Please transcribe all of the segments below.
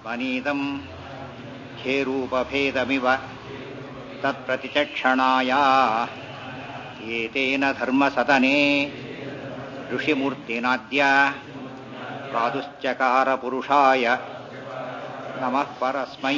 ನಿಜಯಾತ್ಮನೀದಂ ಖೇರೂಪಭೇದಮಿವ ತತ್ಪ್ರತಿಚಕ್ಷಣಾಯ ಏತೇನ ಧರ್ಮಸದನೆ ಋಷಿಮೂರ್ತಿನಾದ್ಯ ಪ್ರಾದುಶ್ಚಕಾರ ಪುರುಷಾಯ ನಮಃ ಪರಸ್ಮೈ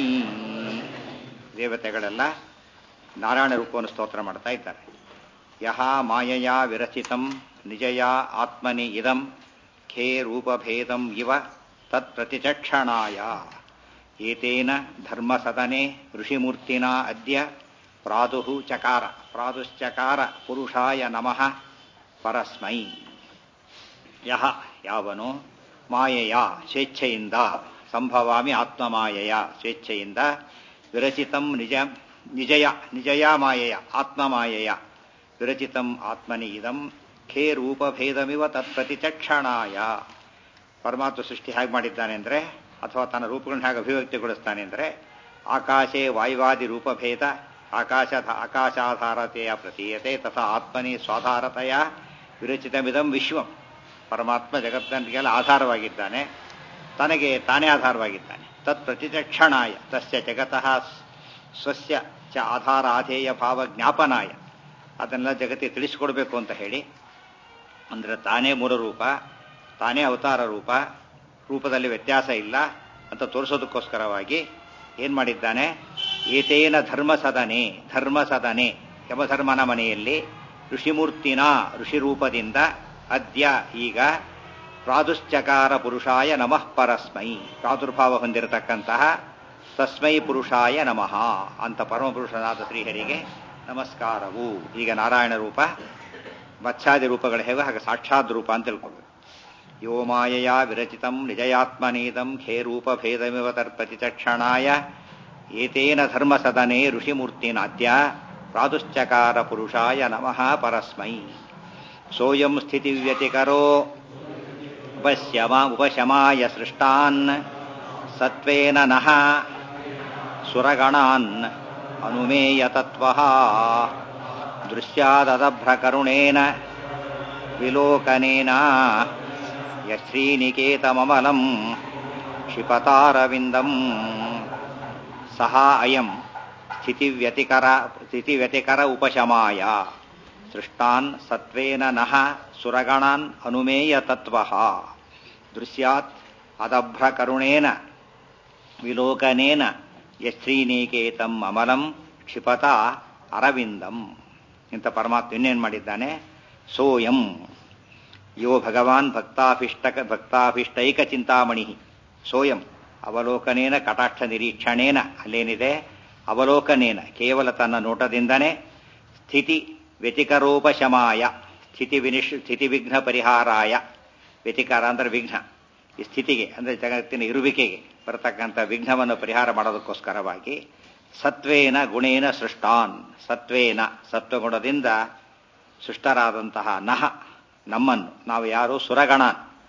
ದೇವತೆಗಳೆಲ್ಲ ನಾರಾಯಣ ರೂಪವನ್ನು ಸ್ತೋತ್ರ ಮಾಡ್ತಾ ಇದ್ದಾರೆ ಯಹ ಮಾಯಯ ವಿರಚಿತಂ ನಿಜಯ ಆತ್ಮನಿ ಇದಂ ಖೇ ರೂಪಭೇದಂ ಇವ ತತ್ಪ್ರತಿಚಕ್ಷಣಾಯ ಏತೇನ ಧರ್ಮಸದನೆ ಋಷಿಮೂರ್ತಿನ ಅದ್ಯ ಪ್ರಾದುಃ ಚಕಾರ ಪ್ರಾದುಶ್ಚಕಾರ ಪುರುಷಾಯ ನಮಃ ಪರಸ್ಮೈ ಯಹ ಯಾವನು ಮಾಯೆಯ ಸ್ವೇಚ್ಛೆಯಿಂದ ಸಂಭವಾಮಿ ಆತ್ಮಮಾಯೆಯ ಸ್ವೇಚ್ಛೆಯಿಂದ ವಿರಚಿತಂ ನಿಜ ನಿಜಯ ನಿಜಯ ಮಾಯೆಯ ಆತ್ಮಮಾಯೆಯ ವಿರಚಿತಂ ಆತ್ಮನಿ ಇದಂ ಖೇ ರೂಪಭೇದಮಿವ ತತ್ಪ್ರತಿಚಕ್ಷಣಾಯ ಪರಮಾತ್ಮ ಸೃಷ್ಟಿ ಹೇಗೆ ಮಾಡಿದ್ದಾನೆ ಅಂದರೆ ಅಥವಾ ತನ್ನ ರೂಪಗಳನ್ನ ಹೇಗೆ ಅಭಿವ್ಯಕ್ತಿಗೊಳಿಸ್ತಾನೆ ಅಂದರೆ ಆಕಾಶೇ ವಾಯುವಾದಿ ರೂಪಭೇದ ಆಕಾಶ ಆಕಾಶಾಧಾರತೆಯ ಪ್ರತೀಯತೆ ತಥಾ ಆತ್ಮನಿ ಸ್ವಾಧಾರತೆಯ ವಿರಚಿತಮಿದಂ ವಿಶ್ವಂ ಪರಮಾತ್ಮ ಜಗತ್ತಿಗೆಲ್ಲ ಆಧಾರವಾಗಿದ್ದಾನೆ ತನಗೆ ತಾನೇ ಆಧಾರವಾಗಿದ್ದಾನೆ ತತ್ ಪ್ರತಿಚಕ್ಷಣಾಯ ತಸ್ಯ ಜಗತಃ ಸ್ವಸ್ಯ ಚ ಆಧಾರ ಆಧೇಯ ಭಾವ ಜ್ಞಾಪನಾಯ ಅದನ್ನೆಲ್ಲ ಜಗತ್ತಿಗೆ ತಿಳಿಸಿಕೊಡ್ಬೇಕು ಅಂತ ಹೇಳಿ ಅಂದರೆ ತಾನೇ ಮೂಲ ರೂಪ ತಾನೇ ಅವತಾರ ರೂಪ ರೂಪದಲ್ಲಿ ವ್ಯತ್ಯಾಸ ಇಲ್ಲ ಅಂತ ತೋರಿಸೋದಕ್ಕೋಸ್ಕರವಾಗಿ ಏನು ಮಾಡಿದ್ದಾನೆ ಏತೇನ ಧರ್ಮಸದನೆ ಧರ್ಮಸದನೆ ಯಮಧರ್ಮನ ಮನೆಯಲ್ಲಿ ಋಷಿಮೂರ್ತಿನ ಋಷಿರೂಪದಿಂದ ಅದ್ಯ ಈಗ ಪ್ರಾದುಶ್ಚಕಾರ ಪುರುಷಾಯ ನಮಃ ಪರಸ್ಮೈ ಪ್ರಾದುರ್ಭಾವ ಹೊಂದಿರತಕ್ಕಂತಹ ತಸ್ಮೈ ಪುರುಷಾಯ ನಮಃ ಅಂತ ಪರಮಪುರುಷನಾದ ಶ್ರೀಹರಿಗೆ ನಮಸ್ಕಾರವು ಈಗ ನಾರಾಯಣ ರೂಪ ಮತ್ಸ್ಯಾದಿ ರೂಪಗಳು ಹೇಗೆ ಹಾಗೆ ಸಾಕ್ಷಾತ್ ರೂಪ ಅಂತ ತಿಳ್ಕೊಬೇಕು ಯೋ ಮಾಯಯ ವಿರಚಿತಂ ನಿಜಯಾತ್ಮನೀದಂ ಖೇ ರೂಪಭೇದಮಿವ ತರ್ಪತಿಚಕ್ಷಣಾಯ ಏತೇನ ಧರ್ಮಸದನೆ ಋಷಿಮೂರ್ತಿನಾದ್ಯ ಪ್ರಾದುಶ್ಚಕಾರ ಪುರುಷಾಯ ನಮಃ ಪರಸ್ಮೈ ಸೋಯಂ ಸ್ಥಿತಿವ್ಯತಿಕರೋ ಉಪಶ್ಯಮ ಉಪಶಮಾಯ ಸೃಷ್ಟಾನ್ ಸತ್ವೇನ ನಃ ಸುರಗಣಾನ್ ಅನುಮೇಯ ತತ್ವಃ ದೃಶ್ಯಾದದಭ್ರಕರುಣೇನ ವಿಲೋಕನೇನ ಯಶ್ರೀನಿಕೇತಮಮಲಂ ಕ್ಷಿಪತಾರವಿಂದಂ ಸಹ ಅಯಂ ಸ್ಥಿತಿವ್ಯತಿಕರ ಸ್ಥಿತಿವ್ಯತಿಕರ ಉಪಶಮಾಯ ಸೃಷ್ಟಾನ್ ಸತ್ವೇನ ನಃ ಸುರಗಣಾನ್ ಅನುಮೇಯ ತತ್ವಃ ದೃಶ್ಯಾತ್ ಅದಭ್ರಕರುಣೇನ ವಿಲೋಕನೇನ ಯಶ್ರೀನೀಕೇತಂ ಅಮಲಂ ಕ್ಷಿಪತ ಅರವಿಂದಂ ಇಂಥ ಪರಮಾತ್ಮ ಇನ್ನೇನು ಮಾಡಿದ್ದಾನೆ ಸೋಯಂ ಯೋ ಭಗವಾನ್ ಭಕ್ತಾಭಿಷ್ಟಕ ಭಕ್ತಾಭಿಷ್ಟೈಕ ಚಿಂತಾಮಣಿ ಸೋಯಂ ಅವಲೋಕನೇನ ಕಟಾಕ್ಷ ನಿರೀಕ್ಷಣೇನ ಅಲ್ಲೇನಿದೆ ಅವಲೋಕನೇನ ಕೇವಲ ತನ್ನ ನೋಟದಿಂದನೇ ಸ್ಥಿತಿ ವ್ಯತಿಕರೋಪಶಮಾಯ ಸ್ಥಿತಿ ವಿನಿಶ್ ಸ್ಥಿತಿ ವಿಘ್ನ ಪರಿಹಾರಾಯ ವ್ಯತಿಕಾರ ಅಂದರೆ ವಿಘ್ನ ಈ ಸ್ಥಿತಿಗೆ ಅಂದರೆ ಜಗತ್ತಿನ ಇರುವಿಕೆಗೆ ಬರತಕ್ಕಂಥ ವಿಘ್ನವನ್ನು ಪರಿಹಾರ ಮಾಡೋದಕ್ಕೋಸ್ಕರವಾಗಿ ಸತ್ವೇನ ಗುಣೇನ ಸೃಷ್ಟಾನ್ ಸತ್ವೇನ ಸತ್ವಗುಣದಿಂದ ಸೃಷ್ಟರಾದಂತಹ ನಹ ನಮ್ಮನ್ನು ನಾವು ಯಾರು ಸುರಗಣ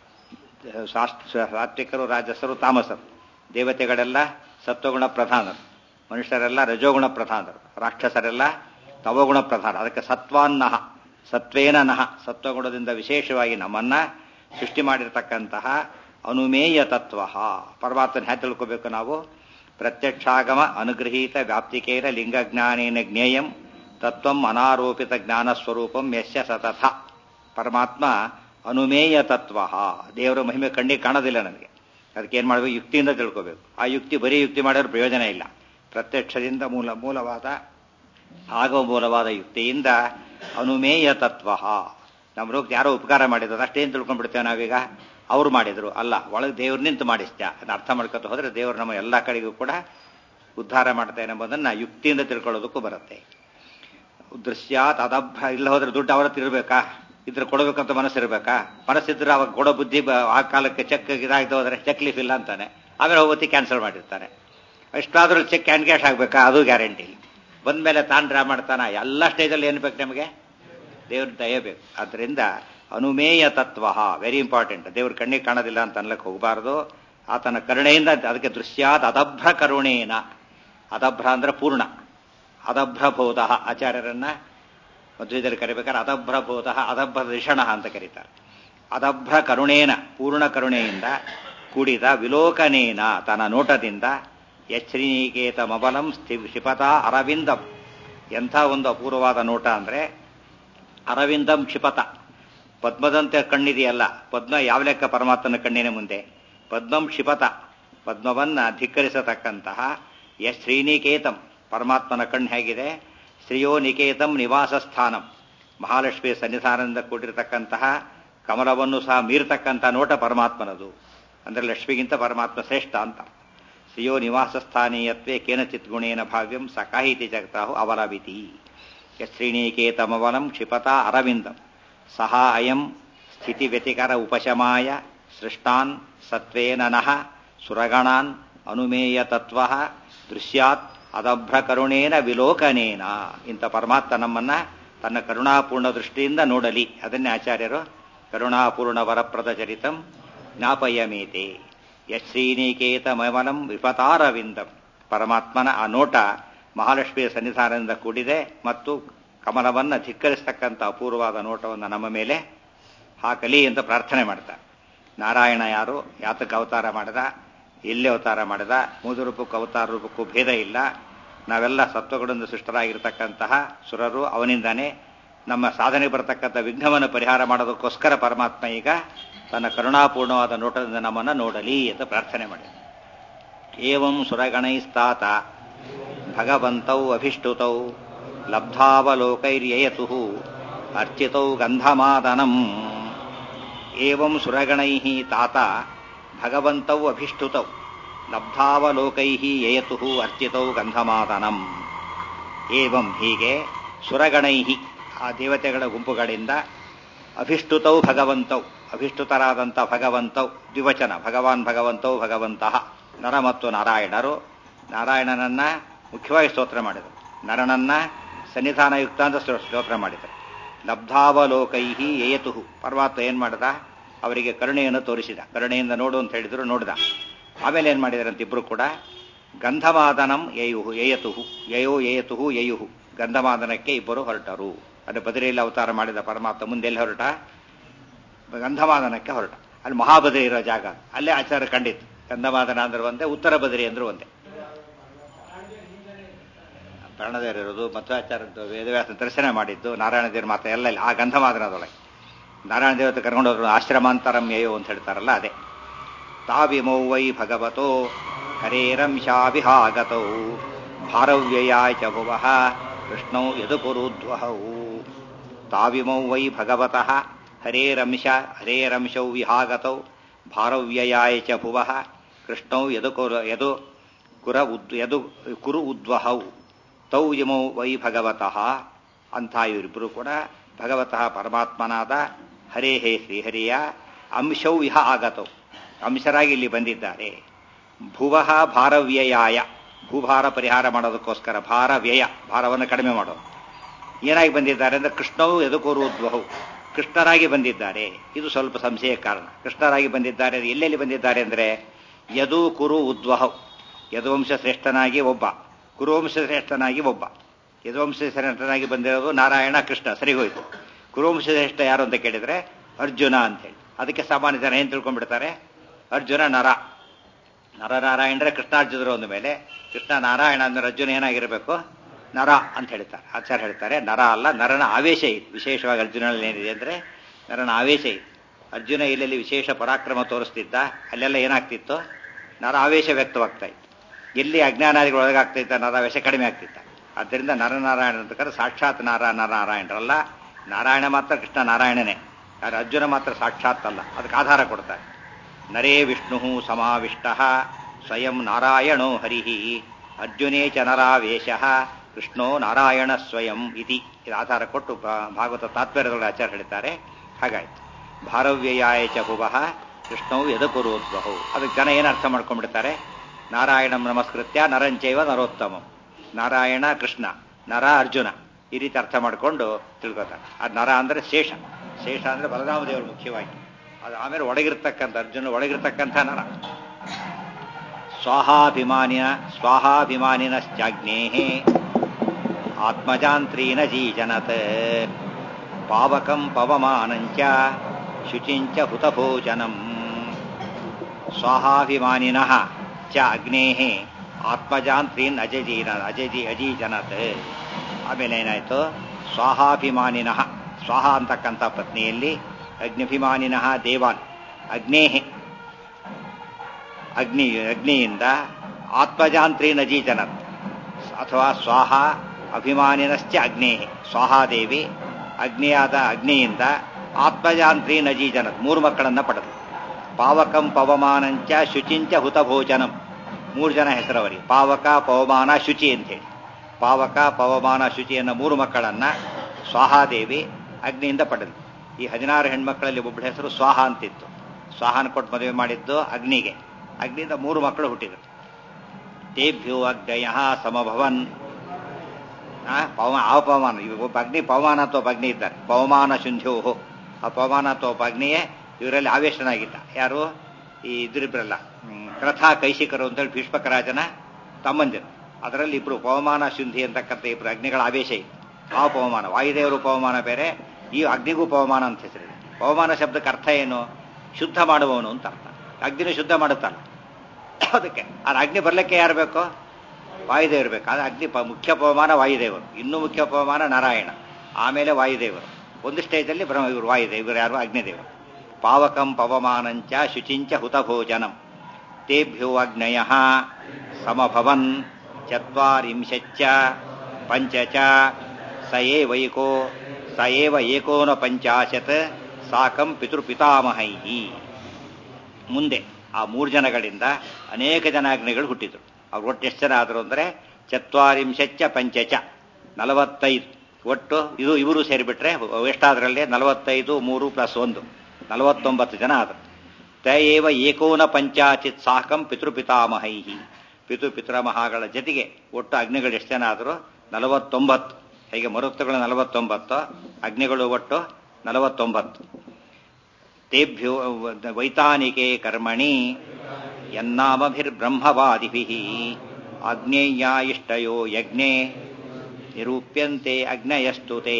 ಸಾತ್ವಿಕರು ರಾಜಸರು ತಾಮಸರು ದೇವತೆಗಳೆಲ್ಲ ಸತ್ವಗುಣ ಪ್ರಧಾನರು ಮನುಷ್ಯರೆಲ್ಲ ರಜೋಗುಣ ಪ್ರಧಾನರು ರಾಕ್ಷಸರೆಲ್ಲ ತವಗುಣ ಪ್ರಧಾನ ಅದಕ್ಕೆ ಸತ್ವಾನ್ನಹ ಸತ್ವೇನ ನಹ ಸತ್ವಗುಣದಿಂದ ವಿಶೇಷವಾಗಿ ನಮ್ಮನ್ನ ಸೃಷ್ಟಿ ಮಾಡಿರ್ತಕ್ಕಂತಹ ಅನುಮೇಯ ತತ್ವ ಪರಮಾತ್ಮನ ಹ್ಯಾ ತಿಳ್ಕೋಬೇಕು ನಾವು ಪ್ರತ್ಯಕ್ಷಾಗಮ ಅನುಗೃಹೀತ ವ್ಯಾಪ್ತಿಕೇನ ಲಿಂಗಜ್ಞಾನೇನ ಜ್ಞೇಯಂ ತತ್ವಂ ಅನಾರೋಪಿತ ಜ್ಞಾನ ಸ್ವರೂಪಂ ಯಶ್ಯ ಸತಥ ಪರಮಾತ್ಮ ಅನುಮೇಯ ತತ್ವ ದೇವರ ಮಹಿಮೆ ಕಣ್ಣಿಗೆ ಕಾಣೋದಿಲ್ಲ ನನಗೆ ಅದಕ್ಕೆ ಏನು ಮಾಡಬೇಕು ಯುಕ್ತಿಯಿಂದ ತಿಳ್ಕೋಬೇಕು ಆ ಯುಕ್ತಿ ಬರೀ ಯುಕ್ತಿ ಮಾಡೋರು ಪ್ರಯೋಜನ ಇಲ್ಲ ಪ್ರತ್ಯಕ್ಷದಿಂದ ಮೂಲ ಮೂಲವಾದ ಆಗೋ ಮೂಲವಾದ ಯುಕ್ತಿಯಿಂದ ಅನುಮೇಯ ತತ್ವ ನಮ್ಮ ರೋಗ ಯಾರೋ ಉಪಕಾರ ಮಾಡಿದ್ರು ಅಷ್ಟೇನು ತಿಳ್ಕೊಂಡ್ಬಿಡ್ತೇವೆ ನಾವೀಗ ಅವ್ರು ಮಾಡಿದ್ರು ಅಲ್ಲ ಒಳಗೆ ದೇವ್ರು ನಿಂತು ಮಾಡಿಸ್ತ ಅದನ್ನ ಅರ್ಥ ಮಾಡ್ಕೊತ ಹೋದ್ರೆ ದೇವರು ನಮ್ಮ ಎಲ್ಲ ಕಡೆಗೂ ಕೂಡ ಉದ್ಧಾರ ಮಾಡ್ತೇನೆ ಎಂಬುದನ್ನು ಯುಕ್ತಿಯಿಂದ ತಿಳ್ಕೊಳ್ಳೋದಕ್ಕೂ ಬರುತ್ತೆ ದೃಶ್ಯಾತ್ ಅದಭ್ರ ಇಲ್ಲ ಹೋದ್ರೆ ದುಡ್ಡು ಅವರ ಇರಬೇಕಾ ಇದ್ರೆ ಕೊಡಬೇಕಂತ ಮನಸ್ಸಿರ್ಬೇಕಾ ಮನಸ್ಸಿದ್ರೆ ಅವಾಗ ಕೊಡೋ ಬುದ್ಧಿ ಆ ಕಾಲಕ್ಕೆ ಚೆಕ್ ಇದಾಗ್ದು ಹೋದ್ರೆ ಚೆಕ್ ಲೀಫ್ ಇಲ್ಲ ಅಂತಾನೆ ಆಮೇಲೆ ಹೋಗಿ ಕ್ಯಾನ್ಸಲ್ ಮಾಡಿರ್ತಾನೆ ಎಷ್ಟಾದ್ರೂ ಚೆಕ್ ಕ್ಯಾನ್ ಕ್ಯಾಶ್ ಆಗ್ಬೇಕಾ ಅದು ಗ್ಯಾರಂಟಿ ಬಂದ್ಮೇಲೆ ತಾನು ಡ್ರಾ ಮಾಡ್ತಾನ ಎಲ್ಲ ಸ್ಟೇಜಲ್ಲಿ ಏನು ಬೇಕು ನಮಗೆ ದೇವ್ರ ದಯ ಬೇಕು ಅದರಿಂದ ಅನುಮೇಯ ತತ್ವ ವೆರಿ ಇಂಪಾರ್ಟೆಂಟ್ ದೇವ್ರ ಕಣ್ಣಿಗೆ ಕಾಣೋದಿಲ್ಲ ಅಂತ ಅನ್ಲಕ್ಕೆ ಹೋಗಬಾರ್ದು ಆತನ ಕರುಣೆಯಿಂದ ಅದಕ್ಕೆ ದೃಶ್ಯಾತ್ ಅದಭ್ರ ಕರುಣೇನ ಅದಭ್ರ ಅಂದ್ರೆ ಪೂರ್ಣ ಅದಭ್ರಬೋಧ ಆಚಾರ್ಯರನ್ನ ಮಧ್ವದಲ್ಲಿ ಕರಿಬೇಕಾದ್ರೆ ಅದಭ್ರಬೋಧ ಅದಭ್ರ ರಿಷಣ ಅಂತ ಕರೀತಾರೆ ಅದಭ್ರ ಕರುಣೇನ ಪೂರ್ಣ ಕರುಣೆಯಿಂದ ಕೂಡಿದ ವಿಲೋಕನೇನ ತನ್ನ ನೋಟದಿಂದ ಯಶ್ರೀನಿಕೇತ ಮಬಲಂ ಸ್ಥಿ ಕ್ಷಿಪತ ಅರವಿಂದಂ ಎಂಥ ಒಂದು ಅಪೂರ್ವವಾದ ನೋಟ ಅಂದರೆ ಅರವಿಂದಂ ಕ್ಷಿಪತ ಪದ್ಮದಂತೆ ಕಣ್ಣಿದೆಯಲ್ಲ ಪದ್ಮ ಯಾವ ಲೆಕ್ಕ ಪರಮಾತ್ಮನ ಕಣ್ಣಿನ ಮುಂದೆ ಪದ್ಮಂ ಕ್ಷಿಪತ ಪದ್ಮವನ್ನ ಧಿಕ್ಕರಿಸತಕ್ಕಂತಹ ಯಶ್ ಶ್ರೀನಿಕೇತಂ ಪರಮಾತ್ಮನ ಕಣ್ಣು ಹೇಗಿದೆ ಶ್ರೀಯೋ ನಿಕೇತಂ ನಿವಾಸ ಸ್ಥಾನಂ ಮಹಾಲಕ್ಷ್ಮಿಯ ಸನ್ನಿಧಾನದಿಂದ ಕೂಡಿರತಕ್ಕಂತಹ ಕಮಲವನ್ನು ಸಹ ಮೀರತಕ್ಕಂಥ ನೋಟ ಪರಮಾತ್ಮನದು ಅಂದರೆ ಲಕ್ಷ್ಮಿಗಿಂತ ಪರಮಾತ್ಮ ಶ್ರೇಷ್ಠ ಅಂತ ಶ್ರೀಯೋ ನಿವಾಸ ಸ್ಥಾನೀಯತ್ವೇ ಕೇನಚಿತ್ ಗುಣೇನ ಭಾವ್ಯಂ ಸಕಾಹಿತಿ ಜಗತಾಹು ಅವಲವಿತಿ ಯಶ್ರೀನಿಕೇತಮವಲಂ ಕ್ಷಿಪತ ಅರವಿಂದಂ ಸಹ ಅಯಂ ಸ್ಥಿತಿವ್ಯತಿಕರ ಉಪಶಮಾಯ ಸೃಷ್ಟಾನ್ ಸತ್ವೇನ ನಃ ಸುರಗಣಾನ್ ಅನುಮೇಯ ತತ್ವ ದೃಶ್ಯಾತ್ ಅದಭ್ರಕರುಣೇನ ವಿಲೋಕನೇನ ಇಂಥ ಪರಮಾತ್ಮ ನಮ್ಮನ್ನ ತನ್ನ ಕರುಣಾಪೂರ್ಣ ದೃಷ್ಟಿಯಿಂದ ನೋಡಲಿ ಅದನ್ನೇ ಆಚಾರ್ಯರು ಕರುಣಾಪೂರ್ಣ ವರಪ್ರದ ಚರಿತಂ ಜ್ಞಾಪಯಮೇತೆ ಯಶ್ರೀನಿಕೇತಮವಲಂ ವಿಪತಾರವಿಂದಂ ಪರಮಾತ್ಮನ ಆ ನೋಟ ಮಹಾಲಕ್ಷ್ಮಿಯ ಸನ್ನಿಧಾನದಿಂದ ಕೂಡಿದೆ ಮತ್ತು ಕಮಲವನ್ನು ಧಿಕ್ಕರಿಸ್ತಕ್ಕಂಥ ಅಪೂರ್ವವಾದ ನೋಟವನ್ನು ನಮ್ಮ ಮೇಲೆ ಹಾಕಲಿ ಅಂತ ಪ್ರಾರ್ಥನೆ ಮಾಡ್ತಾರೆ ನಾರಾಯಣ ಯಾರು ಯಾತಕ್ಕೆ ಅವತಾರ ಮಾಡಿದ ಎಲ್ಲಿ ಅವತಾರ ಮಾಡಿದ ಮೂದು ರೂಪಕ್ಕೂ ಅವತಾರ ರೂಪಕ್ಕೂ ಭೇದ ಇಲ್ಲ ನಾವೆಲ್ಲ ಸತ್ವಗಳಿಂದ ಸೃಷ್ಟರಾಗಿರ್ತಕ್ಕಂತಹ ಸುರರು ಅವನಿಂದಾನೇ ನಮ್ಮ ಸಾಧನೆಗೆ ಬರತಕ್ಕಂಥ ವಿಘ್ನವನ್ನು ಪರಿಹಾರ ಮಾಡೋದಕ್ಕೋಸ್ಕರ ಪರಮಾತ್ಮ ಈಗ ತನ್ನ ಕರುಣಾಪೂರ್ಣವಾದ ನೋಟದಿಂದ ನಮ್ಮನ್ನು ನೋಡಲಿ ಅಂತ ಪ್ರಾರ್ಥನೆ ಮಾಡಿದ ಏವಂ ಸುರಗಣೈಸ್ತಾತ ಭಗವಂತೌ ಅಭಿಷ್ಟುತೌ ಲಬ್ಧಾವಲೋಕೈರ್ಯಯತು ಅರ್ಚಿತೌ ಗಂಧಮಾದನಂ ಏವಂ ಸುರಗಣೈ ತಾತ ಭಗವಂತೌ ಅಭಿಷ್ಟುತೌ ಲಬ್ಧಾವಲೋಕೈ ಯಯತು ಅರ್ಚಿತೌ ಗಂಧಮಾದನಂ ಏವಂ ಹೀಗೆ ಸುರಗಣೈ ಆ ದೇವತೆಗಳ ಗುಂಪುಗಳಿಂದ ಅಭಿಷ್ಟುತೌ ಭಗವಂತೌ ಅಭಿಷ್ಟುತರಾದಂಥ ಭಗವಂತೌ ದ್ವಿವಚನ ಭಗವಾನ್ ಭಗವಂತೌ ಭಗವಂತಃ ನರ ಮತ್ತು ನಾರಾಯಣರು ನಾರಾಯಣನನ್ನ ಮುಖ್ಯವಾಗಿ ಸ್ತೋತ್ರ ಮಾಡಿದರು ನರನನ್ನ ಸನ್ನಿಧಾನಯುಕ್ತ ಅಂತ ಸ್ತೋತ್ರ ಮಾಡಿದರು ಲಬ್ಧಾವಲೋಕೈ ಏಯತು ಪರಮಾತ್ಮ ಏನ್ ಮಾಡಿದ ಅವರಿಗೆ ಕರುಣೆಯನ್ನು ತೋರಿಸಿದ ಕರುಣೆಯಿಂದ ನೋಡು ಅಂತ ಹೇಳಿದ್ರು ನೋಡಿದ ಆಮೇಲೆ ಏನ್ ಮಾಡಿದಾರಂತ ಇಬ್ರು ಕೂಡ ಗಂಧಮಾದನಂ ಯಯುಹು ಯಯತುಹು ಯಯೋ ಯಯತುಹು ಯಯುಹು ಗಂಧಮಾದನಕ್ಕೆ ಇಬ್ಬರು ಹೊರಟರು ಅದು ಬದರಿಯಲ್ಲಿ ಅವತಾರ ಮಾಡಿದ ಪರಮಾತ್ಮ ಮುಂದೆಲ್ಲಿ ಹೊರಟ ಗಂಧಮಾದನಕ್ಕೆ ಹೊರಟ ಅಲ್ಲಿ ಮಹಾಬದರಿ ಇರೋ ಜಾಗ ಅಲ್ಲೇ ಆಚಾರ ಕಂಡಿತ್ತು ಗಂಧಮಾದನ ಅಂದ್ರೆ ಒಂದೇ ಉತ್ತರ ಬದರಿ ಅಂದ್ರೂ ಒಂದೇ ಪ್ರಾಣದೇವರಿರೋದು ಮಧ್ವಾಚಾರ್ಯದ್ದು ವೇದವ್ಯಾಸ ದರ್ಶನ ಮಾಡಿದ್ದು ನಾರಾಯಣ ದೇವ್ರ ಮಾತ್ರ ಎಲ್ಲ ಇಲ್ಲ ಆ ಗಂಧಮಾದನದೊಳಗೆ ನಾರಾಯಣ ದೇವತೆ ಕರ್ಕೊಂಡು ಹೋದ್ರು ಆಶ್ರಮಾಂತರಂ ಯಯೋ ಅಂತ ಹೇಳ್ತಾರಲ್ಲ ಅದೇ ತಾವಿಮೌ ವೈ ಭಗವತೋ ಹರೇರಂಶಾಭಿಹಾಗತೌ ಭಾರವ್ಯಯಾಯ ಚ ಭುವಃ ಕೃಷ್ಣೌ ಯದುಪುರುದ್ವಹೌ ತಾವಿಮೌ ವೈ ಭಗವತಃ ಹರೇರಂಶ ಹರೇರಂಶೌ ವಿಹಾಗತೌ ಭಾರವ್ಯಯಾಯ ಚ ಭುವಃ ಕೃಷ್ಣೌ ಯದು ಯದು ಕುರ ಉದ್ ಯದು ಕುರು ಉದ್ವಹೌ ತೌ ಇಮೌ ವೈ ಭಗವತಃ ಅಂಥ ಇವರಿಬ್ಬರು ಕೂಡ ಭಗವತಃ ಪರಮಾತ್ಮನಾದ ಹರೇ ಹೇ ಶ್ರೀಹರಿಯ ಅಂಶೌ ಇಹ ಆಗತೌ ಅಂಶರಾಗಿ ಇಲ್ಲಿ ಬಂದಿದ್ದಾರೆ ಭುವಃ ಭಾರವ್ಯಯಾಯ ಭೂಭಾರ ಪರಿಹಾರ ಮಾಡೋದಕ್ಕೋಸ್ಕರ ಭಾರ ವ್ಯಯ ಭಾರವನ್ನು ಕಡಿಮೆ ಮಾಡೋದು ಏನಾಗಿ ಬಂದಿದ್ದಾರೆ ಅಂದ್ರೆ ಕೃಷ್ಣವು ಎದುಕೋರುದ್ವಹು ಕೃಷ್ಣರಾಗಿ ಬಂದಿದ್ದಾರೆ ಇದು ಸ್ವಲ್ಪ ಸಂಶಯ ಕಾರಣ ಕೃಷ್ಣರಾಗಿ ಬಂದಿದ್ದಾರೆ ಎಲ್ಲೆಲ್ಲಿ ಬಂದಿದ್ದಾರೆ ಅಂದ್ರೆ ಯದು ಕುರು ಉದ್ವಹವು ಯದುವಂಶ ಶ್ರೇಷ್ಠನಾಗಿ ಒಬ್ಬ ಕುರುವಂಶ ಶ್ರೇಷ್ಠನಾಗಿ ಒಬ್ಬ ಯದುವಂಶ ಶ್ರೇಷ್ಠನಾಗಿ ಬಂದಿರೋದು ನಾರಾಯಣ ಕೃಷ್ಣ ಸರಿ ಹೋಯ್ತು ಕುರುವಂಶ ಶ್ರೇಷ್ಠ ಯಾರು ಅಂತ ಕೇಳಿದ್ರೆ ಅರ್ಜುನ ಅಂತ ಹೇಳಿ ಅದಕ್ಕೆ ಸಾಮಾನ್ಯ ಜನ ಏನ್ ತಿಳ್ಕೊಂಡ್ಬಿಡ್ತಾರೆ ಅರ್ಜುನ ನರ ನರನಾರಾಯಣರೇ ಕೃಷ್ಣಾರ್ಜುನರು ಅಂದ ಮೇಲೆ ಕೃಷ್ಣ ನಾರಾಯಣ ಅಂದ್ರೆ ಅರ್ಜುನ ಏನಾಗಿರಬೇಕು ನರ ಅಂತ ಹೇಳ್ತಾರೆ ಆಚಾರ್ಯ ಹೇಳ್ತಾರೆ ನರ ಅಲ್ಲ ನರನ ಆವೇಶ ಇದೆ ವಿಶೇಷವಾಗಿ ಅರ್ಜುನಲ್ಲಿ ಏನಿದೆ ಅಂದ್ರೆ ನರನ ಆವೇಶ ಇದೆ ಅರ್ಜುನ ಇಲ್ಲೆಲ್ಲಿ ವಿಶೇಷ ಪರಾಕ್ರಮ ತೋರಿಸ್ತಿದ್ದ ಅಲ್ಲೆಲ್ಲ ಏನಾಗ್ತಿತ್ತು ನರ ಆವೇಶ ವ್ಯಕ್ತವಾಗ್ತಾ ಇತ್ತು ಎಲ್ಲಿ ಅಜ್ಞಾನಾದಿಗಳು ಒಳಗಾಗ್ತಾ ಇದ್ದ ನರಾವೇಶ ಕಡಿಮೆ ಆಗ್ತಿತ್ತ ಆದ್ದರಿಂದ ನರನಾರಾಯಣ ಅಂತ ಕರೆ ಸಾಕ್ಷಾತ್ ನಾರ ನರನಾರಾಯಣರಲ್ಲ ನಾರಾಯಣ ಮಾತ್ರ ಕೃಷ್ಣ ನಾರಾಯಣನೇ ಆದರೆ ಅರ್ಜುನ ಮಾತ್ರ ಸಾಕ್ಷಾತ್ ಅಲ್ಲ ಅದಕ್ಕೆ ಆಧಾರ ಕೊಡ್ತಾರೆ ನರೇ ವಿಷ್ಣು ಸಮಾವಿಷ್ಟ ಸ್ವಯಂ ನಾರಾಯಣೋ ಹರಿ ಅರ್ಜುನೇ ಚ ನರಾವೇಶ ಕೃಷ್ಣೋ ನಾರಾಯಣ ಸ್ವಯಂ ಇತಿ ಇದು ಆಧಾರ ಕೊಟ್ಟು ಭಾಗವತ ತಾತ್ಪರ್ಯದೊಳಗೆ ಆಚಾರ ಹೇಳ್ತಾರೆ ಹಾಗಾಯ್ತು ಭಾರವ್ಯಯಾಯ ಚ ಭುವಃ ಕೃಷ್ಣವು ಯದಕುರೋದ್ವಹು ಅದಕ್ಕೆ ಜನ ಏನು ಅರ್ಥ ಮಾಡ್ಕೊಂಡ್ಬಿಡ್ತಾರೆ ನಾರಾಯಣಂ ನಮಸ್ಕೃತ್ಯ ನರಂಚೈವ ನರೋತ್ತಮಂ ನಾರಾಯಣ ಕೃಷ್ಣ ನರ ಅರ್ಜುನ ಈ ರೀತಿ ಅರ್ಥ ಮಾಡಿಕೊಂಡು ತಿಳ್ಕೊತಾರೆ ಅದು ನರ ಅಂದ್ರೆ ಶೇಷ ಶೇಷ ಅಂದ್ರೆ ಬಲರಾಮ ದೇವರು ಮುಖ್ಯವಾಗಿ ಅದು ಆಮೇಲೆ ಒಳಗಿರ್ತಕ್ಕಂಥ ಅರ್ಜುನ ಒಳಗಿರ್ತಕ್ಕಂಥ ನರ ಸ್ವಾಹಾಭಿಮಾನಿನ ಸ್ವಾಹಾಭಿಮಾನಿನಶ್ಚಾಗ್ನೇಹೇ ಆತ್ಮಜಾಂತ್ರೀನ ಜೀಜನತ್ ಪಾವಕಂ ಪವಮಾನಂಚ ಶುಚಿಂಚ ಹುತಭೋಜನಂ ಸ್ವಾಹಾಭಿಮಾನಿನಃ ಚ ಅಗ್ನೇಃ ಆತ್ಮಜಾಂತ್ರೀನ್ ಅಜಜೀನ ಅಜಜಿ ಅಜೀಜನತ್ ಆಮೇಲೆ ಏನಾಯ್ತು ಸ್ವಾಹಾಭಿಮಾನಿನಃ ಸ್ವಾಹ ಅಂತಕ್ಕಂಥ ಪತ್ನಿಯಲ್ಲಿ ಅಗ್ನಿಭಿಮಾನಿನಃ ದೇವಾನ್ ಅಗ್ನೇಃ ಅಗ್ನಿ ಅಗ್ನಿಯಿಂದ ಆತ್ಮಜಾಂತ್ರೀನ್ ಅಜೀಜನತ್ ಅಥವಾ ಸ್ವಾಹ ಅಭಿಮಾನಿನಶ್ಚ ಅಗ್ನೇ ಸ್ವಾಹಾದೇವಿ ಅಗ್ನಿಯಾದ ಅಗ್ನಿಯಿಂದ ಆತ್ಮಜಾಂತ್ರಿ ನಜೀಜನತ್ ಮೂರು ಮಕ್ಕಳನ್ನ ಪಡೆದು ಪಾವಕಂ ಪವಮಾನಂಚ ಶುಚಿಂಚ ಹುತಭೋಜನಂ ಮೂರು ಜನ ಹೆಸರವರಿ ಪಾವಕ ಪವಮಾನ ಶುಚಿ ಅಂತೇಳಿ ಪಾವಕ ಪವಮಾನ ಶುಚಿ ಅನ್ನೋ ಮೂರು ಮಕ್ಕಳನ್ನ ಸ್ವಾಹಾದೇವಿ ಅಗ್ನಿಯಿಂದ ಪಡೆದು ಈ ಹದಿನಾರು ಹೆಣ್ಮಕ್ಕಳಲ್ಲಿ ಒಬ್ಬಳ ಹೆಸರು ಸ್ವಾಹ ಅಂತಿತ್ತು ಸ್ವಾಹನ ಕೊಟ್ಟು ಮದುವೆ ಮಾಡಿದ್ದು ಅಗ್ನಿಗೆ ಅಗ್ನಿಯಿಂದ ಮೂರು ಮಕ್ಕಳು ಹುಟ್ಟಿದರು ತೇಭ್ಯೋ ಅಗ್ನಯ ಸಮಭವನ್ ಪವ ಅಪಮಾನ ಇವಾಗ ಒಬ್ಬ ಅಗ್ನಿ ಪವಮಾನ ಅಥವಾ ಒಬ್ಬ ಅಗ್ನಿ ಇದ್ದಾರೆ ಪವಮಾನ ಶುಂಧ್ಯೋಹೋ ಆ ಪವಮಾನ ಅಥವಾ ಒಬ್ಬ ಅಗ್ನಿಯೇ ಇವರಲ್ಲಿ ಆವೇಶನಾಗಿದ್ದ ಯಾರು ಈ ಇದ್ರಿಬ್ರಲ್ಲ ಕ್ರಥಾ ಕೈಶಿಕರು ಅಂತೇಳಿ ಭೀಷ್ಮಕರಾಜನ ತಮ್ಮಂದಿರು ಅದರಲ್ಲಿ ಇಬ್ರು ಪವಮಾನ ಶುಂಧಿ ಅಂತಕ್ಕಂಥ ಇಬ್ರು ಅಗ್ನಿಗಳ ಆವೇಶ ಇತ್ತು ಆ ಪವಮಾನ ವಾಯುದೇವರು ಪವಮಾನ ಬೇರೆ ಈ ಅಗ್ನಿಗೂ ಪವಮಾನ ಅಂತ ಹೆಸರಿದೆ ಪವಮಾನ ಶಬ್ದಕ್ಕೆ ಅರ್ಥ ಏನು ಶುದ್ಧ ಮಾಡುವವನು ಅಂತ ಅರ್ಥ ಅಗ್ನಿನ ಶುದ್ಧ ಮಾಡುತ್ತಾನೆ ಅದಕ್ಕೆ ಆ ಅಗ್ನಿ ಬರ್ಲಿಕ್ಕೆ ಯಾರು ಬೇಕು ವಾಯುದೇವರು ಬೇಕು ಅದು ಅಗ್ನಿ ಪ ಮುಖ್ಯ ಪವಮಾನ ವಾಯುದೇವರು ಇನ್ನೂ ಮುಖ್ಯ ಪವಮಾನ ನಾರಾಯಣ ಆಮೇಲೆ ವಾಯುದೇವರು ಒಂದು ಸ್ಟೇಜಲ್ಲಿ ಬ್ರಹ್ಮ ಇವರು ವಾಯುದೇವ ಇವರು ಯಾರು ಅಗ್ನಿದೇವರು ಪಾವಕಂ ಪವಮಾನಂಚ ಶುಚಿಂಚ ಹುತಭೋಜನಂ ತೇಭ್ಯೋ ಅಗ್ನಯ ಸಮಭವನ್ ಚತ್ವಾರಿಂಶಚ್ಚ ಪಂಚಚ ಸ ಏವೈಕೋ ಸ ಏವ ಏಕೋನ ಪಂಚಾಶತ್ ಸಾಕಂ ಪಿತೃಪಿತಾಮಹೈ ಮುಂದೆ ಆ ಮೂರು ಜನಗಳಿಂದ ಅನೇಕ ಜನ ಅಗ್ನಿಗಳು ಹುಟ್ಟಿದ್ರು ಅವ್ರು ಒಟ್ಟು ಎಷ್ಟು ಜನ ಆದರು ಅಂದರೆ ಚತ್ವಾರಿಂಶಚ್ಚ ಪಂಚಚ ನಲವತ್ತೈದು ಒಟ್ಟು ಇದು ಇವರು ಸೇರಿಬಿಟ್ರೆ ಎಷ್ಟಾದ್ರಲ್ಲಿ ನಲವತ್ತೈದು ಮೂರು ಪ್ಲಸ್ ಒಂದು ನಲವತ್ತೊಂಬತ್ತು ಜನ ಆದರು ತಯೇವ ಏಕೋನ ಪಂಚಾಚಿತ್ ಸಾಕಂ ಪಿತೃಪಿತಾಮಹೈ ಪಿತೃ ಪಿತೃಮಹಾಗಳ ಜೊತೆಗೆ ಒಟ್ಟು ಅಗ್ನಿಗಳು ಎಷ್ಟು ಜನ ಆದರು ನಲವತ್ತೊಂಬತ್ತು ಹೀಗೆ ಮರುತ್ತುಗಳು ನಲವತ್ತೊಂಬತ್ತು ಅಗ್ನಿಗಳು ಒಟ್ಟು ನಲವತ್ತೊಂಬತ್ತು ತೇಭ್ಯೋ ವೈತಾನಿಕೆ ಕರ್ಮಣಿ ಯನ್ನಾಮಭಿರ್ಬ್ರಹ್ಮವಾದಿಭಿ ಅಗ್ನೇಯ ಇಷ್ಟಯೋ ಯಜ್ಞೆ ನಿರೂಪ್ಯಂತೆ ಅಗ್ನಯಸ್ತುತೆ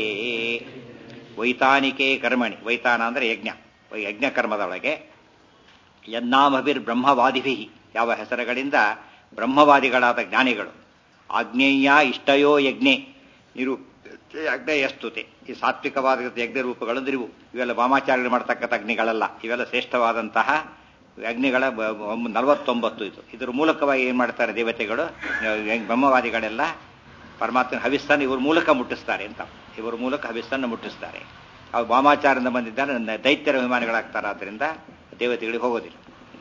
ವೈತಾನಿಕೆ ಕರ್ಮಣಿ ವೈತಾನ ಅಂದರೆ ಯಜ್ಞ ಯಜ್ಞ ಕರ್ಮದೊಳಗೆ ಯನ್ನಾಮಭಿರ್ ಬ್ರಹ್ಮವಾದಿಭಿ ಯಾವ ಹೆಸರುಗಳಿಂದ ಬ್ರಹ್ಮವಾದಿಗಳಾದ ಜ್ಞಾನಿಗಳು ಆಗ್ನೇಯ ಇಷ್ಟಯೋ ಯಜ್ಞೆ ನಿರು ಅಗ್ನಯಸ್ತುತೆ ಈ ಸಾತ್ವಿಕವಾದ ಯಜ್ಞ ರೂಪಗಳು ಇವು ಇವೆಲ್ಲ ವಾಮಾಚಾರ್ಯಗಳು ಮಾಡ್ತಕ್ಕಂಥ ಅಗ್ನಿಗಳಲ್ಲ ಇವೆಲ್ಲ ಶ್ರೇಷ್ಠವಾದಂತಹ ಅಗ್ನಿಗಳ ನಲವತ್ತೊಂಬತ್ತು ಇದು ಇದರ ಮೂಲಕವಾಗಿ ಏನ್ ಮಾಡ್ತಾರೆ ದೇವತೆಗಳು ಬ್ರಹ್ಮವಾದಿಗಳೆಲ್ಲ ಪರಮಾತ್ಮನ ಹವಿಸ್ಸನ್ನು ಇವ್ರ ಮೂಲಕ ಮುಟ್ಟಿಸ್ತಾರೆ ಅಂತ ಇವರ ಮೂಲಕ ಹವಿಸ್ಸನ್ನು ಮುಟ್ಟಿಸ್ತಾರೆ ಅವು ವಾಮಾಚಾರದಿಂದ ಬಂದಿದ್ದಾರೆ ದೈತ್ಯರ ಅಭಿಮಾನಿಗಳಾಗ್ತಾರೆ ಆದ್ದರಿಂದ ದೇವತೆಗಳಿಗೆ ಹೋಗೋದಿಲ್ಲ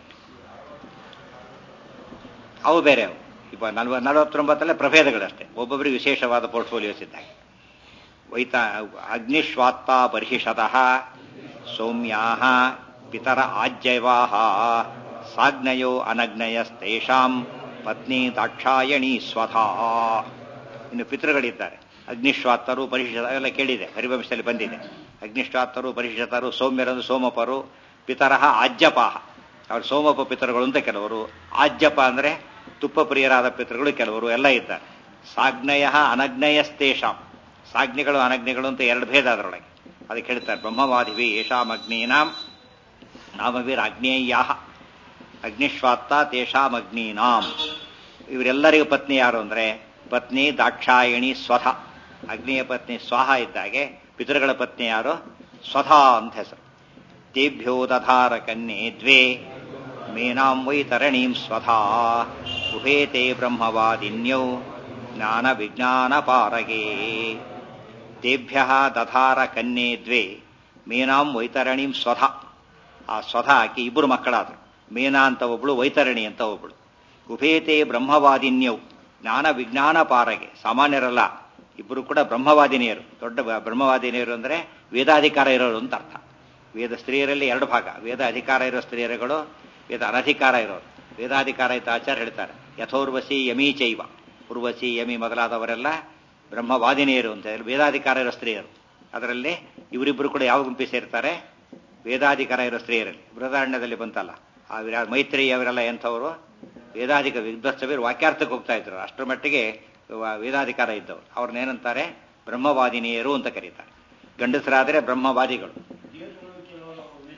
ಅವು ಬೇರೆ ಅವು ಇಪ್ಪ ನಲ್ವ ನಲವತ್ತೊಂಬತ್ತಲ್ಲೇ ಪ್ರಭೇದಗಳಷ್ಟೇ ಒಬ್ಬೊಬ್ಬರಿಗೆ ವಿಶೇಷವಾದ ಪೋರ್ಟ್ಫೋಲಿಯೋಸ್ ಇದ್ದಾಗ ವೈತಾ ಅಗ್ನಿಶ್ವಾತ್ತ ಬರ್ಹಿಷತಃ ಸೌಮ್ಯಾ ಪಿತರ ಆಜ್ಯವಾಹ ಸಾಗ್ನಯೋ ಅನಗ್ನಯಸ್ತೇಷಾಂ ಪತ್ನಿ ದಾಕ್ಷಾಯಣಿ ಸ್ವಧಾ ಇನ್ನು ಪಿತೃಗಳಿದ್ದಾರೆ ಅಗ್ನಿಶ್ವಾತ್ತರು ಪರಿಷತ ಎಲ್ಲ ಕೇಳಿದೆ ಹರಿವಂಶದಲ್ಲಿ ಬಂದಿದೆ ಅಗ್ನಿಶ್ವಾತ್ತರು ಪರಿಷತರು ಸೌಮ್ಯರಂದು ಸೋಮಪರು ಪಿತರಹ ಆಜ್ಯಪಾಹ ಅವ್ರು ಸೋಮಪ ಪಿತೃಗಳು ಅಂತ ಕೆಲವರು ಆಜ್ಯಪ ಅಂದರೆ ತುಪ್ಪ ಪ್ರಿಯರಾದ ಪಿತೃಗಳು ಕೆಲವರು ಎಲ್ಲ ಇದ್ದಾರೆ ಸಾಗ್ನಯ ಅನಗ್ನಯಸ್ತೇಷಾಂ ಸಾಗ್ನಿಗಳು ಅನಗ್ನಿಗಳು ಅಂತ ಎರಡು ಭೇದ ಅದರೊಳಗೆ ಅದಕ್ಕೆ ಹೇಳ್ತಾರೆ ಬ್ರಹ್ಮವಾದಿವಿ ಯಶಾಂ ಅಗ್ನೀನಾಂ ನಾಮವೀರ ಅಗ್ನೇಯ ಅಗ್ನಿಶ್ವಾತ್ತ ತೇಷಾಂ ಅಗ್ನೀನಾಂ ಇವರೆಲ್ಲರಿಗೂ ಪತ್ನಿ ಯಾರು ಅಂದ್ರೆ ಪತ್ನಿ ದಾಕ್ಷಾಯಣಿ ಸ್ವಥ ಅಗ್ನಿಯ ಪತ್ನಿ ಸ್ವಾಹ ಇದ್ದಾಗೆ ಪಿತೃಗಳ ಪತ್ನಿ ಯಾರು ಸ್ವಥಾ ಅಂತ ಹೆಸರು ತೇಭ್ಯೋ ದಧಾರ ಕನ್ಯೆ ದ್ವೇ ಮೇನಾಂ ವೈತರಣೀಂ ಸ್ವಥಾ ಉಭೇತೆ ಬ್ರಹ್ಮವಾದಿನ್ಯೌ ಜ್ಞಾನ ವಿಜ್ಞಾನ ಪಾರಗೆ ತೇಭ್ಯ ದಧಾರ ಕನ್ಯೆ ದ್ವೇ ಮೇನಾಂ ವೈತರಣೀಂ ಸ್ವಥ ಆ ಸ್ವಥ ಆಕಿ ಇಬ್ಬರು ಮಕ್ಕಳಾದರು ಮೇನಾ ಅಂತ ಒಬ್ಳು ವೈತರಣಿ ಅಂತ ಒಬ್ಳು ಉಭೇತೆ ಬ್ರಹ್ಮವಾದಿನ್ಯವು ಜ್ಞಾನ ವಿಜ್ಞಾನ ಪಾರಗೆ ಸಾಮಾನ್ಯರಲ್ಲ ಇಬ್ಬರು ಕೂಡ ಬ್ರಹ್ಮವಾದಿನಿಯರು ದೊಡ್ಡ ಬ್ರಹ್ಮವಾದಿನಿಯರು ಅಂದರೆ ವೇದಾಧಿಕಾರ ಇರೋರು ಅಂತ ಅರ್ಥ ವೇದ ಸ್ತ್ರೀಯರಲ್ಲಿ ಎರಡು ಭಾಗ ವೇದ ಅಧಿಕಾರ ಇರೋ ಸ್ತ್ರೀಯರುಗಳು ವೇದ ಅನಧಿಕಾರ ಇರೋರು ವೇದಾಧಿಕಾರ ಇದ್ದ ಆಚಾರ್ಯ ಹೇಳ್ತಾರೆ ಯಥೋರ್ವಸಿ ಯಮೀ ಚೈವ ಉರ್ವಶಿ ಯಮಿ ಮೊದಲಾದವರೆಲ್ಲ ಬ್ರಹ್ಮವಾದಿನಿಯರು ಅಂತ ಹೇಳಿ ವೇದಾಧಿಕಾರ ಇರೋ ಸ್ತ್ರೀಯರು ಅದರಲ್ಲಿ ಇವರಿಬ್ಬರು ಕೂಡ ಯಾವ ಗುಂಪಿ ಸೇರ್ತಾರೆ ವೇದಾಧಿಕಾರ ಇರೋ ಸ್ತ್ರೀಯರಲ್ಲಿ ಬೃಹದಾರಣ್ಯದಲ್ಲಿ ಬಂತಲ್ಲ ಆ ವಿರಾ- ಮೈತ್ರಿ ಅವರೆಲ್ಲ ಎಂಥವರು ವೇದಾಧಿಕ ವಿದ್ವತ್ಸವೀರು ವಾಕ್ಯಾರ್ಥಕ್ಕೆ ಹೋಗ್ತಾ ಇದ್ರು ಅಷ್ಟರ ಮಟ್ಟಿಗೆ ವ- ವೇದಾಧಿಕಾರ ಇದ್ದವರು ಅವ್ರನ್ನೇನಂತಾರೆ ಬ್ರಹ್ಮವಾದಿನಿಯರು ಅಂತ ಕರೀತಾರೆ ಗಂಡಸರಾದರೆ ಬ್ರಹ್ಮವಾದಿಗಳು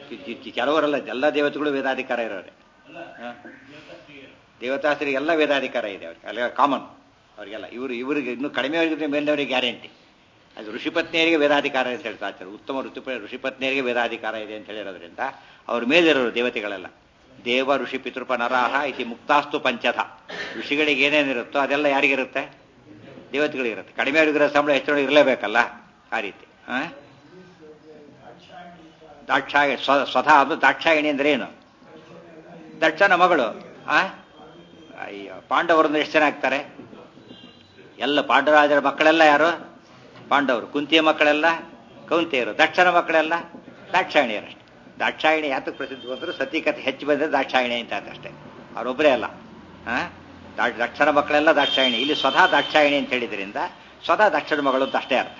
ಕಿ- ಕಿ- ಕಿ- ಕೆಲವರೆಲ್ಲ ಎಲ್ಲ ದೇವತೆಗಳು ವೇದಾಧಿಕಾರ ಇರೋರೆ ಹ? ದೇವತಾಸ್ತ್ರಿಗೆ ಎಲ್ಲ ವೇದಾಧಿಕಾರ ಇದೆ ಅವ್ರಿಗೆ ಅಲ್ಲ ಕಾಮನ್ ಅವರಿಗೆಲ್ಲ ಇವರು ಇವರಿಗೆ ಇನ್ನೂ ಕಡಿಮೆ ಅವರಿಗೆ ಮೇಲಿನವರಿಗೆ ಗ್ಯಾರಂಟಿ ಅದು ಋಷಿಪತ್ನಿಯರಿಗೆ ವೇದಾಧಿಕಾರ ಅಂತ ಹೇಳ್ತಾ ಇರ್ತಾರೆ ಉತ್ತಮ ಋತುಪ ಋಷಿಪತ್ನಿಯರಿಗೆ ವೇದಾಧಿಕಾರ ಇದೆ ಅಂತ ಹೇಳಿರೋದ್ರಿಂದ ಅವ್ರ ಮೇಲಿರೋರು ದೇವತೆಗಳೆಲ್ಲ ದೇವ ಋಷಿ ಪಿತೃಪ ನರಾಹ ಇತಿ ಮುಕ್ತಾಸ್ತು ಪಂಚಧ ಋಷಿಗಳಿಗೆ ಏನೇನಿರುತ್ತೋ ಅದೆಲ್ಲ ಯಾರಿಗಿರುತ್ತೆ ದೇವತೆಗಳಿಗಿರುತ್ತೆ ಕಡಿಮೆ ಅವರಿಗಿರೋ ಸಂಬಳ ಹೆಚ್ಚು ಇರಲೇಬೇಕಲ್ಲ ಆ ರೀತಿ ಆ? ದಾಕ್ಷಾಯ ಸ್ವ- ಸ್ವತಃ ಅದು ದಾಕ್ಷಾಯಣಿ ಅಂದ್ರೆ ಏನು ದಕ್ಷನ ಮಗಳು ಆ ಅಯ್ಯೋ ಪಾಂಡವರನ್ನು ಎಷ್ಟು ಜನ ಆಗ್ತಾರೆ ಎಲ್ಲ ಪಾಂಡವರಾಜರ ಮಕ್ಕಳೆಲ್ಲ ಯಾರು ಪಾಂಡವರು ಕುಂತಿಯ ಮಕ್ಕಳೆಲ್ಲ ಕೌಂತೆಯರು ದಕ್ಷನ ಮಕ್ಕಳೆಲ್ಲ ದಾಕ್ಷಾಯಣಿಯರಷ್ಟೇ ದಾಕ್ಷಾಯಣಿ ಯಾತಕ್ಕೆ ಪ್ರಸಿದ್ಧ ಬಂದ್ರು ಸತಿಕತೆ ಹೆಚ್ಚು ಬಂದ್ರೆ ದಾಕ್ಷಾಯಣಿ ಅಂತ ಅಷ್ಟೇ ಅವರೊಬ್ಬರೇ ಅಲ್ಲ ಆ? ದಾ- ದಕ್ಷನ ಮಕ್ಕಳೆಲ್ಲ ದಾಕ್ಷಾಯಣಿ ಇಲ್ಲಿ ಸ್ವತಃ ದಾಕ್ಷಾಯಣಿ ಅಂತ ಹೇಳಿದ್ರಿಂದ ಸ್ವತಃ ದಕ್ಷನ ಮಗಳು ಅಂತ ಅಷ್ಟೇ ಅರ್ಥ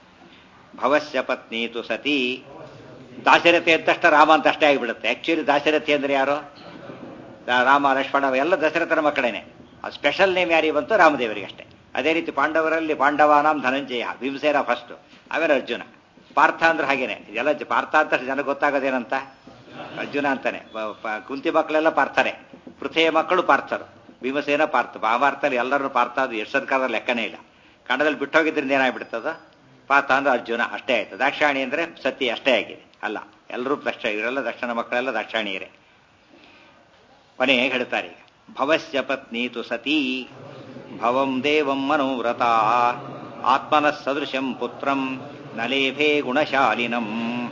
ಭವಸ್ಯ ಪತ್ನಿ ತು ಸತಿ ದಾಶರಥಿ ಅಂತಷ್ಟ ರಾಮ ಅಂತ ಅಷ್ಟೇ ಆಗಿಬಿಡುತ್ತೆ ಆಕ್ಚುಲಿ ದಾಶರಥಿ ಅಂದ್ರೆ ಯಾರು ರಾ- ರಾಮ ಲಕ್ಷ್ಮಣ ಎಲ್ಲ ದಶರಥನ ಮಕ್ಕಳೇನೆ ಆ ಸ್ಪೆಷಲ್ ನೇಮ್ ಯಾರಿಗೆ ಬಂತು ರಾಮದೇವರಿಗೆ ಅಷ್ಟೇ ಅದೇ ರೀತಿ ಪಾಂಡವರಲ್ಲಿ ಪಾಂಡವಾನಾಂ ಧನಂಜಯ ಭೀಮಸೇನ ಫಸ್ಟ್ ಆಮೇಲೆ ಅರ್ಜುನ ಪಾರ್ಥ ಅಂದ್ರೆ ಹಾಗೇನೆ ಇದೆಲ್ಲ ಜ- ಪಾರ್ಥ ಅಂತ ಜನ ಗೊತ್ತಾಗೋದೇನಂತ ಅರ್ಜುನ ಅಂತಾನೆ ಪ- ಪ- ಕುಂತಿ ಮಕ್ಕಳೆಲ್ಲ ಪಾರ್ಥನೆ ಪೃಥೆಯ ಮಕ್ಕಳು ಪಾರ್ಥರು ಭೀಮಸೇನ ಪಾರ್ಥ ಮಹಾಭಾರತದಲ್ಲಿ ಎಲ್ಲರನ್ನು ಪಾರ್ಥ ಅದು ಯಶೋದ್ಕಾರದ ಲೆಕ್ಕನೇ ಇಲ್ಲ ಕನ್ನಡದಲ್ಲಿ ಬಿಟ್ಟೋಗಿದ್ರಿಂದ ಏನಾಗ್ಬಿಡ್ತದ ಪಾರ್ಥ ಅಂದ್ರೆ ಅರ್ಜುನ ಅಷ್ಟೇ ಆಯ್ತು ದಾಕ್ಷಾಣಿ ಅಂದ್ರೆ ಸತಿ ಅಷ್ಟೇ ಆಗಿದೆ ಅಲ್ಲ ಎಲ್ಲರೂ ದಕ್ಷ ಇವರೆಲ್ಲ ದಕ್ಷಿಣ ಮಕ್ಕಳೆಲ್ಲ ದಾಕ್ಷಾಣಿಯರೇ ಕೊನೆ ಹೇಳ್ತಾರೆ ಈಗ ಭವಸ್ಯ ಪತ್ನಿ ತು ಸತೀ ಭವಂ ದೇವಂ ಮನೋವ್ರತ ಆತ್ಮನ ಸದೃಶಂ ಪುತ್ರಂ ನಲೇಭೇ ಗುಣಶಾಲಿನಂ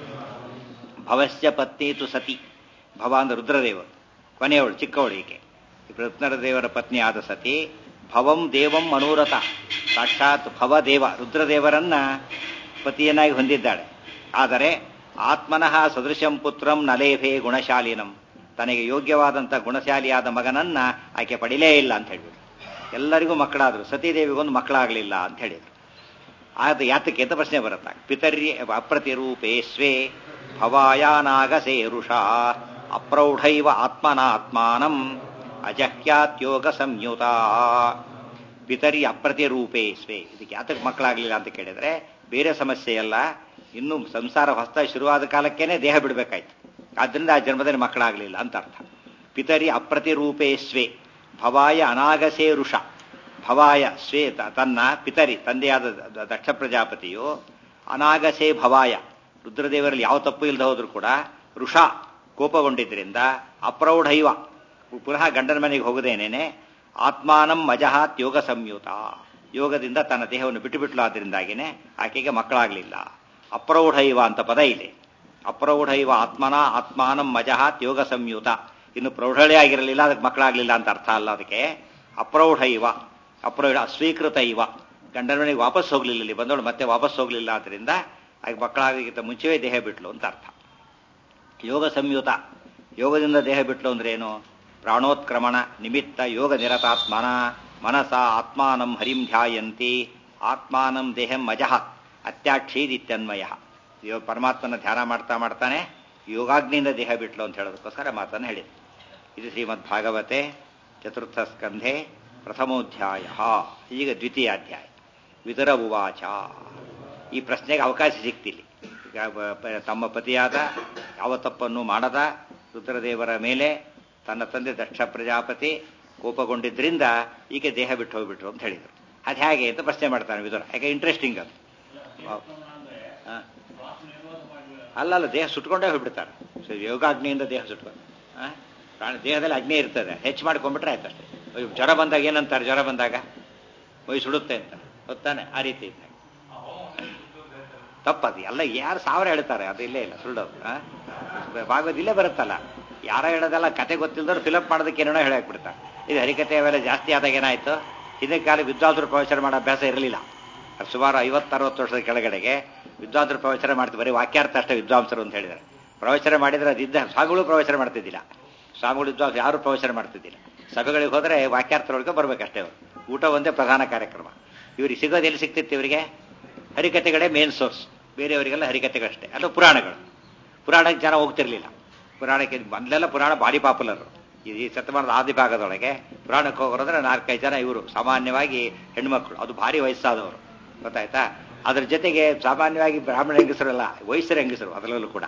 ಭವಸ್ಯ ಪತ್ನಿ ತು ಸತಿ ಭವ ಅಂದ್ರೆ ರುದ್ರದೇವರು ಕೊನೆಯವಳು ಚಿಕ್ಕವಳು ಈಕೆ ರುದ್ರದೇವರ ಪತ್ನಿ ಆದ ಸತಿ ಭವಂ ದೇವಂ ಮನೋರಥ ಸಾಕ್ಷಾತ್ ಭವದೇವ ರುದ್ರದೇವರನ್ನ ಪತಿಯನ್ನಾಗಿ ಹೊಂದಿದ್ದಾಳೆ ಆದರೆ ಆತ್ಮನಃ ಸದೃಶಂ ಪುತ್ರಂ ನಲೇಭೇ ಗುಣಶಾಲಿನಂ ತನಗೆ ಯೋಗ್ಯವಾದಂಥ ಗುಣಶಾಲಿಯಾದ ಮಗನನ್ನ ಆಕೆ ಪಡಿಲೇ ಇಲ್ಲ ಅಂತ ಹೇಳಿಬಿಟ್ರು ಎಲ್ಲರಿಗೂ ಮಕ್ಕಳಾದ್ರು ಸತೀದೇವಿಗೊಂದು ಮಕ್ಕಳಾಗಲಿಲ್ಲ ಅಂತ ಹೇಳಿದ್ರು ಆದ ಯಾತಕ್ಕೆ ಅಂತ ಪ್ರಶ್ನೆ ಬರುತ್ತಾ ಪಿತರ್ಯ ಅಪ್ರತಿರೂಪೇ ಸ್ವೇ ಭವಾಯಾನಾಗಸೇರುಷ ಅಪ್ರೌಢೈವ ಆತ್ಮನಾತ್ಮಾನಂ ಅಜಹ್ಯಾತ್ಯೋಗ ಸಂಯುತ ಪಿತರಿ ಅಪ್ರತಿರೂಪೇ ಸ್ವೇ ಇದಕ್ಕೆ ಯಾತಕ್ಕೆ ಮಕ್ಕಳಾಗಲಿಲ್ಲ ಅಂತ ಕೇಳಿದ್ರೆ ಬೇರೆ ಸಮಸ್ಯೆ ಅಲ್ಲ ಇನ್ನು ಸಂಸಾರ ಹೊಸ ಶುರುವಾದ ಕಾಲಕ್ಕೇನೆ ದೇಹ ಬಿಡಬೇಕಾಯ್ತು ಆದ್ರಿಂದ ಆ ಜನ್ಮದಲ್ಲಿ ಮಕ್ಕಳಾಗಲಿಲ್ಲ ಅಂತ ಅರ್ಥ ಪಿತರಿ ಅಪ್ರತಿರೂಪೇ ಸ್ವೇ ಭವಾಯ ಅನಾಗಸೇ ಋಷ ಭವಾಯ ಸ್ವೇ ತ- ತನ್ನ ಪಿತರಿ ತಂದೆಯಾದ ದ- ದಕ್ಷ ಪ್ರಜಾಪತಿಯು ಅನಾಗಸೇ ಭವಾಯ ರುದ್ರದೇವರಲ್ಲಿ ಯಾವ ತಪ್ಪು ಇಲ್ಲದೆ ಹೋದ್ರು ಕೂಡ ಋಷ ಕೋಪಗೊಂಡಿದ್ರಿಂದ ಅಪ್ರೌಢೈವ ಪುನಃ ಗಂಡನ ಮನೆಗೆ ಹೋಗದೇನೇನೆ ಆತ್ಮಾನಂ ಮಜಹಾತ್ ಯೋಗ ಸಂಯುತ ಯೋಗದಿಂದ ತನ್ನ ದೇಹವನ್ನು ಬಿಟ್ಟು ಬಿಟ್ಲು ಆದ್ರಿಂದಾಗಿನೇ ಆಕೆಗೆ ಮಕ್ಕಳಾಗಲಿಲ್ಲ ಅಪ್ರೌಢೈವ ಅಂತ ಪದ ಇದೆ ಅಪ್ರೌಢೈವ ಆತ್ಮನ ಆತ್ಮಾನಂ ಮಜಹಾತ್ ಯೋಗ ಸಂಯುತ ಇನ್ನು ಪ್ರೌಢಳೇ ಆಗಿರಲಿಲ್ಲ ಅದಕ್ಕೆ ಮಕ್ಕಳಾಗಲಿಲ್ಲ ಅಂತ ಅರ್ಥ ಅಲ್ಲ ಅದಕ್ಕೆ ಅಪ್ರೌಢೈವ ಅಪ್ರೌಢ ಅಸ್ವೀಕೃತ ಇವ ಗಂಡನ ಮನೆಗೆ ವಾಪಸ್ ಹೋಗ್ಲಿಲ್ಲ ಇಲ್ಲಿ ಬಂದವಳು ಮತ್ತೆ ವಾಪಸ್ ಹೋಗ್ಲಿಲ್ಲ ಆದ್ರಿಂದ ಆಗ ಮಕ್ಕಳಾಗಲಿಕ್ಕಿಂತ ಮುಂಚೆವೇ ದೇಹ ಬಿಟ್ಲು ಅಂತ ಅರ್ಥ ಯೋಗ ಸಂಯುತ ಯೋಗದಿಂದ ದೇಹ ಬಿಟ್ಲು ಅಂದ್ರೆ ಏನು ಪ್ರಾಣೋತ್ಕ್ರಮಣ ನಿಮಿತ್ತ ಯೋಗ ನಿರತಾತ್ಮನ ಮನಸ ಆತ್ಮಾನಂ ಹರಿಂ ಧ್ಯಾಯಂತಿ ಆತ್ಮಾನಂ ದೇಹಂ ಅಜಃ ಅತ್ಯಾಕ್ಷೀದಿತ್ಯನ್ವಯ ಇವಾಗ ಪರಮಾತ್ಮನ ಧ್ಯಾನ ಮಾಡ್ತಾ ಮಾಡ್ತಾನೆ ಯೋಗಾಗ್ನಿಯಿಂದ ದೇಹ ಬಿಟ್ಲು ಅಂತ ಹೇಳೋದಕ್ಕೋಸ್ಕರ ಮಾತನ್ನು ಹೇಳಿದೆ ಇದು ಶ್ರೀಮದ್ ಭಾಗವತೆ ಚತುರ್ಥ ಸ್ಕಂಧೆ ಪ್ರಥಮೋಧ್ಯಾಯ ಈಗ ದ್ವಿತೀಯ ಅಧ್ಯಾಯ ವಿದುರ ಉವಾಚ ಈ ಪ್ರಶ್ನೆಗೆ ಅವಕಾಶ ಸಿಕ್ತಿಲ್ಲಿ ಈಗ ಬ- ಪ- ತಮ್ಮ ಪತಿಯಾದ ಯಾವ ತಪ್ಪನ್ನು ಮಾಡದ ರುದ್ರದೇವರ ಮೇಲೆ ತನ್ನ ತಂದೆ ದಕ್ಷ ಪ್ರಜಾಪತಿ ಕೋಪಗೊಂಡಿದ್ರಿಂದ ಈಕೆ ದೇಹ ಬಿಟ್ಟು ಹೋಗ್ಬಿಟ್ರು ಅಂತ ಹೇಳಿದರು ಅದು ಹೇಗೆ ಅಂತ ಪ್ರಶ್ನೆ ಮಾಡ್ತಾನೆ ವಿದುರ ಯಾಕೆ ಇಂಟ್ರೆಸ್ಟಿಂಗ್ ಅದು ಹಾ. ಅಲ್ಲಲ್ಲ ದೇಹ ಸುಟ್ಕೊಂಡೇ ಹೋಗ್ಬಿಡ್ತಾರೆ ಸೊ ಯೋಗಾಗ್ನಿಯಿಂದ ದೇಹ ಸುಟ್ಕೊಂಡು ಆ? ಪ್ರಾಣ ದೇಹದಲ್ಲಿ ಅಗ್ನಿ ಇರ್ತದೆ ಹೆಚ್ಚು ಮಾಡ್ಕೊಂಡ್ಬಿಟ್ರೆ ಆಯ್ತು ಅಷ್ಟೇ ಅಯ್ಯೋ, ಜ್ವರ ಬಂದಾಗ ಏನಂತಾರೆ ಜ್ವರ ಬಂದಾಗ ಮೈ ಸುಡುತ್ತೆ ಅಂತ ಗೊತ್ತಾನೆ ಆ ರೀತಿ ಇದ್ದಾಗ ತಪ್ಪದು ಎಲ್ಲ ಯಾರು ಸಾವಿರ ಹೇಳ್ತಾರೆ ಅದು ಇಲ್ಲೇ ಇಲ್ಲ ಸುಳ್ಳೋದು ಆ? ಭಾಗವತ್ ಇಲ್ಲೇ ಬರುತ್ತಲ್ಲ ಯಾರ ಹೇಳೋದಲ್ಲ ಕತೆ ಗೊತ್ತಿಲ್ಲದವ್ರು ಫಿಲಪ್ ಮಾಡೋದಕ್ಕೆ ಏನೇನೋ ಹೇಳಾಕ್ಬಿಡ್ತಾರೆ ಇದು ಹರಿಕತೆ ಅವೆಲ್ಲ ಜಾಸ್ತಿ ಆದಾಗ ಏನಾಯ್ತು ಹಿಂದಿನ ಕಾಲ ವಿದ್ವಾಂಸರು ಪ್ರವಚನ ಮಾಡೋ ಅಭ್ಯಾಸ ಇರಲಿಲ್ಲ ಅದು ಸುಮಾರು ಐವತ್ತರವತ್ತು ವರ್ಷದ ಕೆಳಗಡೆಗೆ ವಿದ್ವಾಂಸರು ಪ್ರವಚನ ಮಾಡ್ತಾರೆ ಬರೀ ವಾಕ್ಯಾರ್ಥ ಅಷ್ಟೇ ವಿದ್ವಾಂಸರು ಅಂತ ಹೇಳಿದ್ದಾರೆ ಪ್ರವಚನ ಮಾಡಿದ್ರೆ ಅದಿದ್ದ ಸ್ವಾಮಿಗಳು ಪ್ರವಚನ ಮಾಡ್ತಿದ್ದಿಲ್ಲ ಸ್ವಾಮಿಗಳು ವಿದ್ವಾಂಸ ಯಾರು ಪ್ರವಚನ ಮಾಡ್ತಿದ್ದಿಲ್ಲ ಸಭೆಗಳಿಗೆ ಹೋದರೆ ವಾಕ್ಯಾರ್ಥರೊಳಗೆ ಬರ್ಬೇಕಷ್ಟೇ ಅವರು ಊಟ ಒಂದೇ ಪ್ರಧಾನ ಕಾರ್ಯಕ್ರಮ ಇವ್ರಿಗೆ ಸಿಗೋದು ಎಲ್ಲಿ ಸಿಗ್ತಿತ್ತು ಇವರಿಗೆ ಹರಿಕತೆಗಳೇ ಮೇನ್ ಸೋರ್ಸ್ ಬೇರೆಯವರಿಗೆಲ್ಲ ಹರಿಕತೆಗಳಷ್ಟೇ ಅಥವಾ ಪುರಾಣಗಳು ಪುರಾಣಕ್ಕೆ ಜನ ಹೋಗ್ತಿರ್ಲಿಲ್ಲ ಪುರಾಣಕ್ಕೆ ಮೊದಲೆಲ್ಲ ಪುರಾಣ ಭಾರಿ ಪಾಪ್ಯುಲರ್ ಈ ಶತಮಾನದ ಆದಿ ಭಾಗದೊಳಗೆ ಪುರಾಣಕ್ಕೆ ಹೋಗೋರಂದ್ರೆ ನಾಲ್ಕೈದು ಜನ ಇವರು ಸಾಮಾನ್ಯವಾಗಿ ಹೆಣ್ಮಕ್ಳು ಅದು ಭಾರಿ ವಯಸ್ಸಾದವರು ಗೊತ್ತಾಯ್ತಾ ಅದ್ರ ಜೊತೆಗೆ ಸಾಮಾನ್ಯವಾಗಿ ಬ್ರಾಹ್ಮಣ ಹೆಂಗಸರಲ್ಲ ವಯಸ್ಸರ ಹೆಂಗಸರು ಅದರಲ್ಲೂ ಕೂಡ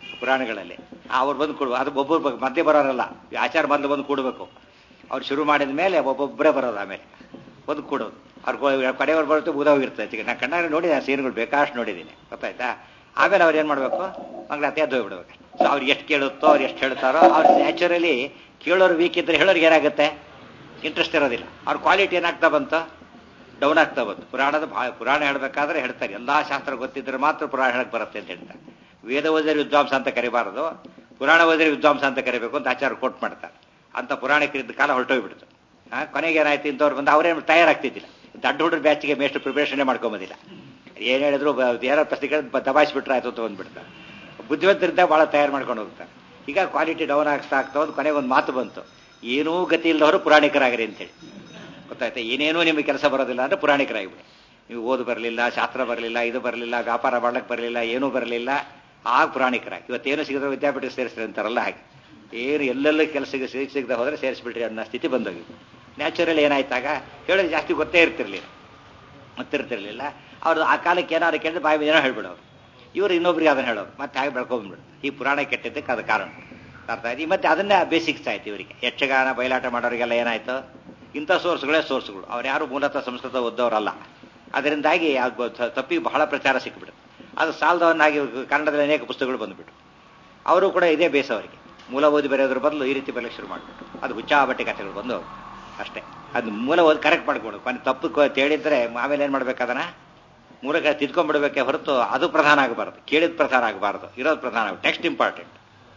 ಪುರಾಣಗಳಲ್ಲಿ ಅವ್ರು ಬಂದು ಕೊಡುವ ಅದು ಒಬ್ಬೊಬ್ಬರು ಮಧ್ಯೆ ಬರೋರಲ್ಲ ಈ ಆಚಾರ ಮೊದಲು ಬಂದು ಕೂಡಬೇಕು ಅವ್ರು ಶುರು ಮಾಡಿದ ಮೇಲೆ ಒಬ್ಬೊಬ್ಬರೇ ಬರೋದು ಆಮೇಲೆ ಬಂದು ಕೂಡೋದು ಅವ್ರು ಕಡೆಯವ್ರು ಬರುತ್ತೆ ಮುಗಿದೋಗಿರ್ತೈತೆ ಈಗ ನಾನು ಕಣ್ಣಾರೆ ನೋಡಿದೆ ಆ ಸೀನ್ಗಳು ಬೇಕಾಷ್ಟು ನೋಡಿದ್ದೀನಿ ಗೊತ್ತಾಯ್ತಾ ಆಮೇಲೆ ಅವ್ರು ಏನು ಮಾಡಬೇಕು ಮಂಗಳಾರತಿ ಎದ್ದು ಹೋಗ್ಬಿಡ್ಬೇಕು ಸೊ ಅವ್ರು ಎಷ್ಟು ಕೇಳುತ್ತೋ ಅವ್ರು ಎಷ್ಟು ಹೇಳ್ತಾರೋ ಅವ್ರು ನ್ಯಾಚುರಲಿ ಕೇಳೋರು ವೀಕ್ ಇದ್ರೆ ಹೇಳೋರಿಗೆ ಏನಾಗುತ್ತೆ ಇಂಟ್ರೆಸ್ಟ್ ಇರೋದಿಲ್ಲ ಅವ್ರ ಕ್ವಾಲಿಟಿ ಏನಾಗ್ತಾ ಬಂತು ಡೌನ್ ಆಗ್ತಾ ಬಂತು ಪುರಾಣದ ಭಾ ಪುರಾಣ ಹೇಳಬೇಕಾದ್ರೆ ಹೇಳ್ತಾರೆ ಎಲ್ಲಾ ಶಾಸ್ತ್ರ ಗೊತ್ತಿದ್ರೆ ಮಾತ್ರ ಪುರಾಣ ಹೇಳಕ್ ಬರುತ್ತೆ ಅಂತ ಹೇಳ್ತಾರೆ ವೇದ ಓದಿದ್ರೆ ವಿದ್ವಾಂಸ ಅಂತ ಕರಿಬಾರದು ಪುರಾಣ ಓದಿದ್ರೆ ವಿದ್ವಾಂಸ ಅಂತ ಕರಿಬೇಕು ಅಂತ ಆಚಾರ ಕೋಟ್ ಮಾಡ್ತಾರೆ ಅಂತ ಪುರಾಣಿಕರಿದ್ದ ಕಾಲ ಹೊರಟೋಗ್ಬಿಡ್ತು ಆ ಕೊನೆಗೆ ಏನಾಯ್ತು ಇಂಥವ್ರು ಬಂದು ಅವರೇನು ತಯಾರಾಗ್ತಿದ್ದಿಲ್ಲ ದಡ್ಡ ಹುಡುಗ್ರ ಬ್ಯಾಚಿಗೆ ಮೇಷ್ಟು ಪ್ರಿಪರೇಷನ್ ಮಾಡ್ಕೊಂಬೋದಿಲ್ಲ ಏನ್ ಹೇಳಿದ್ರು ಯಾರೋ ಪ್ರಶ್ನೆ ಕೇಳಿದ್ ದಬಾಯಿಸ್ಬಿಟ್ರೆ ಆಯ್ತು ಅಂತ ಬಂದ್ಬಿಡ್ತಾರೆ ಬುದ್ಧಿವಂತರಿಂದ ಭಾಳ ತಯಾರು ಮಾಡ್ಕೊಂಡು ಹೋಗ್ತಾರೆ ಈಗ ಕ್ವಾಲಿಟಿ ಡೌನ್ ಆಗ್ತಾ ಆಗ್ತಾ ಒಂದು ಕೊನೆಗೆ ಒಂದು ಮಾತು ಬಂತು ಏನೂ ಗತಿ ಇಲ್ಲದವರು ಪುರಾಣಿಕರಾಗಿರಿ ಅಂತೇಳಿ ಗೊತ್ತಾಯ್ತಾ ಏನೇನೂ ನಿಮಗೆ ಕೆಲಸ ಬರೋದಿಲ್ಲ ಅಂದ್ರೆ ಪುರಾಣಿಕರಾಗಿಬಿಡಿ ನೀವು ಓದು ಬರಲಿಲ್ಲ ಶಾಸ್ತ್ರ ಬರಲಿಲ್ಲ ಇದು ಬರಲಿಲ್ಲ ವ್ಯಾಪಾರ ಮಾಡ್ಲಿಕ್ಕೆ ಬರಲಿಲ್ಲ ಏನೂ ಬರಲಿಲ್ಲ ಆಗ ಪುರಾಣಿಕರಾಗಿ ಇವತ್ತೇನು ಸಿಗದ ವಿದ್ಯಾಪೀಠ ಸೇರಿಸ್ರಿ ಅಂತಾರಲ್ಲ ಹಾಗೆ ಏನು ಎಲ್ಲೆಲ್ಲ ಕೆಲಸಕ್ಕೆ ಸಿಗ ಸಿಗದೆ ಹೋದ್ರೆ ಸೇರಿಸ್ಬಿಟ್ರಿ ಅನ್ನೋ ಸ್ಥಿತಿ ಬಂದೋಗಿತ್ತು ನ್ಯಾಚುರಲ್ ಏನಾಯ್ತಾಗ ಹೇಳೋದು ಜಾಸ್ತಿ ಗೊತ್ತೇ ಇರ್ತಿರ್ಲಿಲ್ಲ ಗೊತ್ತಿರ್ತಿರ್ಲಿಲ್ಲ ಅವ್ರು ಆ ಕಾಲಕ್ಕೆ ಏನಾದ್ರು ಕೇಳಿದ್ರೆ ಬಾಯಿ ಏನೋ ಹೇಳ್ಬಿಡೋರು ಇವರು ಇನ್ನೊಬ್ರಿಗೆ ಅದನ್ನ ಹೇಳೋರು ಮತ್ತೆ ಹಾಗೆ ಬೆಳ್ಕೊಂಡ್ಬಿಡು ಈ ಪುರಾಣ ಕೆಟ್ಟಿದ್ದಕ್ಕೆ ಅದು ಕಾರಣ ಅರ್ಥ ಆಯ್ತು ಮತ್ತೆ ಅದನ್ನೇ ಬೇಸಿಕ್ಸ್ ಆಯ್ತು ಇವರಿಗೆ ಯಕ್ಷಗಾನ ಬಯಲಾಟ ಮಾಡೋರಿಗೆಲ್ಲ ಏನಾಯ್ತು ಇಂಥ ಸೋರ್ಸ್ಗಳೇ ಸೋರ್ಸ್ಗಳು ಅವ್ರು ಯಾರು ಮೂಲತಃ ಸಂಸ್ಕೃತ ಓದ್ದವರಲ್ಲ ಅದರಿಂದಾಗಿ ಅದು ತಪ್ಪಿಗೆ ಬಹಳ ಪ್ರಚಾರ ಸಿಕ್ಬಿಡುತ್ತೆ ಅದು ಸಾಲದವನ್ನಾಗಿ ಕನ್ನಡದಲ್ಲಿ ಅನೇಕ ಪುಸ್ತಕಗಳು ಬಂದುಬಿಟ್ಟು ಅವರು ಕೂಡ ಇದೇ ಬೇಸ ಅವರಿಗೆ ಮೂಲ ಓದಿ ಬರೆಯೋದ್ರ ಬದಲು ಈ ರೀತಿ ಬರಲಿಕ್ಕೆ ಶುರು ಮಾಡಿಬಿಟ್ಟು ಅದು ಹುಚ್ಚಾಬಟ್ಟೆ ಕಥೆಗಳು ಬಂದು ಅಷ್ಟೇ ಅದು ಮೂಲ ಓದಿ ಕರೆಕ್ಟ್ ಮಾಡ್ಕೊಂಡು ಕೊನೆ ತಪ್ಪು ಹೇಳಿದ್ರೆ ಆಮೇಲೆ ಏನು ಮಾಡ್ಬೇಕಾದನ ಮೂಲಕ ತಿದ್ಕೊಂಡ್ಬಿಡ್ಬೇಕೆ ಹೊರತು ಅದು ಪ್ರಧಾನ ಆಗಬಾರ್ದು ಕೇಳಿದ ಪ್ರಧಾನ ಆಗಬಾರ್ದು ಇರೋದು ಪ್ರಧಾನ ಟೆಕ್ಸ್ಟ್ ಇಂಪಾರ್ಟೆಂಟ್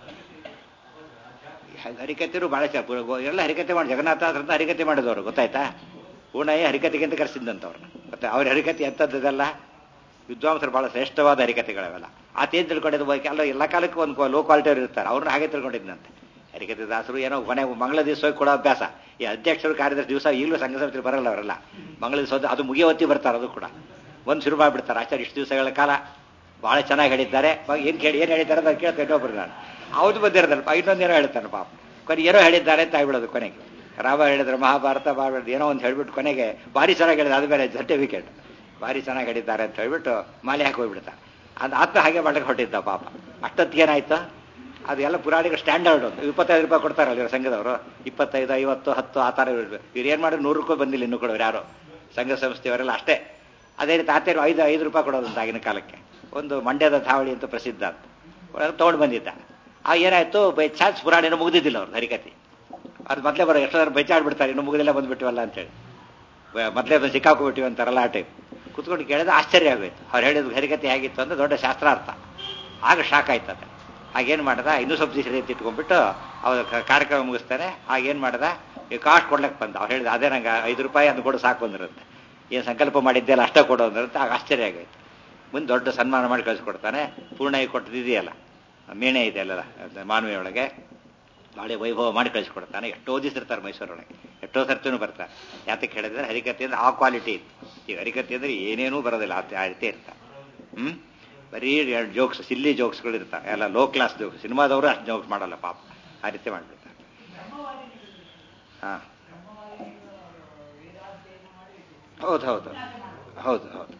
ಹರಿಕತೆರು ಭಾಳ ಎಲ್ಲ ಹರಿಕತೆ ಮಾಡಿ ಜಗನ್ನಾಥ ಅಂತ ಹರಿಕತೆ ಮಾಡಿದವರು ಗೊತ್ತಾಯ್ತಾ ಪೂರ್ಣಯ್ಯ ಹರಿಕತೆಗಿಂತ ಕರೆಸಿದ್ದಂಥವ್ರನ್ನ ಮತ್ತೆ ಅವ್ರ ಹರಿಕತೆ ಎಂಥದ್ದಲ್ಲ ವಿದ್ವಾಂಸರು ಬಹಳ ಶ್ರೇಷ್ಠವಾದ ಹರಿಕತೆಗಳವೆಲ್ಲ ಆತೇನು ತಿಳ್ಕೊಂಡಿದ್ದು ಅಲ್ಲ ಎಲ್ಲ ಕಾಲಕ್ಕೂ ಒಂದು ಲೋ ಕ್ವಾಲಿಟಿ ಅವ್ರು ಇರ್ತಾರೆ ಅವ್ರನ್ನ ಹಾಗೆ ತಿಳ್ಕೊಂಡಿದ್ದಂತೆ ಹರಿಕತೆ ದಾಸರು ಏನೋ ಕೊನೆ ಮಂಗಳ ದಿವಸ ಹೋಗಿ ಕೊಡೋ ಅಭ್ಯಾಸ ಈ ಅಧ್ಯಕ್ಷರು ಕಾರ್ಯದರ್ಶಿ ದಿವಸ ಈಗಲೂ ಸಂಘ ಸಮಿತಿ ಬರಲ್ಲ ಅವರೆಲ್ಲ ಮಂಗಳ ದಿವಸ ಅದು ಮುಗಿಯ ಹೊತ್ತಿ ಬರ್ತಾರೆ ಅದು ಕೂಡ ಒಂದು ಶುರು ಮಾಡಿಬಿಡ್ತಾರೆ ಆಚಾರ್ಯ ಇಷ್ಟು ದಿವಸಗಳ ಕಾಲ ಬಹಳ ಚೆನ್ನಾಗಿ ಹೇಳಿದ್ದಾರೆ ಏನು ಕೇಳಿ ಏನು ಹೇಳಿದ್ದಾರೆ ಅಂತ ಕೇಳ್ತಾ ಇನ್ನೊಬ್ರು ನಾನು ಅವ್ದು ಬಂದಿರೋದಲ್ಪ ಇನ್ನೊಂದೇನೋ ಹೇಳ್ತಾನೆ ಪಾಪ ಕೊನೆ ಏನೋ ಹೇಳಿದ್ದಾರೆ ಅಂತ ಆಗ್ಬಿಡೋದು ಕೊನೆಗೆ ರಾಮ ಹೇಳಿದ್ರೆ ಮಹಾಭಾರತ ಬಾಳ್ಬಿಡ್ದು ಏನೋ ಒಂದು ಹೇಳ್ಬಿಟ್ಟು ಕೊನೆಗೆ ಭಾರಿ ಚೆನ್ನಾಗಿ ಹೇಳಿದ ಅದು ಬೇರೆ ಸರ್ಟಿಫಿಕೇಟ್ ಭಾರಿ ಚೆನ್ನಾಗಿ ಹೇಳಿದ್ದಾರೆ ಅಂತ ಹೇಳ್ಬಿಟ್ಟು ಮಾಲೆ ಹಾಕಿ ಹೋಗ್ಬಿಡ್ತಾರೆ ಅದು ಆತ ಹಾಗೆ ಮಾಡಕ್ಕೆ ಹೊಟ್ಟಿದ್ದ ಪಾಪ ಅಷ್ಟೊತ್ತಿಗೆ ಏನಾಯ್ತು ಅದು ಎಲ್ಲ ಪುರಾಣಿಕ ಸ್ಟ್ಯಾಂಡರ್ಡ್ ಒಂದು ಇಪ್ಪತ್ತೈದು ರೂಪಾಯಿ ಕೊಡ್ತಾರಲ್ಲ ಇವರು ಸಂಘದವರು ಇಪ್ಪತ್ತೈದು ಐವತ್ತು ಹತ್ತು ಆ ಥರ ಇವ್ರು ಏನು ಮಾಡಿದ್ರು ನೂರು ರೂಪಾಯಿ ಬಂದಿಲ್ಲ ಇನ್ನೂ ಕೊಡೋರು ಯಾರು ಸಂಘ ಸಂಸ್ಥೆಯವರೆಲ್ಲ ಅಷ್ಟೇ ಅದೇ ರೀತಿ ಆತೇರು ಐದು ಐದು ರೂಪಾಯಿ ಕೊಡೋದು ಆಗಿನ ಕಾಲಕ್ಕೆ ಒಂದು ಮಂಡ್ಯದ ಧಾವಳಿ ಅಂತ ಪ್ರಸಿದ್ಧ ಅಂತ ತೊಗೊಂಡು ಬಂದಿದ್ದ ಆ ಏನಾಯ್ತು ಬೈ ಚಾನ್ಸ್ ಪುರಾಣ ಏನೋ ಮುಗಿದಿದ್ದಿಲ್ಲ ಅವ್ರು ಹರಿಕತಿ ಅದು ಮೊದಲೇ ಬರೋ ಎಷ್ಟೋ ಜನ ಬೈಚಾಡ್ಬಿಡ್ತಾರೆ ಇನ್ನು ಮುಗಿದೆಲ್ಲ ಬಂದ್ಬಿಟ್ಟಿವಲ್ಲ ಅಂತೇಳಿ ಮೊದಲೇ ಅದನ್ನು ಸಿಕ್ಕಾಕೊಬಿಟ್ಟಿವಿ ಅಂತಾರಲ್ಲ ಆ ಟೈಪ್ ಕುತ್ಕೊಂಡು ಕೇಳಿದ್ರೆ ಆಶ್ಚರ್ಯ ಆಗೋಯ್ತು ಅವ್ರು ಹೇಳಿದ ಹರಿಕತೆ ಹೇಗಿತ್ತು ಅಂದ್ರೆ ದೊಡ್ಡ ಶಾಸ್ತ್ರಾರ್ಥ ಆಗ ಶಾಕ್ ಆಯ್ತು ಅದು ಆಗೇನು ಮಾಡ್ದ ಇನ್ನೂ ಸ್ವಲ್ಪ ದಿವಸ ರೀತಿ ಇಟ್ಕೊಂಡ್ಬಿಟ್ಟು ಅವ್ರ ಕಾರ್ಯಕ್ರಮ ಮುಗಿಸ್ತಾನೆ ಆಗೇನು ಮಾಡ್ದ ಈ ಕಾಸ್ಟ್ ಕೊಡ್ಲಿಕ್ಕೆ ಬಂದ ಅವ್ರು ಹೇಳಿದ ಅದೇ ನಂಗೆ ಐದು ರೂಪಾಯಿ ಅದು ಕೊಡು ಸಾಕು ಬಂದಿರುತ್ತೆ ಏನು ಸಂಕಲ್ಪ ಮಾಡಿದ್ದೆ ಅಲ್ಲ ಅಷ್ಟೇ ಕೊಡು ಅಂದಿರುತ್ತೆ ಆಗ ಆಶ್ಚರ್ಯ ಆಗೋಯ್ತು ಮುಂದೆ ದೊಡ್ಡ ಸನ್ಮಾನ ಮಾಡಿ ಕಳಿಸ್ಕೊಡ್ತಾನೆ ಪೂರ್ಣ ಕೊಟ್ಟದಿದೆಯಲ್ಲ ಮೇಣೆ ಇದೆ ಅಲ್ಲ ಮಾನವಿ ಒಳಗೆ ನಾಳೆ ವೈಭವ ಮಾಡಿ ಕಳಿಸ್ಕೊಡ್ತಾನೆ ಎಷ್ಟೋ ದಿವಸ ಇರ್ತಾರೆ ಮೈಸೂರೊಳಗೆ ಎಷ್ಟೋ ಸರ್ತಿನೂ ಬರ್ತಾರೆ ಯಾತಕ್ಕೆ ಹೇಳಿದ್ರೆ ಹರಿಕತೆ ಅಂದ್ರೆ ಆ ಕ್ವಾಲಿಟಿ ಇತ್ತು ಈಗ ಹರಿಕತೆ ಅಂದ್ರೆ ಏನೇನೂ ಬರೋದಿಲ್ಲ ಆ ರೀತಿ ಇರ್ತಾರೆ ಹ್ಮ್ ಬರೀ ಜೋಕ್ಸ್ ಸಿಲ್ಲಿ ಜೋಕ್ಸ್ಗಳು ಇರ್ತಾರೆ ಎಲ್ಲ ಲೋ ಕ್ಲಾಸ್ ಜೋಕ್ಸ್ ಸಿನಿಮಾದವರು ಅಷ್ಟು ಜೋಕ್ಸ್ ಮಾಡಲ್ಲ ಪಾಪ ಆ ರೀತಿ ಮಾಡಿಬಿಡ್ತಾರೆ ಹಾ ಹೌದು ಹೌದು ಹೌದು ಹೌದು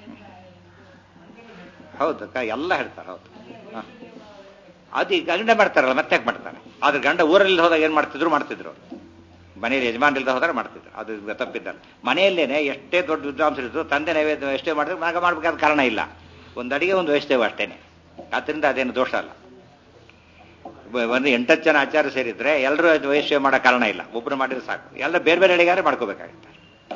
ಹೌದು ಎಲ್ಲ ಹೇಳ್ತಾರೆ ಹೌದು ಹಾಂ ಅದು ಗಂಡ ಮಾಡ್ತಾರಲ್ಲ ಮತ್ತೆ ಯಾಕೆ ಮಾಡ್ತಾರೆ ಆದ್ರೆ ಗಂಡ ಊರಲ್ಲಿ ಹೋದಾಗ ಏನು ಮಾಡ್ತಿದ್ರು ಮಾಡ್ತಿದ್ರು ಮನೆಯಲ್ಲಿ ಯಜಮಾನ್ ಇಲ್ಲದೆ ಹೋದ್ರೆ ಮಾಡ್ತಿದ್ರು ಅದು ತಪ್ಪಿದ್ದಲ್ಲ ಮನೆಯಲ್ಲೇನೆ ಎಷ್ಟೇ ದೊಡ್ಡ ವಿದ್ವಾಂಸರಿದ್ರು ತಂದೆ ನೈವೇದ್ಯ ಎಷ್ಟೇ ಮಾಡಿದ್ರು ಮಗ ಮಾಡ್ಬೇಕಾದ ಕಾರಣ ಇಲ್ಲ ಒಂದು ಅಡಿಗೆ ಒಂದು ವಹಿಸ್ತೇವೆ ಅಷ್ಟೇನೆ ಆದ್ರಿಂದ ಅದೇನು ದೋಷ ಅಲ್ಲ ಒಂದು ಎಂಟತ್ತು ಜನ ಆಚಾರ ಸೇರಿದ್ರೆ ಎಲ್ಲರೂ ವೈಶ್ಯ ಮಾಡೋ ಕಾರಣ ಇಲ್ಲ ಒಬ್ರು ಮಾಡಿದ್ರೆ ಸಾಕು ಎಲ್ಲ ಬೇರೆ ಬೇರೆ ಅಡಿಗಾರೆ ಮಾಡ್ಕೋಬೇಕಾಗುತ್ತೆ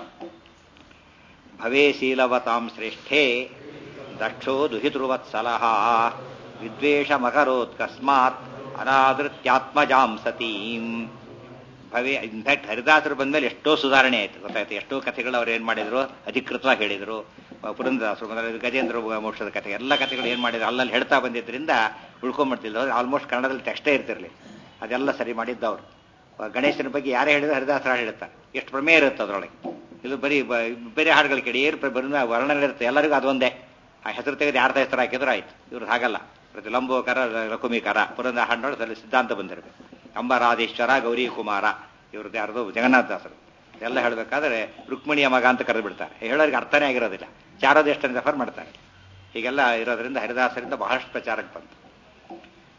ಭವೇ ಶೀಲವತಾಂ ಶ್ರೇಷ್ಠೇ ದಕ್ಷೋ ದುಹಿತೃವತ್ಸಲಹ ವಿದ್ವೇಷ ಮಕರೋತ್ಕಸ್ಮಾತ್ ಅನಾದೃತ್ಯಾತ್ಮಜಾಂ ಸತೀಂ ಭವೇ ಇನ್ಫ್ಯಾಕ್ಟ್ ಹರಿದಾಸರು ಬಂದ್ಮೇಲೆ ಎಷ್ಟೋ ಸುಧಾರಣೆ ಆಯ್ತು ಗೊತ್ತಾಯ್ತು ಎಷ್ಟೋ ಕಥೆಗಳು ಅವ್ರು ಏನು ಮಾಡಿದ್ರು ಅಧಿಕೃತವಾಗಿ ಹೇಳಿದ್ರು ಪುರಂದದಾಸರು ಮೊದಲ ಗಜೇಂದ್ರ ಮೋಕ್ಷದ ಕಥೆ ಎಲ್ಲ ಕಥೆಗಳು ಏನು ಮಾಡಿದ್ರು ಅಲ್ಲಲ್ಲಿ ಹೇಳ್ತಾ ಬಂದಿದ್ದರಿಂದ ಉಳ್ಕೊಂಡ್ಬಿಡ್ತಿಲ್ಲ ಆಲ್ಮೋಸ್ಟ್ ಕನ್ನಡದಲ್ಲಿ ಟೆಕ್ಸ್ಟೇ ಇರ್ತಿರ್ಲಿ ಅದೆಲ್ಲ ಸರಿ ಮಾಡಿದ್ದವ್ರು ಗಣೇಶನ ಬಗ್ಗೆ ಯಾರೇ ಹೇಳಿದ್ರು ಹರಿದಾಸರ ಹಾಡು ಹೇಳ್ತಾರೆ ಎಷ್ಟು ಪ್ರಮೇಯ ಇರುತ್ತೆ ಅದರೊಳಗೆ ಇದು ಬರೀ ಬೇರೆ ಹಾಡುಗಳು ಕೇಳಿ ಏರ್ ಬರೀ ವರ್ಣನೆ ಇರುತ್ತೆ ಎಲ್ಲರಿಗೂ ಅದೊಂದೇ ಆ ಹೆಸರು ತೆಗೆದು ಯಾರ್ದ ಹೆಸರು ಹಾಕಿದ್ರು ಆಯ್ತು ಇವ್ರದ್ದು ಹಾಗಲ್ಲ ಪ್ರತಿ ಲಂಬೋಕರ ಲಕುಮಿಕರ ಪುರಂದ ಹಾಡು ಸಿದ್ಧಾಂತ ಬಂದಿರಬೇಕು ಅಂಬರಾಧೇಶ್ವರ ಗೌರಿ ಕುಮಾರ ಇವ್ರದ್ದು ಯಾರ್ದು ಜಗನ್ನಾಥದಾಸರು ಎಲ್ಲ ಹೇಳಬೇಕಾದ್ರೆ ರುಕ್ಮಿಣಿಯ ಮಗ ಅಂತ ಕರೆದು ಬಿಡ್ತಾರೆ ಹೇಳೋರಿಗೆ ಅರ್ಥನೇ ಆಗಿರೋದಿಲ್ಲ ಚಾರೋದೇಷ್ಟನ್ನು ರೆಫರ್ ಮಾಡ್ತಾರೆ ಹೀಗೆಲ್ಲ ಇರೋದ್ರಿಂದ ಹರಿದಾಸರಿಂದ ಬಹಳಷ್ಟು ಪ್ರಚಾರಕ್ಕೆ ಬಂತು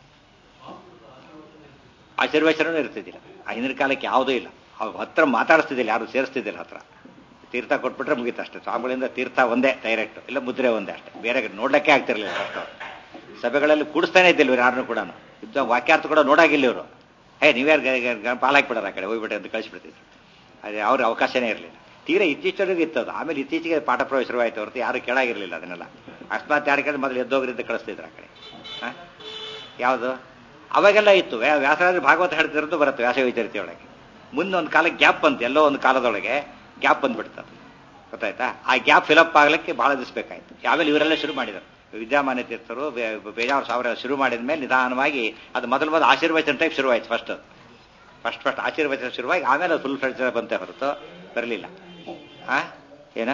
ಆಶೀರ್ವಚನೂ ಇರ್ತಿದ್ದಿಲ್ಲ ಆ ಹಿಂದಿನ ಕಾಲಕ್ಕೆ ಯಾವುದೂ ಇಲ್ಲ ಅವ್ರು ಹತ್ರ ಮಾತಾಡಿಸ್ತಿದ್ದಿಲ್ಲ ಯಾರು ಸೇರಿಸ್ತಿದ್ದಿಲ್ಲ ಹತ್ರ ತೀರ್ಥ ಕೊಟ್ಬಿಟ್ರೆ ಮುಗೀತು ಅಷ್ಟೇ ಸ್ವಾಮಿಗಳಿಂದ ತೀರ್ಥ ಒಂದೇ ಡೈರೆಕ್ಟ್ ಇಲ್ಲ ಮುದ್ರೆ ಒಂದೇ ಅಷ್ಟೇ ಬೇರೆ ನೋಡ್ಲಿಕ್ಕೆ ಆಗ್ತಿರ್ಲಿಲ್ಲ ಫಸ್ಟ್ ಸಭೆಗಳಲ್ಲಿ ಕೂಡಿಸ್ತಾನೆ ಇದ್ದಿಲ್ಲ ಇವ್ರು ಯಾರನ್ನೂ ಕೂಡ ಯುದ್ಧ ವಾಕ್ಯಾರ್ಥ ಕೂಡ ನೋಡಾಗಿಲ್ಲ ಇವರು ಹೇ ನೀವ್ಯಾರು ಪಾಲಾಕ್ಬಿಡೋರು ಆ ಕಡೆ ಹೋಗ್ಬಿಟ್ಟೆ ಅಂತ ಕಳಿಸ್ಬಿಡ್ತಿದ್ರು ಅದೇ ಅವ್ರ ಅವಕಾಶನೇ ಇರಲಿಲ್ಲ ತೀರಾ ಇತ್ತೀಚೆಗೆ ಇತ್ತದು ಆಮೇಲೆ ಇತ್ತೀಚೆಗೆ ಪಾಠ ಪ್ರವೇಶ ಶುರುವಾಯಿತು ಹೊರತು ಯಾರು ಕೇಳಾಗಿರ್ಲಿಲ್ಲ ಅದನ್ನೆಲ್ಲ ಅಕಸ್ಮಾತ್ ಯಾರು ಕೇಳಿ ಮೊದಲು ಎದ್ದೋಗ್ರಿಂದ ಕಳಿಸ್ತಿದ್ರು ಆ ಕಡೆ ಹಾಂ ಯಾವುದು ಅವಾಗೆಲ್ಲ ಇತ್ತು ವ್ಯಾ- ವ್ಯಾಸರಾಜರು ಭಾಗವತ ಹೇಳ್ತಿರೋದು ಬರುತ್ತೆ ವ್ಯಾಸ ವಿಚರಿತಿ ಒಳಗೆ ಮುಂದೆ ಒಂದು ಕಾಲಕ್ಕೆ ಗ್ಯಾಪ್ ಬಂತು ಎಲ್ಲೋ ಒಂದು ಕಾಲದೊಳಗೆ ಗ್ಯಾಪ್ ಬಂದ್ಬಿಡ್ತದೆ ಗೊತ್ತಾಯ್ತಾ ಆ ಗ್ಯಾಪ್ ಫಿಲಪ್ ಆಗ್ಲಿಕ್ಕೆ ಬಹಳ ದಿವಸ ಬೇಕಾಯ್ತು ಆಮೇಲೆ ಇವರೆಲ್ಲ ಶುರು ಮಾಡಿದರು ವಿದ್ಯಾಮಾನ್ಯ ತೀರ್ಥರು ಬೇ- ಬೇಜಾರು ಸಾವಿರ ಶುರು ಮಾಡಿದ ಮೇಲೆ ನಿಧಾನವಾಗಿ ಅದು ಮೊದಲು ಮೊದಲು ಆಶೀರ್ವಚನ ಟೈಪ್ ಶುರುವಾಯ್ತು ಫಸ್ಟ್ ಫಸ್ಟ್ ಫಸ್ಟ್ ಆಶೀರ್ವಚನ ಶುರುವಾಗಿ ಆಮೇಲೆ ಫುಲ್ ಫ್ರೆಂಡ್ಸ್ ಬಂತೆ ಹೊರತು ಬರಲಿಲ್ಲ ಆ ಏನ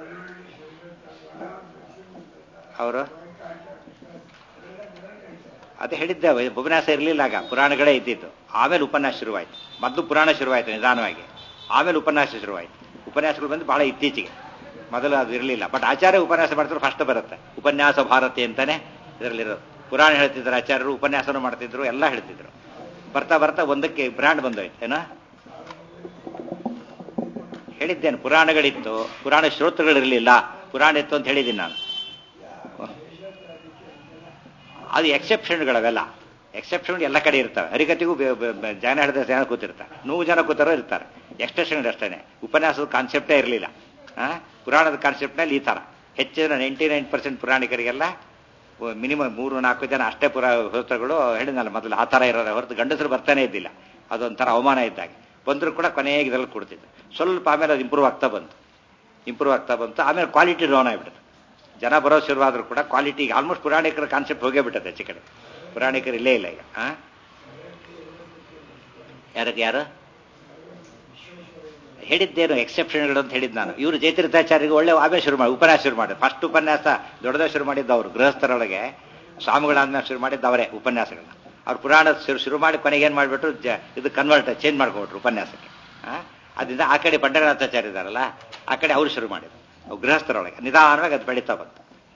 ಅವರು ಅದೇ ಹೇಳಿದ್ದೆ ಉಪನ್ಯಾಸ ಇರಲಿಲ್ಲ ಆಗ ಪುರಾಣಗಳೇ ಇದ್ದಿದ್ದು ಆಮೇಲೆ ಉಪನ್ಯಾಸ ಶುರುವಾಯಿತು ಮೊದಲು ಪುರಾಣ ಶುರುವಾಯಿತು ನಿಧಾನವಾಗಿ ಆಮೇಲೆ ಉಪನ್ಯಾಸ ಶುರುವಾಯಿತು ಉಪನ್ಯಾಸಗಳು ಬಂದು ಬಹಳ ಇತ್ತೀಚೆಗೆ ಮೊದಲು ಅದು ಇರಲಿಲ್ಲ ಬಟ್ ಆಚಾರ್ಯ ಉಪನ್ಯಾಸ ಮಾಡ್ತಿದ್ರು ಫಸ್ಟ್ ಬರುತ್ತೆ ಉಪನ್ಯಾಸ ಭಾರತಿ ಅಂತಾನೆ ಇದರಲ್ಲಿರೋದು ಪುರಾಣ ಹೇಳ್ತಿದ್ರು ಆಚಾರ್ಯರು ಉಪನ್ಯಾಸನೂ ಮಾಡ್ತಿದ್ರು ಎಲ್ಲ ಹೇಳ್ತಿದ್ರು ಬರ್ತಾ ಬರ್ತಾ ಒಂದಕ್ಕೆ ಬ್ರ್ಯಾಂಡ್ ಬಂದೋಯ್ತು ಏನೋ ಹೇಳಿದ್ದೇನೆ ಪುರಾಣಗಳಿತ್ತು ಪುರಾಣ ಶ್ರೋತೃಗಳಿರಲಿಲ್ಲ ಪುರಾಣ ಇತ್ತು ಅಂತ ಹೇಳಿದ್ದೀನಿ ನಾನು ಅದು ಎಕ್ಸೆಪ್ಷನ್ಗಳವೆಲ್ಲ ಎಕ್ಸೆಪ್ಷನ್ ಎಲ್ಲ ಕಡೆ ಇರ್ತವೆ ಹರಿಕತೆಗೂ ಬೆ- ಬೆ- ಬೆ- ಜನ ಹಿಡಿದ ಜನ ಕೂತಿರ್ತಾರೆ ನೂರು ಜನ ಕೂತಾರೋ ಇರ್ತಾರೆ ಎಕ್ಸ್ಟೆನ್ಷನ್ ಅಷ್ಟೇನೆ ಉಪನ್ಯಾಸದ ಕಾನ್ಸೆಪ್ಟೇ ಇರಲಿಲ್ಲ ಪುರಾಣದ ಕಾನ್ಸೆಪ್ಟ್ನಲ್ಲಿ ಈ ಥರ ಹೆಚ್ಚಿನ ನೈಂಟಿ ನೈನ್ ಪರ್ಸೆಂಟ್ ಪುರಾಣಿಕರಿಗೆಲ್ಲ ಮಿನಿಮಮ್ ಮೂರು ನಾಲ್ಕು ಜನ ಅಷ್ಟೇ ಪುರ ಹೋತ್ರಗಳು ಹೇಳಿದ್ನಲ್ಲ ಮೊದಲು ಆ ಥರ ಇರೋದೇ ಹೊರತು ಗಂಡಸರು ಬರ್ತಾನೆ ಇದ್ದಿಲ್ಲ ಅದೊಂಥರ ಅವಮಾನ ಇದ್ದಾಗ ಬಂದರೂ ಕೂಡ ಕೊನೆಗೆ ಇದರಲ್ಲಿ ಕೊಡ್ತಿದ್ದು ಸ್ವಲ್ಪ ಆಮೇಲೆ ಅದು ಇಂಪ್ರೂವ್ ಆಗ್ತಾ ಬಂತು ಇಂಪ್ರೂವ್ ಆಗ್ತಾ ಬಂತು ಆಮೇಲೆ ಕ್ವಾಲಿಟಿ ಡೌನ್ ಆಗಿಬಿಡುತ್ತೆ ಜನ ಬರೋ ಶುರುವಾದರೂ ಕೂಡ ಕ್ವಾಲಿಟಿ ಆಲ್ಮೋಸ್ಟ್ ಪುರಾಣಿಕರ ಕಾನ್ಸೆಪ್ಟ್ ಹೋಗೇ ಬಿಟ್ಟದೆ ಹೆಚ್ಚು ಕಡೆ ಪುರಾಣಿಕರು ಇಲ್ಲೇ ಇಲ್ಲ ಈಗ ಆ ಯಾರಕ್ಕೆ ಯಾರು ಹೇಳಿದ್ದೇನು ಎಕ್ಸೆಪ್ಷನ್ಗಳು ಅಂತ ಹೇಳಿದ್ದು ನಾನು ಇವರು ಜಯತೀರ್ಥಾಚಾರ್ಯರಿಗೆ ಒಳ್ಳೆ ಆಮೇಲೆ ಶುರು ಮಾಡಿ ಉಪನ್ಯಾಸ ಶುರು ಮಾಡಿದ್ರು ಫಸ್ಟ್ ಉಪನ್ಯಾಸ ದೊಡ್ಡದೇ ಶುರು ಮಾಡಿದ್ದು ಅವರು ಗೃಹಸ್ಥರೊಳಗೆ ಸ್ವಾಮಿಗಳಾದ್ಮೇಲೆ ಶುರು ಮಾಡಿದ್ದು ಅವರೇ ಉಪನ್ಯಾಸಗಳನ್ನ ಅವ್ರು ಪುರಾಣ ಶುರು ಶುರು ಮಾಡಿ ಕೊನೆಗೆ ಏನು ಮಾಡಿಬಿಟ್ರು ಜ ಇದು ಕನ್ವರ್ಟ್ ಚೇಂಜ್ ಮಾಡ್ಕೊಬಿಟ್ರು ಉಪನ್ಯಾಸಕ್ಕೆ ಆ? ಅದರಿಂದ ಆ ಕಡೆ ಪಂಡರನಾಥಾಚಾರ್ಯ ಇದ್ದಾರಲ್ಲ ಆ ಕಡೆ ಅವರು ಶುರು ಮಾಡಿದ್ರು ಅವು ಗೃಹಸ್ಥರೊಳಗೆ ನಿಧಾನವಾಗಿ ಅದು ಬೆಳೀತಾ ಬಂತು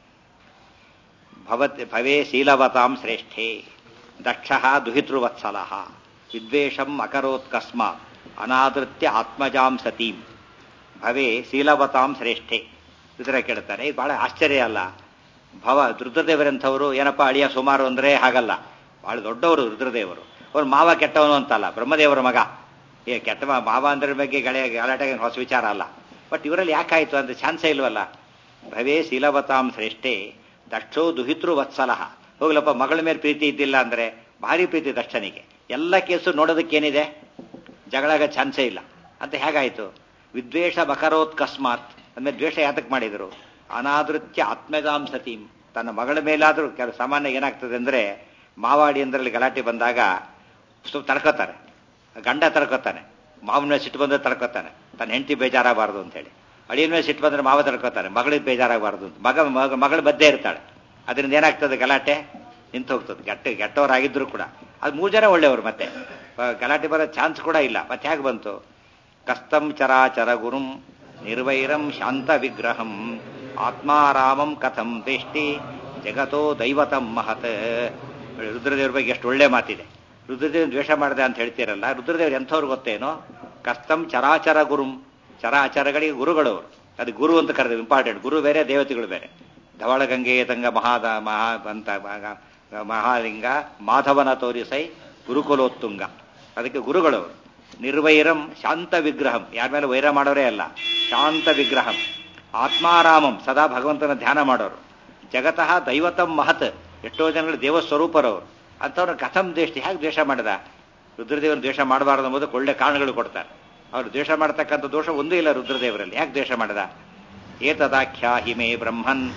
ಭವತ್ ಭವೇ ಶೀಲವತಾಂ ಶ್ರೇಷ್ಠೇ ದಕ್ಷ ದುಹಿತೃವತ್ಸಲ ವಿದ್ವೇಷಂ ಅಕರೋತ್ಕಸ್ಮಾತ್ ಅನಾದೃತ್ಯ ಆತ್ಮಜಾಂ ಸತೀಂ ಭವೇ ಶೀಲವತಾಂ ಶ್ರೇಷ್ಠೆ ಇದರ ಕೇಳ್ತಾನೆ ಇದು ಬಹಳ ಆಶ್ಚರ್ಯ ಅಲ್ಲ ಭವ ರುದ್ರದೇವರಂಥವರು ಏನಪ್ಪ ಅಳಿಯ ಸುಮಾರು ಅಂದ್ರೆ ಹಾಗಲ್ಲ ಬಹಳ ದೊಡ್ಡವರು ರುದ್ರದೇವರು ಅವ್ರು ಮಾವ ಕೆಟ್ಟವನು ಅಂತಲ್ಲ ಬ್ರಹ್ಮದೇವರ ಮಗ ಏ ಕೆಟ್ಟ ಮ- ಮಾವ ಅಂದ್ರೆ ಬಗ್ಗೆ ಗಳೆ ಗಲಾಟೆಗೆ ಏನು ಹೊಸ ವಿಚಾರ ಅಲ್ಲ ಬಟ್ ಇವರಲ್ಲಿ ಯಾಕಾಯ್ತು ಅಂತ ಚಾನ್ಸೇ ಇಲ್ವಲ್ಲ ಭವೇ ಶೀಲವತಾಂ ಶ್ರೇಷ್ಠೆ ದಕ್ಷೋ ದುಹಿತೃ ವತ್ಸಲಃ ಹೋಗ್ಲಪ್ಪ ಮಗಳ ಮೇಲೆ ಪ್ರೀತಿ ಇದ್ದಿಲ್ಲ ಅಂದ್ರೆ ಭಾರಿ ಪ್ರೀತಿ ದಕ್ಷನಿಗೆ ಎಲ್ಲ ಕೇಸು ನೋಡೋದಕ್ಕೇನಿದೆ ಜಗಳಾಗ ಚಾನ್ಸೇ ಇಲ್ಲ ಅಂತ ಹೇಗಾಯ್ತು ವಿದ್ವೇಷ ಬಕರೋತ್ಕಸ್ಮಾತ್ ಅಂದ್ಮೇಲೆ ದ್ವೇಷ ಯಾತಕ್ ಮಾಡಿದ್ರು ಅನಾದೃತ್ಯ ಆತ್ಮಜಾಂ ಸತೀಂ ತನ್ನ ಮಗಳ ಮೇಲಾದ್ರೂ ಕೆಲ ಸಾಮಾನ್ಯ ಏನಾಗ್ತದೆ ಅಂದ್ರೆ ಮಾವಾಡಿ ಅಂದ್ರಲ್ಲಿ ಗಲಾಟೆ ಬಂದಾಗ ಸ್ವಲ್ಪ ತಡ್ಕೋತಾರೆ ಗಂಡ ತಡ್ಕೋತಾನೆ ಮಾವನ ಮೇಲೆ ಸಿಟ್ಟು ಬಂದ್ರೆ ತಡ್ಕೋತಾನೆ ತನ್ನ ಹೆಂಡತಿ ಬೇಜಾರಾಗಬಾರ್ದು ಅಂತೇಳಿ ಅಳಿಯನ ಮೇಲೆ ಸಿಟ್ಟು ಬಂದ್ರೆ ಮಾವ ತಡ್ಕೋತಾನೆ ಮಗಳಿಗೆ ಬೇಜಾರಾಗಬಾರ್ದು ಅಂತ ಮಗ ಮಗ ಮಗಳು ಮಧ್ಯೆ ಇರ್ತಾಳೆ ಅದರಿಂದ ಏನಾಗ್ತದೆ ಗಲಾಟೆ ನಿಂತು ಹೋಗ್ತದೆ ಕೆಟ್ಟ ಕೆಟ್ಟವರಾಗಿದ್ರು ಕೂಡ ಅದು ಮೂರು ಜನ ಒಳ್ಳೆಯವರು ಮತ್ತೆ ಆ, ಗಲಾಟೆ ಬರೋ ಚಾನ್ಸ್ ಕೂಡ ಇಲ್ಲ ಮತ್ತೆ ಹೇಗೆ ಬಂತು ಕಸ್ತಂ ಚರಾಚರ ಗುರುಂ ನಿರ್ವೈರಂ ಶಾಂತ ವಿಗ್ರಹಂ ಆತ್ಮಾರಾಮಂ ಕಥಂ ದೇಷ್ಟಿ ಜಗತೋ ದೈವತಂ ಮಹತ್ ರುದ್ರದೇವ್ರ ಬಗ್ಗೆ ಎಷ್ಟು ಒಳ್ಳೆ ಮಾತಿದೆ ರುದ್ರದೇವ್ ದ್ವೇಷ ಮಾಡಿದೆ ಅಂತ ಹೇಳ್ತೀರಲ್ಲ ರುದ್ರದೇವ್ರು ಎಂಥವ್ರು ಗೊತ್ತೇನೋ ಕಸ್ತಂ ಚರಾಚರ ಗುರುಂ ಚರಾಚರಗಳಿಗೆ ಗುರುಗಳವರು ಅದು ಗುರು ಅಂತ ಕರೆದು ಇಂಪಾರ್ಟೆಂಟ್ ಗುರು ಬೇರೆ ದೇವತೆಗಳು ಬೇರೆ ಧವಳಗಂಗೆ ತಂಗ ಮಹಾದ ಮಹಾ ಅಂತ ಮಹಾ- ಮಹಾಲಿಂಗ ಮಾಧವನ ತೋರಿಸೈ ಗುರುಕುಲೋತ್ತುಂಗ ಅದಕ್ಕೆ ಗುರುಗಳವರು ನಿರ್ವೈರಂ ಶಾಂತ ವಿಗ್ರಹಂ ಯಾರ ಮೇಲೆ ವೈರ ಮಾಡೋರೇ ಅಲ್ಲ ಶಾಂತ ವಿಗ್ರಹಂ ಆತ್ಮಾರಾಮಂ ಸದಾ ಭಗವಂತನ ಧ್ಯಾನ ಮಾಡೋರು ಜಗತಃ ದೈವತಂ ಮಹತ್ ಎಷ್ಟೋ ಜನಗಳು ದೇವಸ್ವರೂಪರವರು ಅಂಥವ್ರ ಕಥಂ ದ್ವೇಷ ಹೇಗೆ ದ್ವೇಷ ಮಾಡಿದ ರುದ್ರದೇವರ ದ್ವೇಷ ಮಾಡಬಾರದು ಎಂಬುದಕ್ಕೆ ಒಳ್ಳೆ ಕಾರಣಗಳು ಕೊಡ್ತಾರೆ ಅವರು ದ್ವೇಷ ಮಾಡತಕ್ಕಂಥ ದೋಷ ಒಂದೂ ಇಲ್ಲ ರುದ್ರದೇವರಲ್ಲಿ ಯಾಕೆ ದ್ವೇಷ ಮಾಡಿದ ಏತದಾಖ್ಯಾ ಹಿಮೇ ಬ್ರಹ್ಮನ್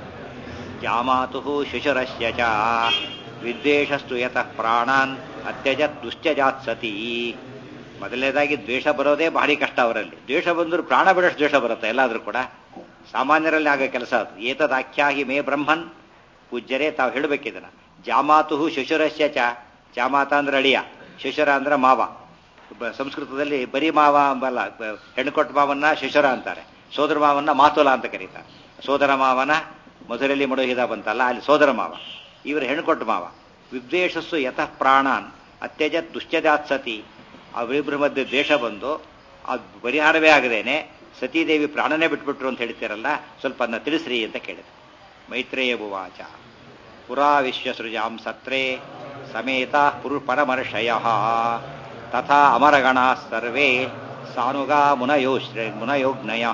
ಜಾಮಾತು ಶಿಶುರಸ್ಯ ಚ ವಿದ್ವೇಷಸ್ತು ಯತಃ ಪ್ರಾಣಾನ್ ಅತ್ಯಜತ್ ದುಶ್ಚಜಾತ್ ಸತಿ ಮೊದಲನೇದಾಗಿ ದ್ವೇಷ ಬರೋದೇ ಭಾರಿ ಕಷ್ಟ ಅವರಲ್ಲಿ ದ್ವೇಷ ಬಂದರೂ ಪ್ರಾಣ ಬಿಡೋಷ್ಟು ದ್ವೇಷ ಬರುತ್ತೆ ಎಲ್ಲಾದ್ರೂ ಕೂಡ ಸಾಮಾನ್ಯರಲ್ಲಿ ಆಗೋ ಕೆಲಸ ಅದು ಏತದಾಖ್ಯಾಹಿ ಮೇ ಬ್ರಹ್ಮನ್ ಪೂಜ್ಯರೇ ತಾವು ಹೇಳಬೇಕಿದನ ಜಾಮಾತು ಶಿಶುರಸ್ಯ ಚ ಜಾಮಾತ ಅಂದ್ರೆ ಅಳಿಯ ಶಿಶುರ ಅಂದ್ರೆ ಮಾವ ಬ- ಸಂಸ್ಕೃತದಲ್ಲಿ ಬರೀ ಮಾವ ಅಂಬಲ್ಲ ಬ- ಹೆಣ್ಣು ಕೊಟ್ಟ ಮಾವನ್ನ ಶಿಶುರ ಅಂತಾರೆ ಸೋದರ ಮಾವನ್ನ ಮಾತುಲ ಅಂತ ಕರೀತಾರೆ ಸೋದರ ಮಾವನ ಮೊದಲಲ್ಲಿ ಮಡುಹಿದ ಬಂತಲ್ಲ ಅಲ್ಲಿ ಸೋದರ ಮಾವ ಇವರು ಹೆಣ್ಣು ಕೊಟ್ಟ ಮಾವ ವಿದ್ವೇಷಸ್ಸು ಯತಃ ಪ್ರಾಣಾನ್ ಅತ್ಯಜ ದುಶ್ಚಜಾತ್ ಸತಿ ಅವರಿಬ್ಬರ ಮಧ್ಯೆ ದ್ವೇಷ ಬಂದು ಅದು ಪರಿಹಾರವೇ ಆಗದೇನೆ ಸತೀದೇವಿ ಪ್ರಾಣನೇ ಬಿಟ್ಬಿಟ್ರು ಅಂತ ಹೇಳ್ತೀರಲ್ಲ ಸ್ವಲ್ಪ ಅದನ್ನ ತಿಳಿಸ್ರಿ ಅಂತ ಕೇಳಿದೆ ಮೈತ್ರೇಯ ಭುವಾಚ ಪುರಾ ವಿಶ್ವಸೃಜಾಂ ಸತ್ರೇ ಸಮೇತ ಪುರು ಪರಮರ್ಷಯ ತಥಾ ಅಮರಗಣ ಸರ್ವೇ ಸಾನುಗಾ ಮುನಯೋಶ್ರ ಮುನಯೋಗ್ನಯ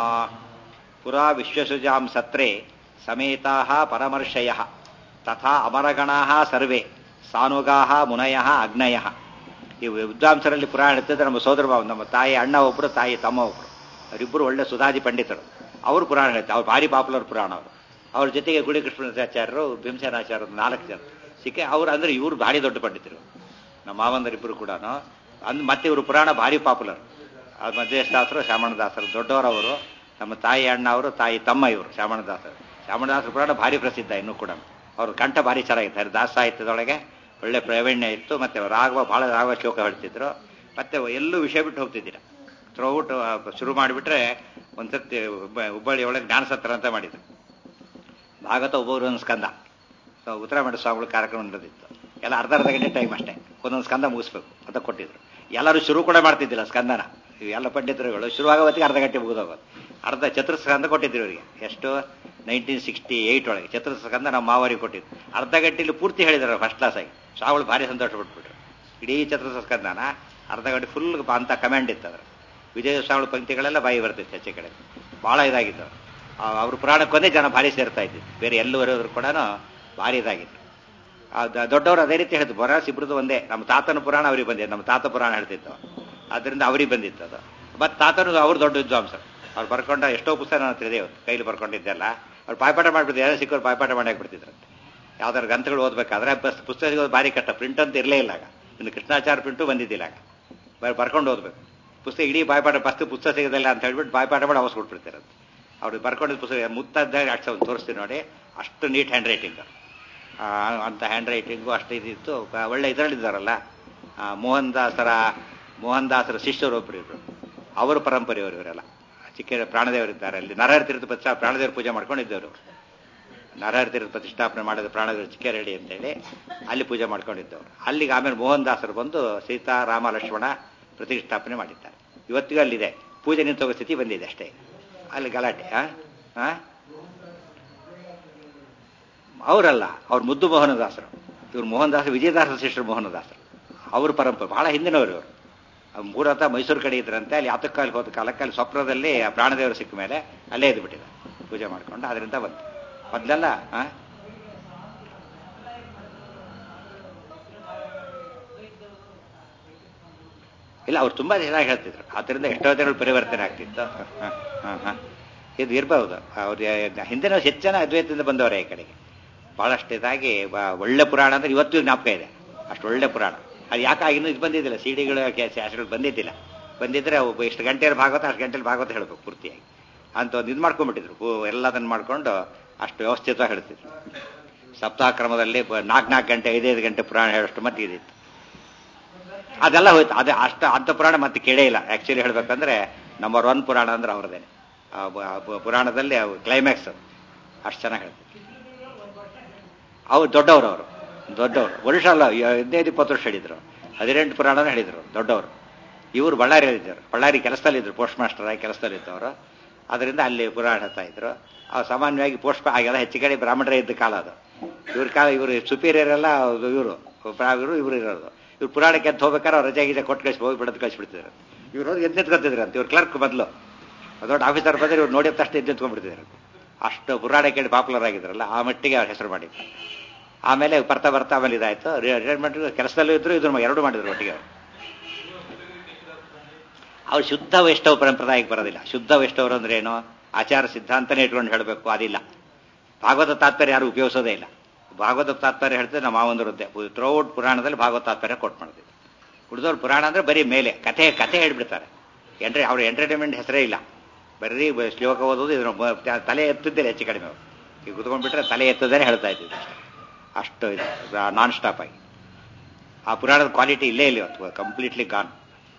ಪುರಾ ವಿಶ್ವಸೃಜಾಂ ಸತ್ರೇ ಸಮೇತಾ ಪರಮರ್ಷಯ ತಥಾ ಅಮರಗಣಾ ಸರ್ವೇ ಸಾನುಗಾ ಮುನಯ ಅಗ್ನಯ ಈ ವಿದ್ವಾಂಸರಲ್ಲಿ ಪುರಾಣ ಹೇಳ್ತಿದ್ರೆ ನಮ್ಮ ಸೋದರ ಭಾವ ನಮ್ಮ ತಾಯಿ ಅಣ್ಣ ಒಬ್ಬರು ತಾಯಿ ತಮ್ಮ ಒಬ್ಬರು ಅವರಿಬ್ಬರು ಒಳ್ಳೆ ಸುಧಾದಿ ಪಂಡಿತರು ಅವರು ಪುರಾಣ ಹೇಳ್ತಾರೆ ಅವ್ರು ಭಾರಿ ಪಾಪ್ಯುಲರ್ ಪುರಾಣ ಅವರು ಅವ್ರ ಜೊತೆಗೆ ಗುಡಿ ಕೃಷ್ಣಾಚಾರ್ಯರು ಭೀಮಸೇನಾಚಾರ್ಯರು ನಾಲ್ಕು ಜನ ಸಿಕ್ಕೆ ಅವ್ರು ಅಂದ್ರೆ ಇವರು ಭಾರಿ ದೊಡ್ಡ ಪಂಡಿತರು ನಮ್ಮ ಮಾವಂದರಿಬ್ಬರು ಕೂಡ ಅಂದ್ ಮತ್ತೆ ಇವರು ಪುರಾಣ ಭಾರಿ ಪಾಪ್ಯುಲರ್ ಅವ್ರ ಮಧ್ಯಸ್ಥಾಸರು ಶ್ಯಾಮಣದಾಸರು ದೊಡ್ಡವರವರು ನಮ್ಮ ತಾಯಿ ಅಣ್ಣ ಅವರು ತಾಯಿ ತಮ್ಮ ಇವರು ಶ್ಯಾಮಣದಾಸರು ಶ್ಯಾಮಣದಾಸರ ಪುರಾಣ ಭಾರಿ ಪ್ರಸಿದ್ಧ ಇನ್ನೂ ಕೂಡ ಅವ್ರ ಕಂಠ ಭಾರಿ ಚೆನ್ನಾಗಿತ್ತು ದಾಸ ಸಾಹಿತ್ಯದೊಳಗೆ ಒಳ್ಳೆ ಪ್ರಾವೀಣ್ಯ ಇತ್ತು ಮತ್ತೆ ರಾಘವ ಬಹಳ ರಾಘವ ಶ್ಲೋಕ ಹೇಳ್ತಿದ್ರು ಮತ್ತೆ ಎಲ್ಲೂ ವಿಷಯ ಬಿಟ್ಟು ಹೋಗ್ತಿದ್ದೀರ ಥ್ರೋಔಟ್ ಶುರು ಮಾಡಿಬಿಟ್ರೆ ಒಂದ್ಸತಿ ಹುಬ್ಬ- ಹುಬ್ಬಳ್ಳಿ ಒಳಗೆ ಜ್ಞಾನಸತ್ರ ಅಂತ ಮಾಡಿದ್ರು ಭಾಗವತ ಒಬ್ಬೊಬ್ರು ಒಂದು ಸ್ಕಂದ ಸೊ ಉತ್ತರಾಮಠ ಸ್ವಾಮಿಗಳು ಕಾರ್ಯಕ್ರಮ ನಡೆದಿತ್ತು ಎಲ್ಲ ಅರ್ಧ ಅರ್ಧ ಗಂಟೆ ಟೈಮ್ ಅಷ್ಟೇ ಒಂದೊಂದು ಸ್ಕಂದ ಮುಗಿಸ್ಬೇಕು ಅಂತ ಕೊಟ್ಟಿದ್ರು ಎಲ್ಲರೂ ಶುರು ಕೂಡ ಮಾಡ್ತಿದ್ದಿಲ್ಲ ಸ್ಕಂದನ ಇವು ಎಲ್ಲ ಪಂಡಿತರುಗಳು ಶುರುವಾಗ ಹೊತ್ತಿಗೆ ಅರ್ಧ ಗಂಟೆ ಮುಗಿದೋಗೋದು ಅರ್ಧ ಚತುರ್ಸ್ಕಂದ ಕೊಟ್ಟಿದ್ರು ಇವರಿಗೆ ಎಷ್ಟು ನೈನ್ಟೀನ್ ಸಿಕ್ಸ್ಟಿ ಏಯ್ಟ್ ಒಳಗೆ ಚತುರ್ಸ್ಕಂದ ನಮ್ಮ ಮಾವರಿಗೆ ಕೊಟ್ಟಿದ್ರು ಅರ್ಧ ಗಂಟೆಲಿ ಪೂರ್ತಿ ಹೇಳಿದ್ರು ಫಸ್ಟ್ ಕ್ಲಾಸ್ ಆಗಿ ಸ್ವಾಮಿಗಳು ಭಾರಿ ಸಂತೋಷ ಪಟ್ಬಿಟ್ರು ಇಡೀ ಚತುರ್ಸ್ಕಂದನ ಅರ್ಧ ಗಂಟೆ ಫುಲ್ ಅಂತ ಕಮಾಂಡ್ ಇತ್ತು ಅದ್ರ ವಿಜಯ ಸ್ವಾಮಿಗಳ ಪಂಕ್ತಿಗಳೆಲ್ಲ ಬಾಯಿ ಬರ್ತಿತ್ತು ಹೆಚ್ಚೆ ಕಡೆ ಭಾಳ ಇದಾಗಿತ್ತು ಅವ್ರ ಪುರಾಣಕ್ಕೊಂದೇ ಜನ ಭಾರಿ ಸೇರ್ತಾ ಇದ್ದಿದ್ದು ಬೇರೆ ಎಲ್ಲೂ ಕೂಡ ಭಾರಿ ಇದಾಗಿತ್ತು ಆ ದ- ದೊಡ್ಡವರು ಅದೇ ರೀತಿ ಹೇಳಿದ್ರು ಬರಾಸ್ ಇಬ್ರದ್ದು ಒಂದೇ ನಮ್ಮ ತಾತನ ಪುರಾಣ ಅವ್ರಿಗೆ ಬಂದಿತ್ತು ನಮ್ಮ ತಾತ ಪುರಾಣ ಹೇಳ್ತಿತ್ತು ಅದರಿಂದ ಅವ್ರಿಗೆ ಬಂದಿತ್ತು ಅದು ಮತ್ತು ತಾತನು ಅವ್ರು ದೊಡ್ಡ ವಿದ್ವಾಂಸರು ಅವ್ರು ಬರ್ಕೊಂಡ ಎಷ್ಟೋ ಪುಸ್ತಕ ನನ್ನ ಹತ್ರ ಇದೆ ಇವತ್ತು ಕೈಲಿ ಬರ್ಕೊಂಡಿದ್ದೆಲ್ಲ ಅವ್ರು ಪಾಯ್ಪಾಟ ಮಾಡ್ಬಿಡ್ತಿದ್ರು ಯಾರೋ ಸಿಕ್ಕವ್ರು ಪಾಯ್ಪಾಟ ಮಾಡಿ ಹಾಕ್ಬಿಡ್ತಿದ್ರು ಯಾವ್ದಾದ್ರು ಗ್ರಂಥಗಳು ಓದ್ಬೇಕಾದ್ರೆ ಬಸ್ ಪುಸ್ತಕ ಸಿಗೋದು ಭಾರಿ ಕಷ್ಟ ಪ್ರಿಂಟ್ ಅಂತ ಇರಲೇ ಇಲ್ಲ ಆಗ ಇನ್ನು ಕೃಷ್ಣಾಚಾರ ಪ್ರಿಂಟು ಬಂದಿದ್ದಿಲ್ಲ ಆಗ ಬರ್- ಬರ್ಕೊಂಡು ಓದ್ಬೇಕು ಪುಸ್ತಕ ಇಡೀ ಬಾಯ್ಪಾಟ ಫಸ್ಟ್ ಪುಸ್ತಕ ಸಿಗೋದಿಲ್ಲ ಅಂತ ಹೇಳ್ಬಿಟ್ಟು ಬಾಯ್ಪಾಟ ಮಾಡಿ ಅವಸ್ ಕೊಟ್ಬಿಡ್ತಿರೋದು ಅವ್ರಿಗೆ ಬರ್ಕೊಂಡಿದ್ದ ಪುಸ್ತಕ ಮುತ್ತದ್ದಾಗ ಅಷ್ಟು ಒಂದು ತೋರಿಸ್ತೀನಿ ನೋಡಿ ಅಷ್ಟು ನೀಟ್ ಹ್ಯಾಂಡ್ ರೈಟಿಂಗ್ ಅಂತ ಹ್ಯಾಂಡ್ ರೈಟಿಂಗು ಅಷ್ಟು ಇದಿತ್ತು ಕ- ಒಳ್ಳೆ ಇದರಲ್ಲಿದ್ದಾರಲ್ಲ ಆ, ಮೋಹನ್ ದಾಸರ ಮೋಹನ್ ದಾಸರ ಶಿಷ್ಯರು ಒಬ್ಬರು ಇದ್ರು ಅವರ ಪರಂಪರೆಯವರು ಇವರೆಲ್ಲ ಚಿಕ್ಕ ಪ್ರಾಣದೇವರಿದ್ದಾರೆ ಅಲ್ಲಿ ನರಹರ ತೀರ್ಥ ಪ್ರತಿಷ್ಠಾ ಪ್ರಾಣದೇವರ ಪೂಜೆ ಮಾಡ್ಕೊಂಡಿದ್ದವರು ನರಹರ ತೀರ್ಥ ಪ್ರತಿಷ್ಠಾಪನೆ ಮಾಡಿದ ಪ್ರಾಣದೇವರು ಚಿಕ್ಕರೆಡ್ಡಿ ಅಂತೇಳಿ ಅಲ್ಲಿ ಪೂಜೆ ಮಾಡ್ಕೊಂಡಿದ್ದವರು ಅಲ್ಲಿಗೆ ಆಮೇಲೆ ಮೋಹನ್ ದಾಸರು ಬಂದು ಸೀತಾ ರಾಮ ಲಕ್ಷ್ಮಣ ಪ್ರತಿಷ್ಠಾಪನೆ ಮಾಡಿದ್ದಾರೆ ಇವತ್ತಿಗೂ ಅಲ್ಲಿದೆ ಪೂಜೆ ನಿಂತೋಗೋ ಸ್ಥಿತಿ ಬಂದಿದೆ ಅಷ್ಟೇ ಅಲ್ಲಿ ಗಲಾಟೆ ಆ? ಆ? ಅವರಲ್ಲ ಅವ್ರು ಮುದ್ದು ಮೋಹನದಾಸರು ಇವ್ರು ಮೋಹನದಾಸ ವಿಜಯದಾಸರ ಶಿಷ್ಯರು ಮೋಹನದಾಸರು ಅವ್ರ ಪರಂಪರೆ ಬಹಳ ಹಿಂದಿನವರು ಇವರು ಅವ್ರು ಮೂರತ್ತ ಮೈಸೂರು ಕಡೆ ಇದ್ರಂತೆ ಅಲ್ಲಿ ಆತಕ್ಕಾಲಿ ಹೋದ ಕಾಲಕ್ಕೆ ಅಲ್ಲಿ ಸ್ವಪ್ನದಲ್ಲಿ ಆ ಪ್ರಾಣದೇವರು ಸಿಕ್ಕ ಮೇಲೆ ಅಲ್ಲೇ ಇದ್ದು ಬಿಟ್ಟಿದೆ ಪೂಜೆ ಮಾಡ್ಕೊಂಡು ಅದರಿಂದ ಬಂತು ಮೊದಲೆಲ್ಲ ಆ? ಇಲ್ಲ ಅವ್ರು ತುಂಬಾ ಚೆನ್ನಾಗಿ ಹೇಳ್ತಿದ್ರು ಅದರಿಂದ ಎಷ್ಟೋ ಜನಗಳು ಪರಿವರ್ತನೆ ಆಗ್ತಿತ್ತು ಹ, ಹ, ಹ. ಇದು ಇರಬಹುದು ಅವ್ರ ಹಿಂದಿನ ಹೆಚ್ಚು ಜನ ಅದ್ವೈತದಿಂದ ಬಂದವರೇ ಈ ಕಡೆಗೆ ಬಹಳಷ್ಟು ಇದಾಗಿ ಬ- ಒಳ್ಳೆ ಪುರಾಣ ಅಂದ್ರೆ ಇವತ್ತು ಜ್ಞಾಪಕ ಇದೆ ಅಷ್ಟು ಒಳ್ಳೆ ಪುರಾಣ ಅದು ಯಾಕೆ ಇನ್ನೂ ಇದು ಬಂದಿದ್ದಿಲ್ಲ ಸಿಡಿಗಳು ಶಾಸ್ತ್ರಗಳು ಬಂದಿದ್ದಿಲ್ಲ ಬಂದಿದ್ರೆ ಒಬ್ಬ ಎಷ್ಟು ಗಂಟೆಯಲ್ಲಿ ಭಾಗವತ ಅಷ್ಟು ಗಂಟೆಯಲ್ಲಿ ಭಾಗವತ ಹೇಳ್ಬೇಕು ಪೂರ್ತಿಯಾಗಿ ಅಂತ ಒಂದು ಇದು ಮಾಡ್ಕೊಂಡ್ಬಿಟ್ಟಿದ್ರು ಪೂ- ಎಲ್ಲದನ್ನು ಮಾಡ್ಕೊಂಡು ಅಷ್ಟು ವ್ಯವಸ್ಥಿತವಾಗಿ ಹೇಳ್ತಿದ್ರು ಸಪ್ತಾಹಕ್ರಮದಲ್ಲಿ ನಾಲ್ಕು ನಾಲ್ಕು ಗಂಟೆ ಐದೈದು ಗಂಟೆ ಪುರಾಣ ಹೇಳೋಷ್ಟು ಮಟ್ಟಿಗೆ ಇದಿತ್ತು ಅದೆಲ್ಲ ಹೋಯ್ತು ಅದೇ ಅಷ್ಟ ಅಂಥ ಪುರಾಣ ಮತ್ತೆ ಕೇಳೇ ಇಲ್ಲ ಆಕ್ಚುಲಿ ಹೇಳ್ಬೇಕಂದ್ರೆ ನಂಬರ್ ಒನ್ ಪುರಾಣ ಅಂದ್ರೆ ಅವ್ರದೇನೆ ಆ ಬ- ಆ ಬ- ಪುರಾಣದಲ್ಲಿ ಕ್ಲೈಮ್ಯಾಕ್ಸ್ ಅಷ್ಟು ಚೆನ್ನಾಗಿ ಹೇಳ್ತಾರೆ ಅವ್ರು ದೊಡ್ಡವರು ಅವರು ದೊಡ್ಡವರು ವರ್ಷ ಅಲ್ಲ ಹದಿನೈದು ಇಪ್ಪತ್ತು ವರ್ಷ ಹೇಳಿದ್ರು ಹದಿನೆಂಟು ಪುರಾಣನ ಹೇಳಿದ್ರು ದೊಡ್ಡವರು ಇವರು ಬಳ್ಳಾರಿ ಹೇಳಿದ್ರು ಬಳ್ಳಾರಿ ಕೆಲಸದಲ್ಲಿದ್ದರು ಪೋಸ್ಟ್ ಮಾಸ್ಟರ್ ಆಗಿ ಕೆಲಸದಲ್ಲಿದ್ದವರು ಅದರಿಂದ ಅಲ್ಲಿ ಪುರಾಣ ಹೇಳ್ತಾ ಇದ್ರು ಅವ್ರು ಸಾಮಾನ್ಯವಾಗಿ ಪೋಸ್ಟ್ ಆಗೆಲ್ಲ ಹೆಚ್ಚು ಕಡೆ ಬ್ರಾಹ್ಮಣರೇ ಇದ್ದ ಕಾಲ ಅದು ಇವ್ರ ಕಾಲ ಇವರು ಸುಪೀರಿಯರ್ ಎಲ್ಲ ಇವರು ಇವರು ಇವರು ಇರೋದು ಇವ್ರು ಪುರಾಣಕ್ಕೆ ಅಂತ ಹೋಗ್ಬೇಕಾದ್ರೆ ಅವ್ರು ರಜೆ ಗಿಜೆ ಕೊಟ್ಟು ಕಳಿಸಿ ಹೋಗಿ ಬಿಡೋದು ಕಳಿಸ್ಬಿಡ್ತಿದ್ರು ಇವ್ರು ಹೋಗಿ ಎದ್ದು ನಿಂತ್ಕೊತಿದ್ರು ಅಂತ ಇವ್ರು ಕ್ಲರ್ಕ್ ಬದಲು ದೊಡ್ಡ ಆಫೀಸರ್ ಬಂದ್ರೆ ಇವ್ರು ನೋಡಿದ ತಕ್ಷಣ ಎದ್ದು ನಿಂತ್ಕೊಂಡ್ಬಿಡ್ತಿದ್ರು ಅಷ್ಟು ಪುರಾಣ ಕೇಳಿ ಪಾಪ್ಯುಲರ್ ಆಗಿದ್ರಲ್ಲ ಆ ಮಟ್ಟಿಗೆ ಅವ್ರ ಹೆಸರು ಮಾಡಿದ್ರು ಆಮೇಲೆ ಬರ್ತಾ ಬರ್ತಾ ಆಮೇಲೆ ಇದಾಯ್ತು ರಿಟೈರ್ಮೆಂಟ್ ಕೆಲಸದಲ್ಲೂ ಇದ್ರು ಇದ್ರ ಎರಡು ಮಾಡಿದ್ರು ಒಟ್ಟಿಗೆ ಅವ್ರು ಅವ್ರು ಶುದ್ಧ ವೈಷ್ಣವ ಪರಂಪರಾಯಕ್ಕೆ ಬರೋದಿಲ್ಲ ಶುದ್ಧ ವೈಷ್ಣವರು ಅಂದ್ರೆ ಏನು ಆಚಾರ ಸಿದ್ಧಾಂತನೇ ಇಟ್ಕೊಂಡು ಹೇಳಬೇಕು ಅದಿಲ್ಲ ಭಾಗವತ ತಾತ್ಪರ್ಯ ಯಾರು ಉಪಯೋಗಿಸೋದೇ ಇಲ್ಲ ಭಾಗವತ ತಾತ್ಪರ್ಯ ಹೇಳ್ತಾರೆ ನಮ್ಮ ಮಾವಂದರದ್ದೇ ಥ್ರೋಔಟ್ ಪುರಾಣದಲ್ಲಿ ಭಾಗವತ ತಾತ್ಪರ್ಯ ಕೊಟ್ಟು ಮಾಡ್ತಿದ್ರು ಉಳಿದವ್ರು ಪುರಾಣ ಅಂದ್ರೆ ಬರೀ ಮೇಲೆ ಕಥೆ ಕಥೆ ಹೇಳ್ಬಿಡ್ತಾರೆ ಎಂಟ್ರೆ ಅವ್ರ ಎಂಟರ್ಟೈನ್ಮೆಂಟ್ ಹೆಸರೇ ಇಲ್ಲ ಬರೀ ಬ- ಶ್ಲೋಕ ಓದೋದು ಇದ್ರ ಬ- ತ- ತಲೆ ಎತ್ತಿದ್ದಿಲ್ಲ ಹೆಚ್ಚು ಕಡಿಮೆ ಅವ್ರು ಈಗ ಕುತ್ಕೊಂಡ್ಬಿಟ್ರೆ ತಲೆ ಎತ್ತದೇ ಹೇಳ್ತಾ ಇದ್ದಿದ್ದು ಅಷ್ಟು ಇದು ನಾನ್ ಸ್ಟಾಪ್ ಆಗಿ ಆ ಪುರಾಣದ ಕ್ವಾಲಿಟಿ ಇಲ್ಲೇ ಇಲ್ಲ ಇವತ್ತು ಕಂಪ್ಲೀಟ್ಲಿ ಗಾನ್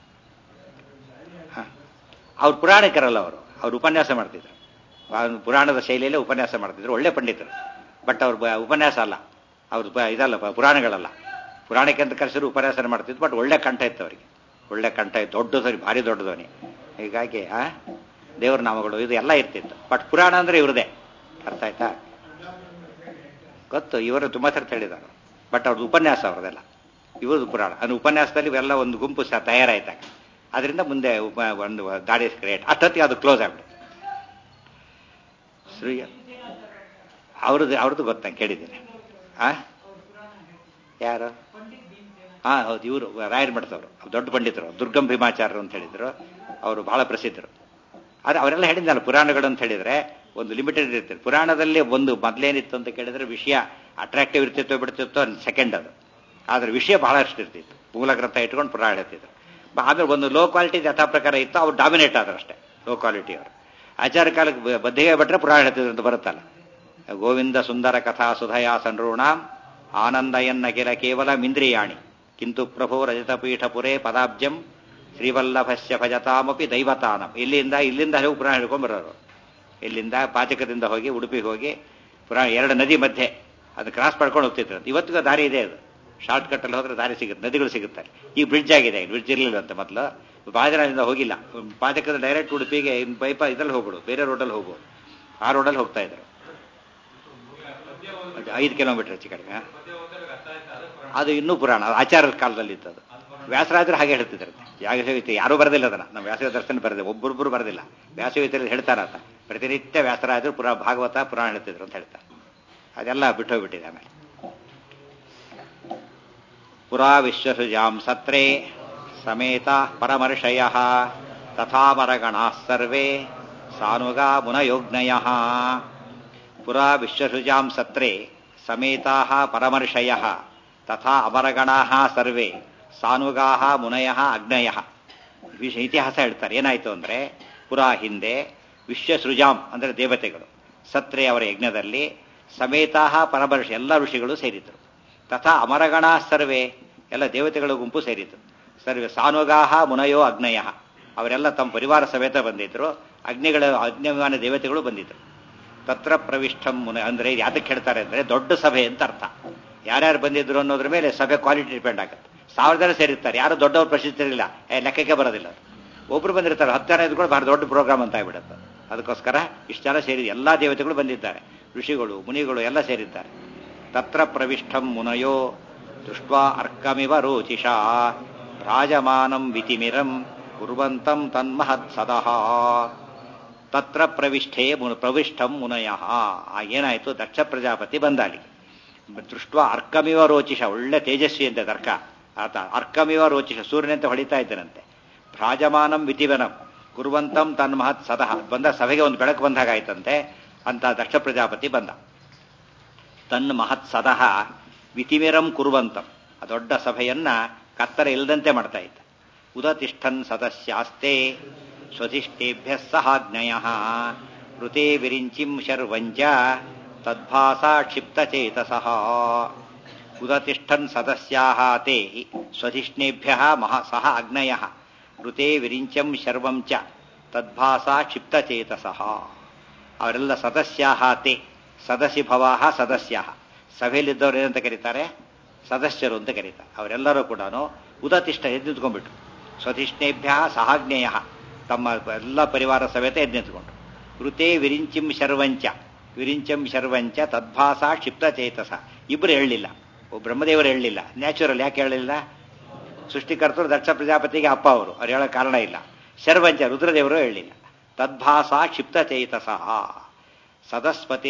ಅವ್ರು ಪುರಾಣಿಕರಲ್ಲ ಅವರು ಅವ್ರು ಉಪನ್ಯಾಸ ಮಾಡ್ತಿದ್ರು ಆ ಪುರಾಣದ ಶೈಲಿಯಲ್ಲೇ ಉಪನ್ಯಾಸ ಮಾಡ್ತಿದ್ರು ಒಳ್ಳೆ ಪಂಡಿತರು ಬಟ್ ಅವ್ರ ಬ- ಉಪನ್ಯಾಸ ಅಲ್ಲ ಅವ್ರ ಬ- ಇದಲ್ಲ ಪ- ಪುರಾಣಗಳಲ್ಲ ಪುರಾಣಕ್ಕೆ ಅಂತ ಕರೆಸಿದ್ರು ಉಪನ್ಯಾಸನ ಮಾಡ್ತಿದ್ರು ಬಟ್ ಒಳ್ಳೆ ಕಂಠ ಇತ್ತು ಅವರಿಗೆ ಒಳ್ಳೆ ಕಂಠ ಇತ್ತು ದೊಡ್ಡ ಧ್ವನಿ ಭಾರಿ ದೊಡ್ಡ ಧ್ವನಿ ಹೀಗಾಗಿ ಆ ದೇವ್ರ ನಾಮಗಳು ಇದು ಎಲ್ಲ ಇರ್ತಿತ್ತು ಬಟ್ ಪುರಾಣ ಅಂದ್ರೆ ಇವ್ರದೇ ಅರ್ಥ ಆಯ್ತಾ ಗೊತ್ತು ಇವರು ತುಂಬ ಸರಿ ಹೇಳಿದ್ದಾರೆ ಬಟ್ ಅವ್ರದ್ದು ಉಪನ್ಯಾಸ ಅವ್ರದೆಲ್ಲ ಇವ್ರದ್ದು ಪುರಾಣ ಅಂದ್ರೆ ಉಪನ್ಯಾಸದಲ್ಲಿ ಇವೆಲ್ಲ ಒಂದು ಗುಂಪು ಸಹ ತಯಾರಾಯ್ತಾಗ ಅದರಿಂದ ಮುಂದೆ ಉಪ ಒಂದು ದಾಡಿ ಕ್ರಿಯೇಟ್ ಅಷ್ಟೊತ್ತಿಗೆ ಅದು ಕ್ಲೋಸ್ ಆಗ್ಬಿಡುತ್ತೆ ಶ್ರೀ ಅವ್ರದ್ದು ಅವ್ರದ್ದು ಗೊತ್ತಾ ಕೇಳಿದ್ದೀನಿ ಆ ಯಾರು ಹಾ ಹೌದು ಇವರು ರಾಯರ್ ಮಠದವರು ದೊಡ್ಡ ಪಂಡಿತರು ದುರ್ಗಂ ಭೀಮಾಚಾರ್ಯರು ಅಂತ ಹೇಳಿದ್ರು ಅವರು ಬಹಳ ಪ್ರಸಿದ್ಧರು ಆದ್ರೆ ಅವರೆಲ್ಲ ಹೇಳಿದ್ನಲ್ಲ ಪುರಾಣಗಳು ಅಂತ ಹೇಳಿದ್ರೆ ಒಂದು ಲಿಮಿಟೆಡ್ ಇರ್ತಾರೆ ಪುರಾಣದಲ್ಲಿ ಒಂದು ಮೊದಲೇನಿತ್ತು ಅಂತ ಕೇಳಿದ್ರೆ ವಿಷಯ ಅಟ್ರಾಕ್ಟಿವ್ ಇರ್ತಿತ್ತೋ ಬಿಡ್ತಿತ್ತೋ ಸೆಕೆಂಡ್ ಅದು ಆದ್ರೆ ವಿಷಯ ಬಹಳಷ್ಟು ಇರ್ತಿತ್ತು ಮೂಲ ಗ್ರಂಥ ಇಟ್ಕೊಂಡು ಪುರಾಣ ಹೇಳ್ತಿದ್ರು ಆಮೇಲೆ ಒಂದು ಲೋ ಕ್ವಾಲಿಟಿ ಯಥಾ ಪ್ರಕಾರ ಇತ್ತು ಅವ್ರು ಡಾಮಿನೇಟ್ ಆದ್ರು ಅಷ್ಟೇ ಲೋ ಕ್ವಾಲಿಟಿ ಅವರು ಆಚಾರ ಕಾಲಕ್ಕೆ ಬದ್ಧಿಗೆ ಬಿಟ್ರೆ ಪುರಾಣ ಹೇಳ್ತಿದ್ರು ಅಂತ ಬರುತ್ತಲ್ಲ ಗೋವಿಂದ ಸುಂದರ ಕಥಾ ಸುಧಯ ಸಂಡ್ರೂಣಾಂ ಆನಂದಯನ್ನಗಿಲ ಕೇವಲ ಮಿಂದ್ರಿಯಾಣಿ ಕಿಂತು ಪ್ರಭು ರಜತಪೀಠಪುರೇ ಪದಾಬ್ಜಂ ಶ್ರೀವಲ್ಲಭಸ್ಯ ಭಜತಾಮಪಿ ದೈವತಾನಂ ಇಲ್ಲಿಂದ ಇಲ್ಲಿಂದ ಹೋಗಿ ಪುರಾಣ ಹಿಡ್ಕೊಂಡ್ ಬರೋರು ಇಲ್ಲಿಂದ ಪಾಚಕದಿಂದ ಹೋಗಿ ಉಡುಪಿಗೆ ಹೋಗಿ ಪುರಾಣ ಎರಡು ನದಿ ಮಧ್ಯೆ ಅದು ಕ್ರಾಸ್ ಮಾಡ್ಕೊಂಡು ಹೋಗ್ತಿದ್ರು ಇವತ್ತಿಗೂ ದಾರಿ ಇದೆ ಅದು ಶಾರ್ಟ್ ಕಟ್ ಅಲ್ಲಿ ಹೋದ್ರೆ ದಾರಿ ಸಿಗುತ್ತೆ ನದಿಗಳು ಸಿಗುತ್ತಾರೆ ಈ ಬ್ರಿಡ್ಜ್ ಆಗಿದೆ ಬ್ರಿಡ್ಜ್ ಇರಲಿಲ್ಲ ಅಂತ ಮೊದಲು ಬಾಜರಾದಿಂದ ಹೋಗಿಲ್ಲ ಪಾಚಕದ ಡೈರೆಕ್ಟ್ ಉಡುಪಿಗೆ ಬೈಪ ಇದ್ರಲ್ಲಿ ಹೋಗ್ಬಿಡು ಬೇರೆ ರೋಡಲ್ಲಿ ಹೋಗು ಆ ರೋಡಲ್ಲಿ ಹೋಗ್ತಾ ಇದ್ರು ಐದು ಕಿಲೋಮೀಟರ್ ಹೆಚ್ಚು ಕಡಿಮೆ ಅದು ಇನ್ನೂ ಪುರಾಣ ಅದು ಆಚಾರದ ಕಾಲದಲ್ಲಿ ಇತ್ತದು ವ್ಯಾಸರಾಜರು ಹಾಗೆ ಹೇಳ್ತಿದ್ರು ಯಾಗಸೇವಿತ ಯಾರೂ ಬರೆದಿಲ್ಲ ಅದನ್ನ ನಮ್ಮ ವ್ಯಾಸವಿ ದರ್ಶನ ಬರೆದಿಲ್ಲ ಒಬ್ಬೊಬ್ಬರು ಬರೆದಿಲ್ಲ ವ್ಯಾಸವಿತರಲ್ಲಿ ಹೇಳ್ತಾರ ಅಂತ ಪ್ರತಿನಿತ್ಯ ವ್ಯಾಸರಾಜರು ಪುರಾ ಭಾಗವತ ಪುರಾಣ ಹೇಳ್ತಿದ್ರು ಅಂತ ಹೇಳ್ತಾರೆ ಅದೆಲ್ಲ ಬಿಟ್ಟೋಗ್ಬಿಟ್ಟಿದೆ ಆಮೇಲೆ ಪುರಾ ವಿಶ್ವಸುಜಾಂ ಸತ್ರೇ ಸಮೇತ ಪರಮರ್ಷಯ ತಥಾಮರಗಣಾ ಸರ್ವೇ ಸಾನುಗಾ ಮುನಯೋಗ್ನಯ ಪುರಾ ವಿಶ್ವಸುಜಾಂ ಸತ್ರೇ ಸಮೇತಾ ಪರಮರ್ಷಯ ತಥಾ ಅಮರಗಣಾ ಸರ್ವೇ ಸಾನುಗಾ ಮುನಯ ಅಗ್ನಯ ಇತಿಹಾಸ ಹೇಳ್ತಾರೆ ಏನಾಯ್ತು ಅಂದ್ರೆ ಪುರಾ ಹಿಂದೆ ವಿಶ್ವಸೃಜಾಂ ಅಂದ್ರೆ ದೇವತೆಗಳು ಸತ್ರೆ ಅವರ ಯಜ್ಞದಲ್ಲಿ ಸಮೇತಾ ಪರಮರ್ಷ ಎಲ್ಲ ಋಷಿಗಳು ಸೇರಿದ್ರು ತಥಾ ಅಮರಗಣಾ ಸರ್ವೇ ಎಲ್ಲ ದೇವತೆಗಳ ಗುಂಪು ಸೇರಿತು ಸರ್ವೇ ಸಾನುಗಾಹ ಮುನಯೋ ಅಗ್ನಯ ಅವರೆಲ್ಲ ತಮ್ಮ ಪರಿವಾರ ಸಮೇತ ಬಂದಿದ್ರು ಅಗ್ನಿಗಳ ಅಗ್ನಿಮಾನ ದೇವತೆಗಳು ಬಂದಿದ್ರು ತತ್ರ ಪ್ರವಿಷ್ಟಂ ಮುನ ಅಂದ್ರೆ ಯಾತಕ್ಕೆ ಹೇಳ್ತಾರೆ ಅಂದ್ರೆ ದೊಡ್ಡ ಸಭೆ ಅಂತ ಅರ್ಥ ಯಾರ್ಯಾರು ಬಂದಿದ್ರು ಅನ್ನೋದ್ರ ಮೇಲೆ ಸಭೆ ಕ್ವಾಲಿಟಿ ಡಿಪೆಂಡ್ ಆಗುತ್ತೆ ಸಾವಿರ ಜನ ಸೇರಿರ್ತಾರೆ ಯಾರು ದೊಡ್ಡವ್ರ ಪ್ರಸಿದ್ಧಿ ಇರಲಿಲ್ಲ ಲೆಕ್ಕಕ್ಕೆ ಬರೋದಿಲ್ಲ ಒಬ್ರು ಬಂದಿರ್ತಾರೆ ಹತ್ತು ಜನ ಇದ್ಕೊಂಡು ಬಹಳ ದೊಡ್ಡ ಪ್ರೋಗ್ರಾಮ್ ಅಂತ ಆಗ್ಬಿಡುತ್ತೆ ಅದಕ್ಕೋಸ್ಕರ ಇಷ್ಟು ಜನ ಸೇರಿ ಎಲ್ಲಾ ದೇವತೆಗಳು ಬಂದಿದ್ದಾರೆ ಋಷಿಗಳು ಮುನಿಗಳು ಎಲ್ಲ ಸೇರಿದ್ದಾರೆ ತತ್ರ ಪ್ರವಿಷ್ಟಂ ಮುನಯೋ ದೃಷ್ಟ ಅರ್ಕಮಿವ ರೋಚಿಷಾ ಭ್ರಾಜಮಾನಂ ವಿತಿಮಿರಂ ಕುರ್ವಂತಂ ತನ್ಮಹತ್ ಸದಹ ತತ್ರ ಪ್ರವಿಷ್ಠೇ ಮುನ ಪ್ರವಿಷ್ಟಂ ಮುನಯ ಏನಾಯ್ತು ದಕ್ಷ ಪ್ರಜಾಪತಿ ಬಂದಾಲಿ ದೃಷ್ಟ ಅರ್ಕಮಿವ ರೋಚಿಷ ಒಳ್ಳೆ ತೇಜಸ್ವಿ ಅಂತೆ ತರ್ಕ ಆತ ಅರ್ಕಮಿವ ರೋಚಿಷ ಸೂರ್ಯನಂತೆ ಹೊಡಿತಾ ಇದ್ದನಂತೆ ಭ್ರಾಜಮಾನಂ ವಿತಿವನಂ ಕುರುವಂತಂ ತನ್ಮಹತ್ ಸದಹ ಬಂದ ಸಭೆಗೆ ಒಂದು ಬೆಳಕು ಬಂದಾಗ ಆಯ್ತಂತೆ ಅಂತ ದಕ್ಷ ಪ್ರಜಾಪತಿ ಬಂದ ತನ್ನ ಮಹತ್ ಸದಹ ವಿತಿಮಿರಂ ಕುರುವಂತಂ ಆ ದೊಡ್ಡ ಸಭೆಯನ್ನ ಕತ್ತರ ಇಲ್ಲದಂತೆ ಮಾಡ್ತಾ ಇದ್ದ ಉದತಿಷ್ಠನ್ ಸದಸ್ಯಾಸ್ತೆ ಸ್ವಧಿಷ್ಠೇಭ್ಯ ಸಹಾಜ್ಞಯ ಋತೆ ವಿರಿಂಚಿಂ ಶರ್ವಂಚ ತದ್ಭಾಸಾ ಕ್ಷಿಪ್ತಚೇತಸಃ ಉದತಿಷ್ಠನ್ ಸದಸ್ಯಾಹ ತೇ ಸ್ವಧಿಷ್ಣೇಭ್ಯ ಮಹ ಸಹ ಅಗ್ನಯ ಋತೆ ವಿರಿಂಚಂ ಶರ್ವಂ ಚ ತದ್ಭಾಸಾ ಕ್ಷಿಪ್ತಚೇತಸಃ ಅವರೆಲ್ಲ ಸದಸ್ಯಾಹ ತೇ ಸದಸ್ಯ ಭವಾಹ ಸದಸ್ಯ ಸಭೆಯಲ್ಲಿದ್ದವರು ಏನಂತ ಕರೀತಾರೆ ಸದಸ್ಯರು ಅಂತ ಕರೀತಾರೆ ಅವರೆಲ್ಲರೂ ಕೂಡ ಉದತಿಷ್ಠ ಎದ್ದು ನಿಂತ್ಕೊಂಡ್ಬಿಟ್ರು ಸ್ವಧಿಷ್ಣೇಭ್ಯ ಸಹಾಜ್ಞೇಯ ತಮ್ಮ ಎಲ್ಲ ಪರಿವಾರ ಸಮೇತ ಎದ್ದು ನಿಂತ್ಕೊಂಡ್ರು ಋತೆ ವಿರಿಂಚಿಂ ಶರ್ವಂಚ ವಿರಿಂಚಂ ಶರ್ವಂಚ ತದ್ಭಾಸ ಕ್ಷಿಪ್ತಚೇತಸ ಇಬ್ಬರು ಹೇಳಲಿಲ್ಲ ಒಬ್ಬ ಬ್ರಹ್ಮದೇವರು ಹೇಳಲಿಲ್ಲ ನ್ಯಾಚುರಲ್ ಯಾಕೆ ಹೇಳಲಿಲ್ಲ ಸೃಷ್ಟಿಕರ್ತರು ದಕ್ಷ ಪ್ರಜಾಪತಿಗೆ ಅಪ್ಪ ಅವರು ಅವ್ರು ಹೇಳೋ ಕಾರಣ ಇಲ್ಲ ಶರ್ವಂಚ ರುದ್ರದೇವರು ಹೇಳಲಿಲ್ಲ ತದ್ಭಾಸ ಕ್ಷಿಪ್ತಚೇತಸ ಸದಸ್ಪತಿ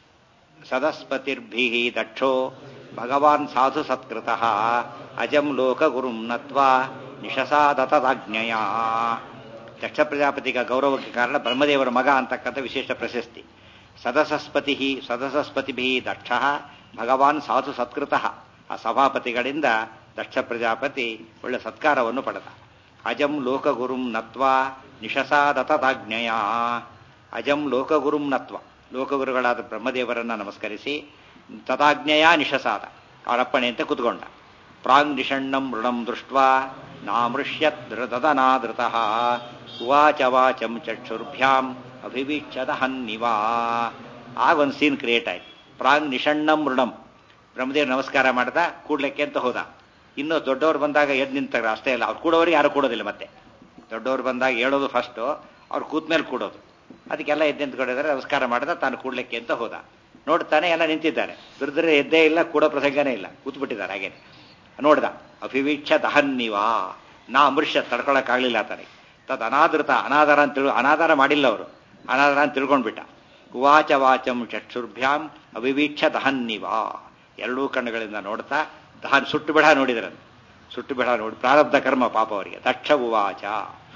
ಸದಸ್ಪತಿರ್ಭಿ ದಕ್ಷೋ ಭಗವಾನ್ ಸಾಧು ಸತ್ಕೃತ ಅಜಂ ಲೋಕಗುರುಂ ನತ್ವಾ ನಿಶಸಾದತದಾಜ್ಞಯ ದಕ್ಷ ಪ್ರಜಾಪತಿಗ ಗೌರವಕ್ಕೆ ಕಾರಣ ಬ್ರಹ್ಮದೇವರ ಮಗ ಅಂತಕ್ಕಂಥ ವಿಶೇಷ ಪ್ರಶಸ್ತಿ ಸದಸಸ್ಪತಿ ಸದಸಸ್ಪತಿಭಿ ದಕ್ಷ ಭಗವಾನ್ ಸಾಧು ಸತ್ಕೃತ ಆ ಸಭಾಪತಿಗಳಿಂದ ದಕ್ಷ ಪ್ರಜಾಪತಿ ಒಳ್ಳೆ ಸತ್ಕಾರವನ್ನು ಪಡೆದ ಅಜಂ ಲೋಕಗುರುಂ ನತ್ವಾ ನಿಶಸಾದತದಾಜ್ಞಯ ಅಜಂ ಲೋಕಗುರುಂ ನತ್ವ ಲೋಕಗುರುಗಳಾದ ಬ್ರಹ್ಮದೇವರನ್ನ ನಮಸ್ಕರಿಸಿ ತದಾಜ್ಞೆಯ ನಿಶಸಾದ ಅವರಪ್ಪಣೆ ಅಂತ ಕುತ್ಕೊಂಡ ಪ್ರಾಂಗ್ ನಿಷಣ್ಣಂ ಮೃಣಂ ದೃಷ್ಟ ನಾಮೃಷ್ಯತ್ ಧೃತದನಾದೃತ ಉವಾಚ ವಾಚಂ ಚಕ್ಷುರ್ಭ್ಯಾಂ ಅಭಿವೀಕ್ಷದ ಹನ್ನಿವಾ ಆಗ ಒಂದು ಸೀನ್ ಕ್ರಿಯೇಟ್ ಆಯ್ತು ಪ್ರಾಂಗ್ ನಿಷಣ್ಣಂ ಮೃಣಂ ಬ್ರಹ್ಮದೇವ್ ನಮಸ್ಕಾರ ಮಾಡ್ದ ಕೂಡ್ಲಿಕ್ಕೆ ಅಂತ ಹೋದ ಇನ್ನು ದೊಡ್ಡವ್ರು ಬಂದಾಗ ಎದ್ದು ನಿಂತಾಗ ಅಷ್ಟೇ ಇಲ್ಲ ಅವ್ರು ಕೂಡೋರಿಗೆ ಯಾರು ಕೂಡೋದಿಲ್ಲ ಮತ್ತೆ ದೊಡ್ಡವ್ರು ಬಂದಾಗ ಹೇಳೋದು ಫಸ್ಟು ಅವ್ರು ಕೂತ್ ಮೇಲೆ ಕೂಡೋದು ಅದಕ್ಕೆಲ್ಲ ಎದ್ದು ನಿಂತ್ಕೊಂಡಿದ್ದಾರೆ ನಮಸ್ಕಾರ ಮಾಡಿದ ತಾನು ಕೂಡ್ಲಿಕ್ಕೆ ಅಂತ ಹೋದ ನೋಡ್ತಾನೆ ಎಲ್ಲ ನಿಂತಿದ್ದಾರೆ ದುರ್ದ್ರೆ ಎದ್ದೇ ಇಲ್ಲ ಕೂಡೋ ಪ್ರಸಂಗನೇ ಇಲ್ಲ ಕೂತ್ಬಿಟ್ಟಿದ್ದಾರೆ ಹಾಗೆ ನೋಡ್ದ ಅಭಿವೀಕ್ಷ ದಹನ್ನಿವಾ ನಾ ಅಮೃಷ್ಯ ತಡ್ಕೊಳಕ್ಕಾಗ್ಲಿಲ್ಲ ಆತನಿಗೆ ತದ್ ಅನಾದೃತ ಅನಾಧಾರ ಅಂತ ತಿಳ್ ಅನಾಧಾರ ಮಾಡಿಲ್ಲ ಅವರು ಅನಾಧಾರ ಅಂತ ತಿಳ್ಕೊಂಡ್ಬಿಟ್ಟ ಉವಾಚ ವಾಚಂ ಚಕ್ಷುರ್ಭ್ಯಾಂ ಅವಿವೀಕ್ಷ ದಹನ್ನಿವಾ ಎರಡೂ ಕಣ್ಣುಗಳಿಂದ ನೋಡ್ತಾ ದಹನ್ ಸುಟ್ಟು ಬಿಡ ನೋಡಿದ್ರಂತೆ ಸುಟ್ಟು ಬಿಡ ನೋಡಿ ಪ್ರಾರಬ್ಧ ಕರ್ಮ ಪಾಪ ಅವರಿಗೆ ದಕ್ಷ ಉವಾಚ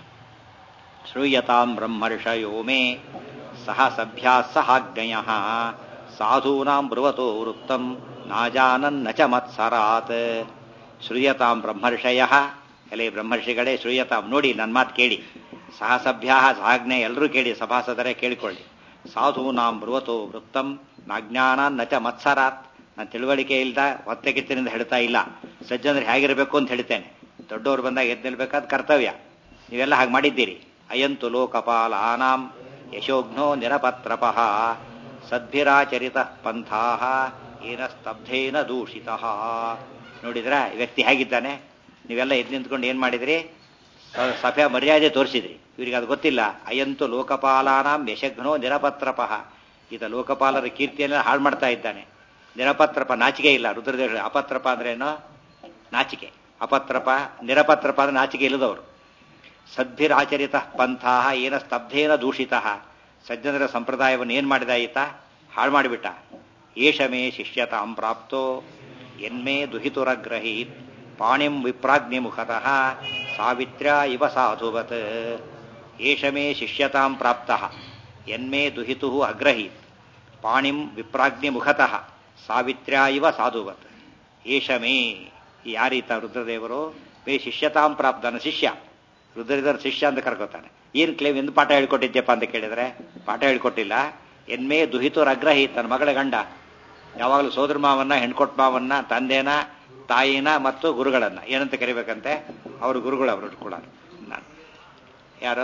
ಶ್ರೂಯತಾಂ ಬ್ರಹ್ಮರ್ಷಯೋ ಮೇ ಸಹ ಸಭ್ಯಾ ಸಹಾಜ್ಞಯ ಸಾಧೂನಾಂ ಬ್ರುವತೋ ವೃತ್ತಂ ನಾಜಾನನ್ನ ಚ ಮತ್ಸರಾತ್ ಶ್ರೂಯತಾಂ ಬ್ರಹ್ಮರ್ಷಯ ಎಲೆ ಬ್ರಹ್ಮರ್ಷಿಗಳೇ ಶ್ರೂಯತಾಂ ನೋಡಿ ನನ್ನ ಮಾತು ಕೇಳಿ ಸಹಸಭ್ಯ ಸಹಾಜ್ಞೆ ಎಲ್ಲರೂ ಕೇಳಿ ಸಭಾಸದರೇ ಕೇಳಿಕೊಳ್ಳಿ ಸಾಧೂನಾಂ ಬ್ರುವತೋ ವೃತ್ತಂ ನಾಜ್ಞಾನ ನಚ ಮತ್ಸರಾತ್ ನಾನು ತಿಳುವಳಿಕೆ ಇಲ್ದ ಹೊತ್ತೆಗಿತ್ತಿನಿಂದ ಹೇಳ್ತಾ ಇಲ್ಲ ಸಜ್ಜನರು ಹೇಗಿರಬೇಕು ಅಂತ ಹೇಳ್ತೇನೆ ದೊಡ್ಡವರು ಬಂದಾಗ ಎದ್ದು ನಿಲ್ಬೇಕಾದ ಕರ್ತವ್ಯ ನೀವೆಲ್ಲ ಹಾಗೆ ಮಾಡಿದ್ದೀರಿ ಅಯಂತು ಲೋಕಪಾಲ ಆನಾಂ ಯಶೋಘ್ನೋ ನಿರಪತ್ರಪಃ ಸದ್ಭಿರಾಚರಿತ ಪಂಥಾ ಏನ ಸ್ತಬ್ಧೇನ ದೂಷಿತ ನೋಡಿದ್ರ ಈ ವ್ಯಕ್ತಿ ಹೇಗಿದ್ದಾನೆ ನೀವೆಲ್ಲ ಎದ್ದು ನಿಂತ್ಕೊಂಡು ಏನ್ ಮಾಡಿದ್ರಿ ಸಭೆಯ ಮರ್ಯಾದೆ ತೋರಿಸಿದ್ರಿ ಇವರಿಗೆ ಅದು ಗೊತ್ತಿಲ್ಲ ಅಯಂತು ಲೋಕಪಾಲಾನಾಂ ಯಶಘ್ನೋ ನಿರಪತ್ರಪಃ ಈತ ಲೋಕಪಾಲರ ಕೀರ್ತಿಯನ್ನು ಹಾಳು ಮಾಡ್ತಾ ಇದ್ದಾನೆ ನಿರಪತ್ರಪ ನಾಚಿಕೆ ಇಲ್ಲ ರುದ್ರದೇವ ಅಪತ್ರಪ ಅಂದ್ರೆ ಏನೋ ನಾಚಿಕೆ ಅಪತ್ರಪ ನಿರಪತ್ರಪ ಅಂದ್ರೆ ನಾಚಿಕೆ ಇಲ್ಲದವರು ಸದ್ಭಿರಾಚರಿತ ಪಂಥಾ ಏನ ಸ್ತಬ್ಧೇನ ದೂಷಿತ ಸಜ್ಜನರ ಸಂಪ್ರದಾಯವನ್ನು ಏನ್ ಮಾಡಿದ ಈತ ಹಾಳು ಮಾಡಿಬಿಟ್ಟ ಏಷ ಮೇ ಶಿಷ್ಯತಾಂ ಪ್ರಾಪ್ತೋ ಎನ್ಮೇ ದುಹಿತುರಗ್ರಹೀತ್ ಪಾಣಿಂ ವಿಪ್ರಾಗ್ನಿಮುಖತಃ ಸಾವಿತ್ರ್ಯ ಇವ ಸಾಧುವತ್ ಏಷ ಮೇ ಶಿಷ್ಯತಾಂ ಪ್ರಾಪ್ತಃ ಎನ್ಮೇ ದುಹಿತು ಅಗ್ರಹೀತ್ ಪಾಣಿಂ ವಿಪ್ರಾಗ್ನಿಮುಖತಃ ಸಾವಿತ್ರ್ಯ ಇವ ಸಾಧುವತ್ ಏಷ ಮೇ ಯಾರೀತ ರುದ್ರದೇವರು ಮೇ ಶಿಷ್ಯತಾಂ ಪ್ರಾಪ್ತ ನನ್ನ ಶಿಷ್ಯ ರುದ್ರದೇವರ ಶಿಷ್ಯ ಅಂತ ಕರ್ಕೋತಾನೆ ಏನು ಕ್ಲೇಮ್ ಎಂದು ಪಾಠ ಹೇಳ್ಕೊಟ್ಟಿದ್ಯಪ್ಪ ಅಂತ ಕೇಳಿದ್ರೆ ಪಾಠ ಹೇಳ್ಕೊಟ್ಟಿಲ್ಲ ಎನ್ಮೇ ದುಹಿತೋರ್ ಅಗ್ರಹೀತ್ ನನ್ನ ಮಗಳ ಗಂಡ ಯಾವಾಗಲೂ ಸೋದರ ಮಾವನ್ನ ಹೆಣ್ಕೊಟ್ ಮಾವನ್ನ ತಂದೆನ ತಾಯಿನ ಮತ್ತು ಗುರುಗಳನ್ನ ಏನಂತ ಕರಿಬೇಕಂತೆ ಅವರು ಗುರುಗಳು ಅವರು ಕೂಡ ನಾನು ಯಾರು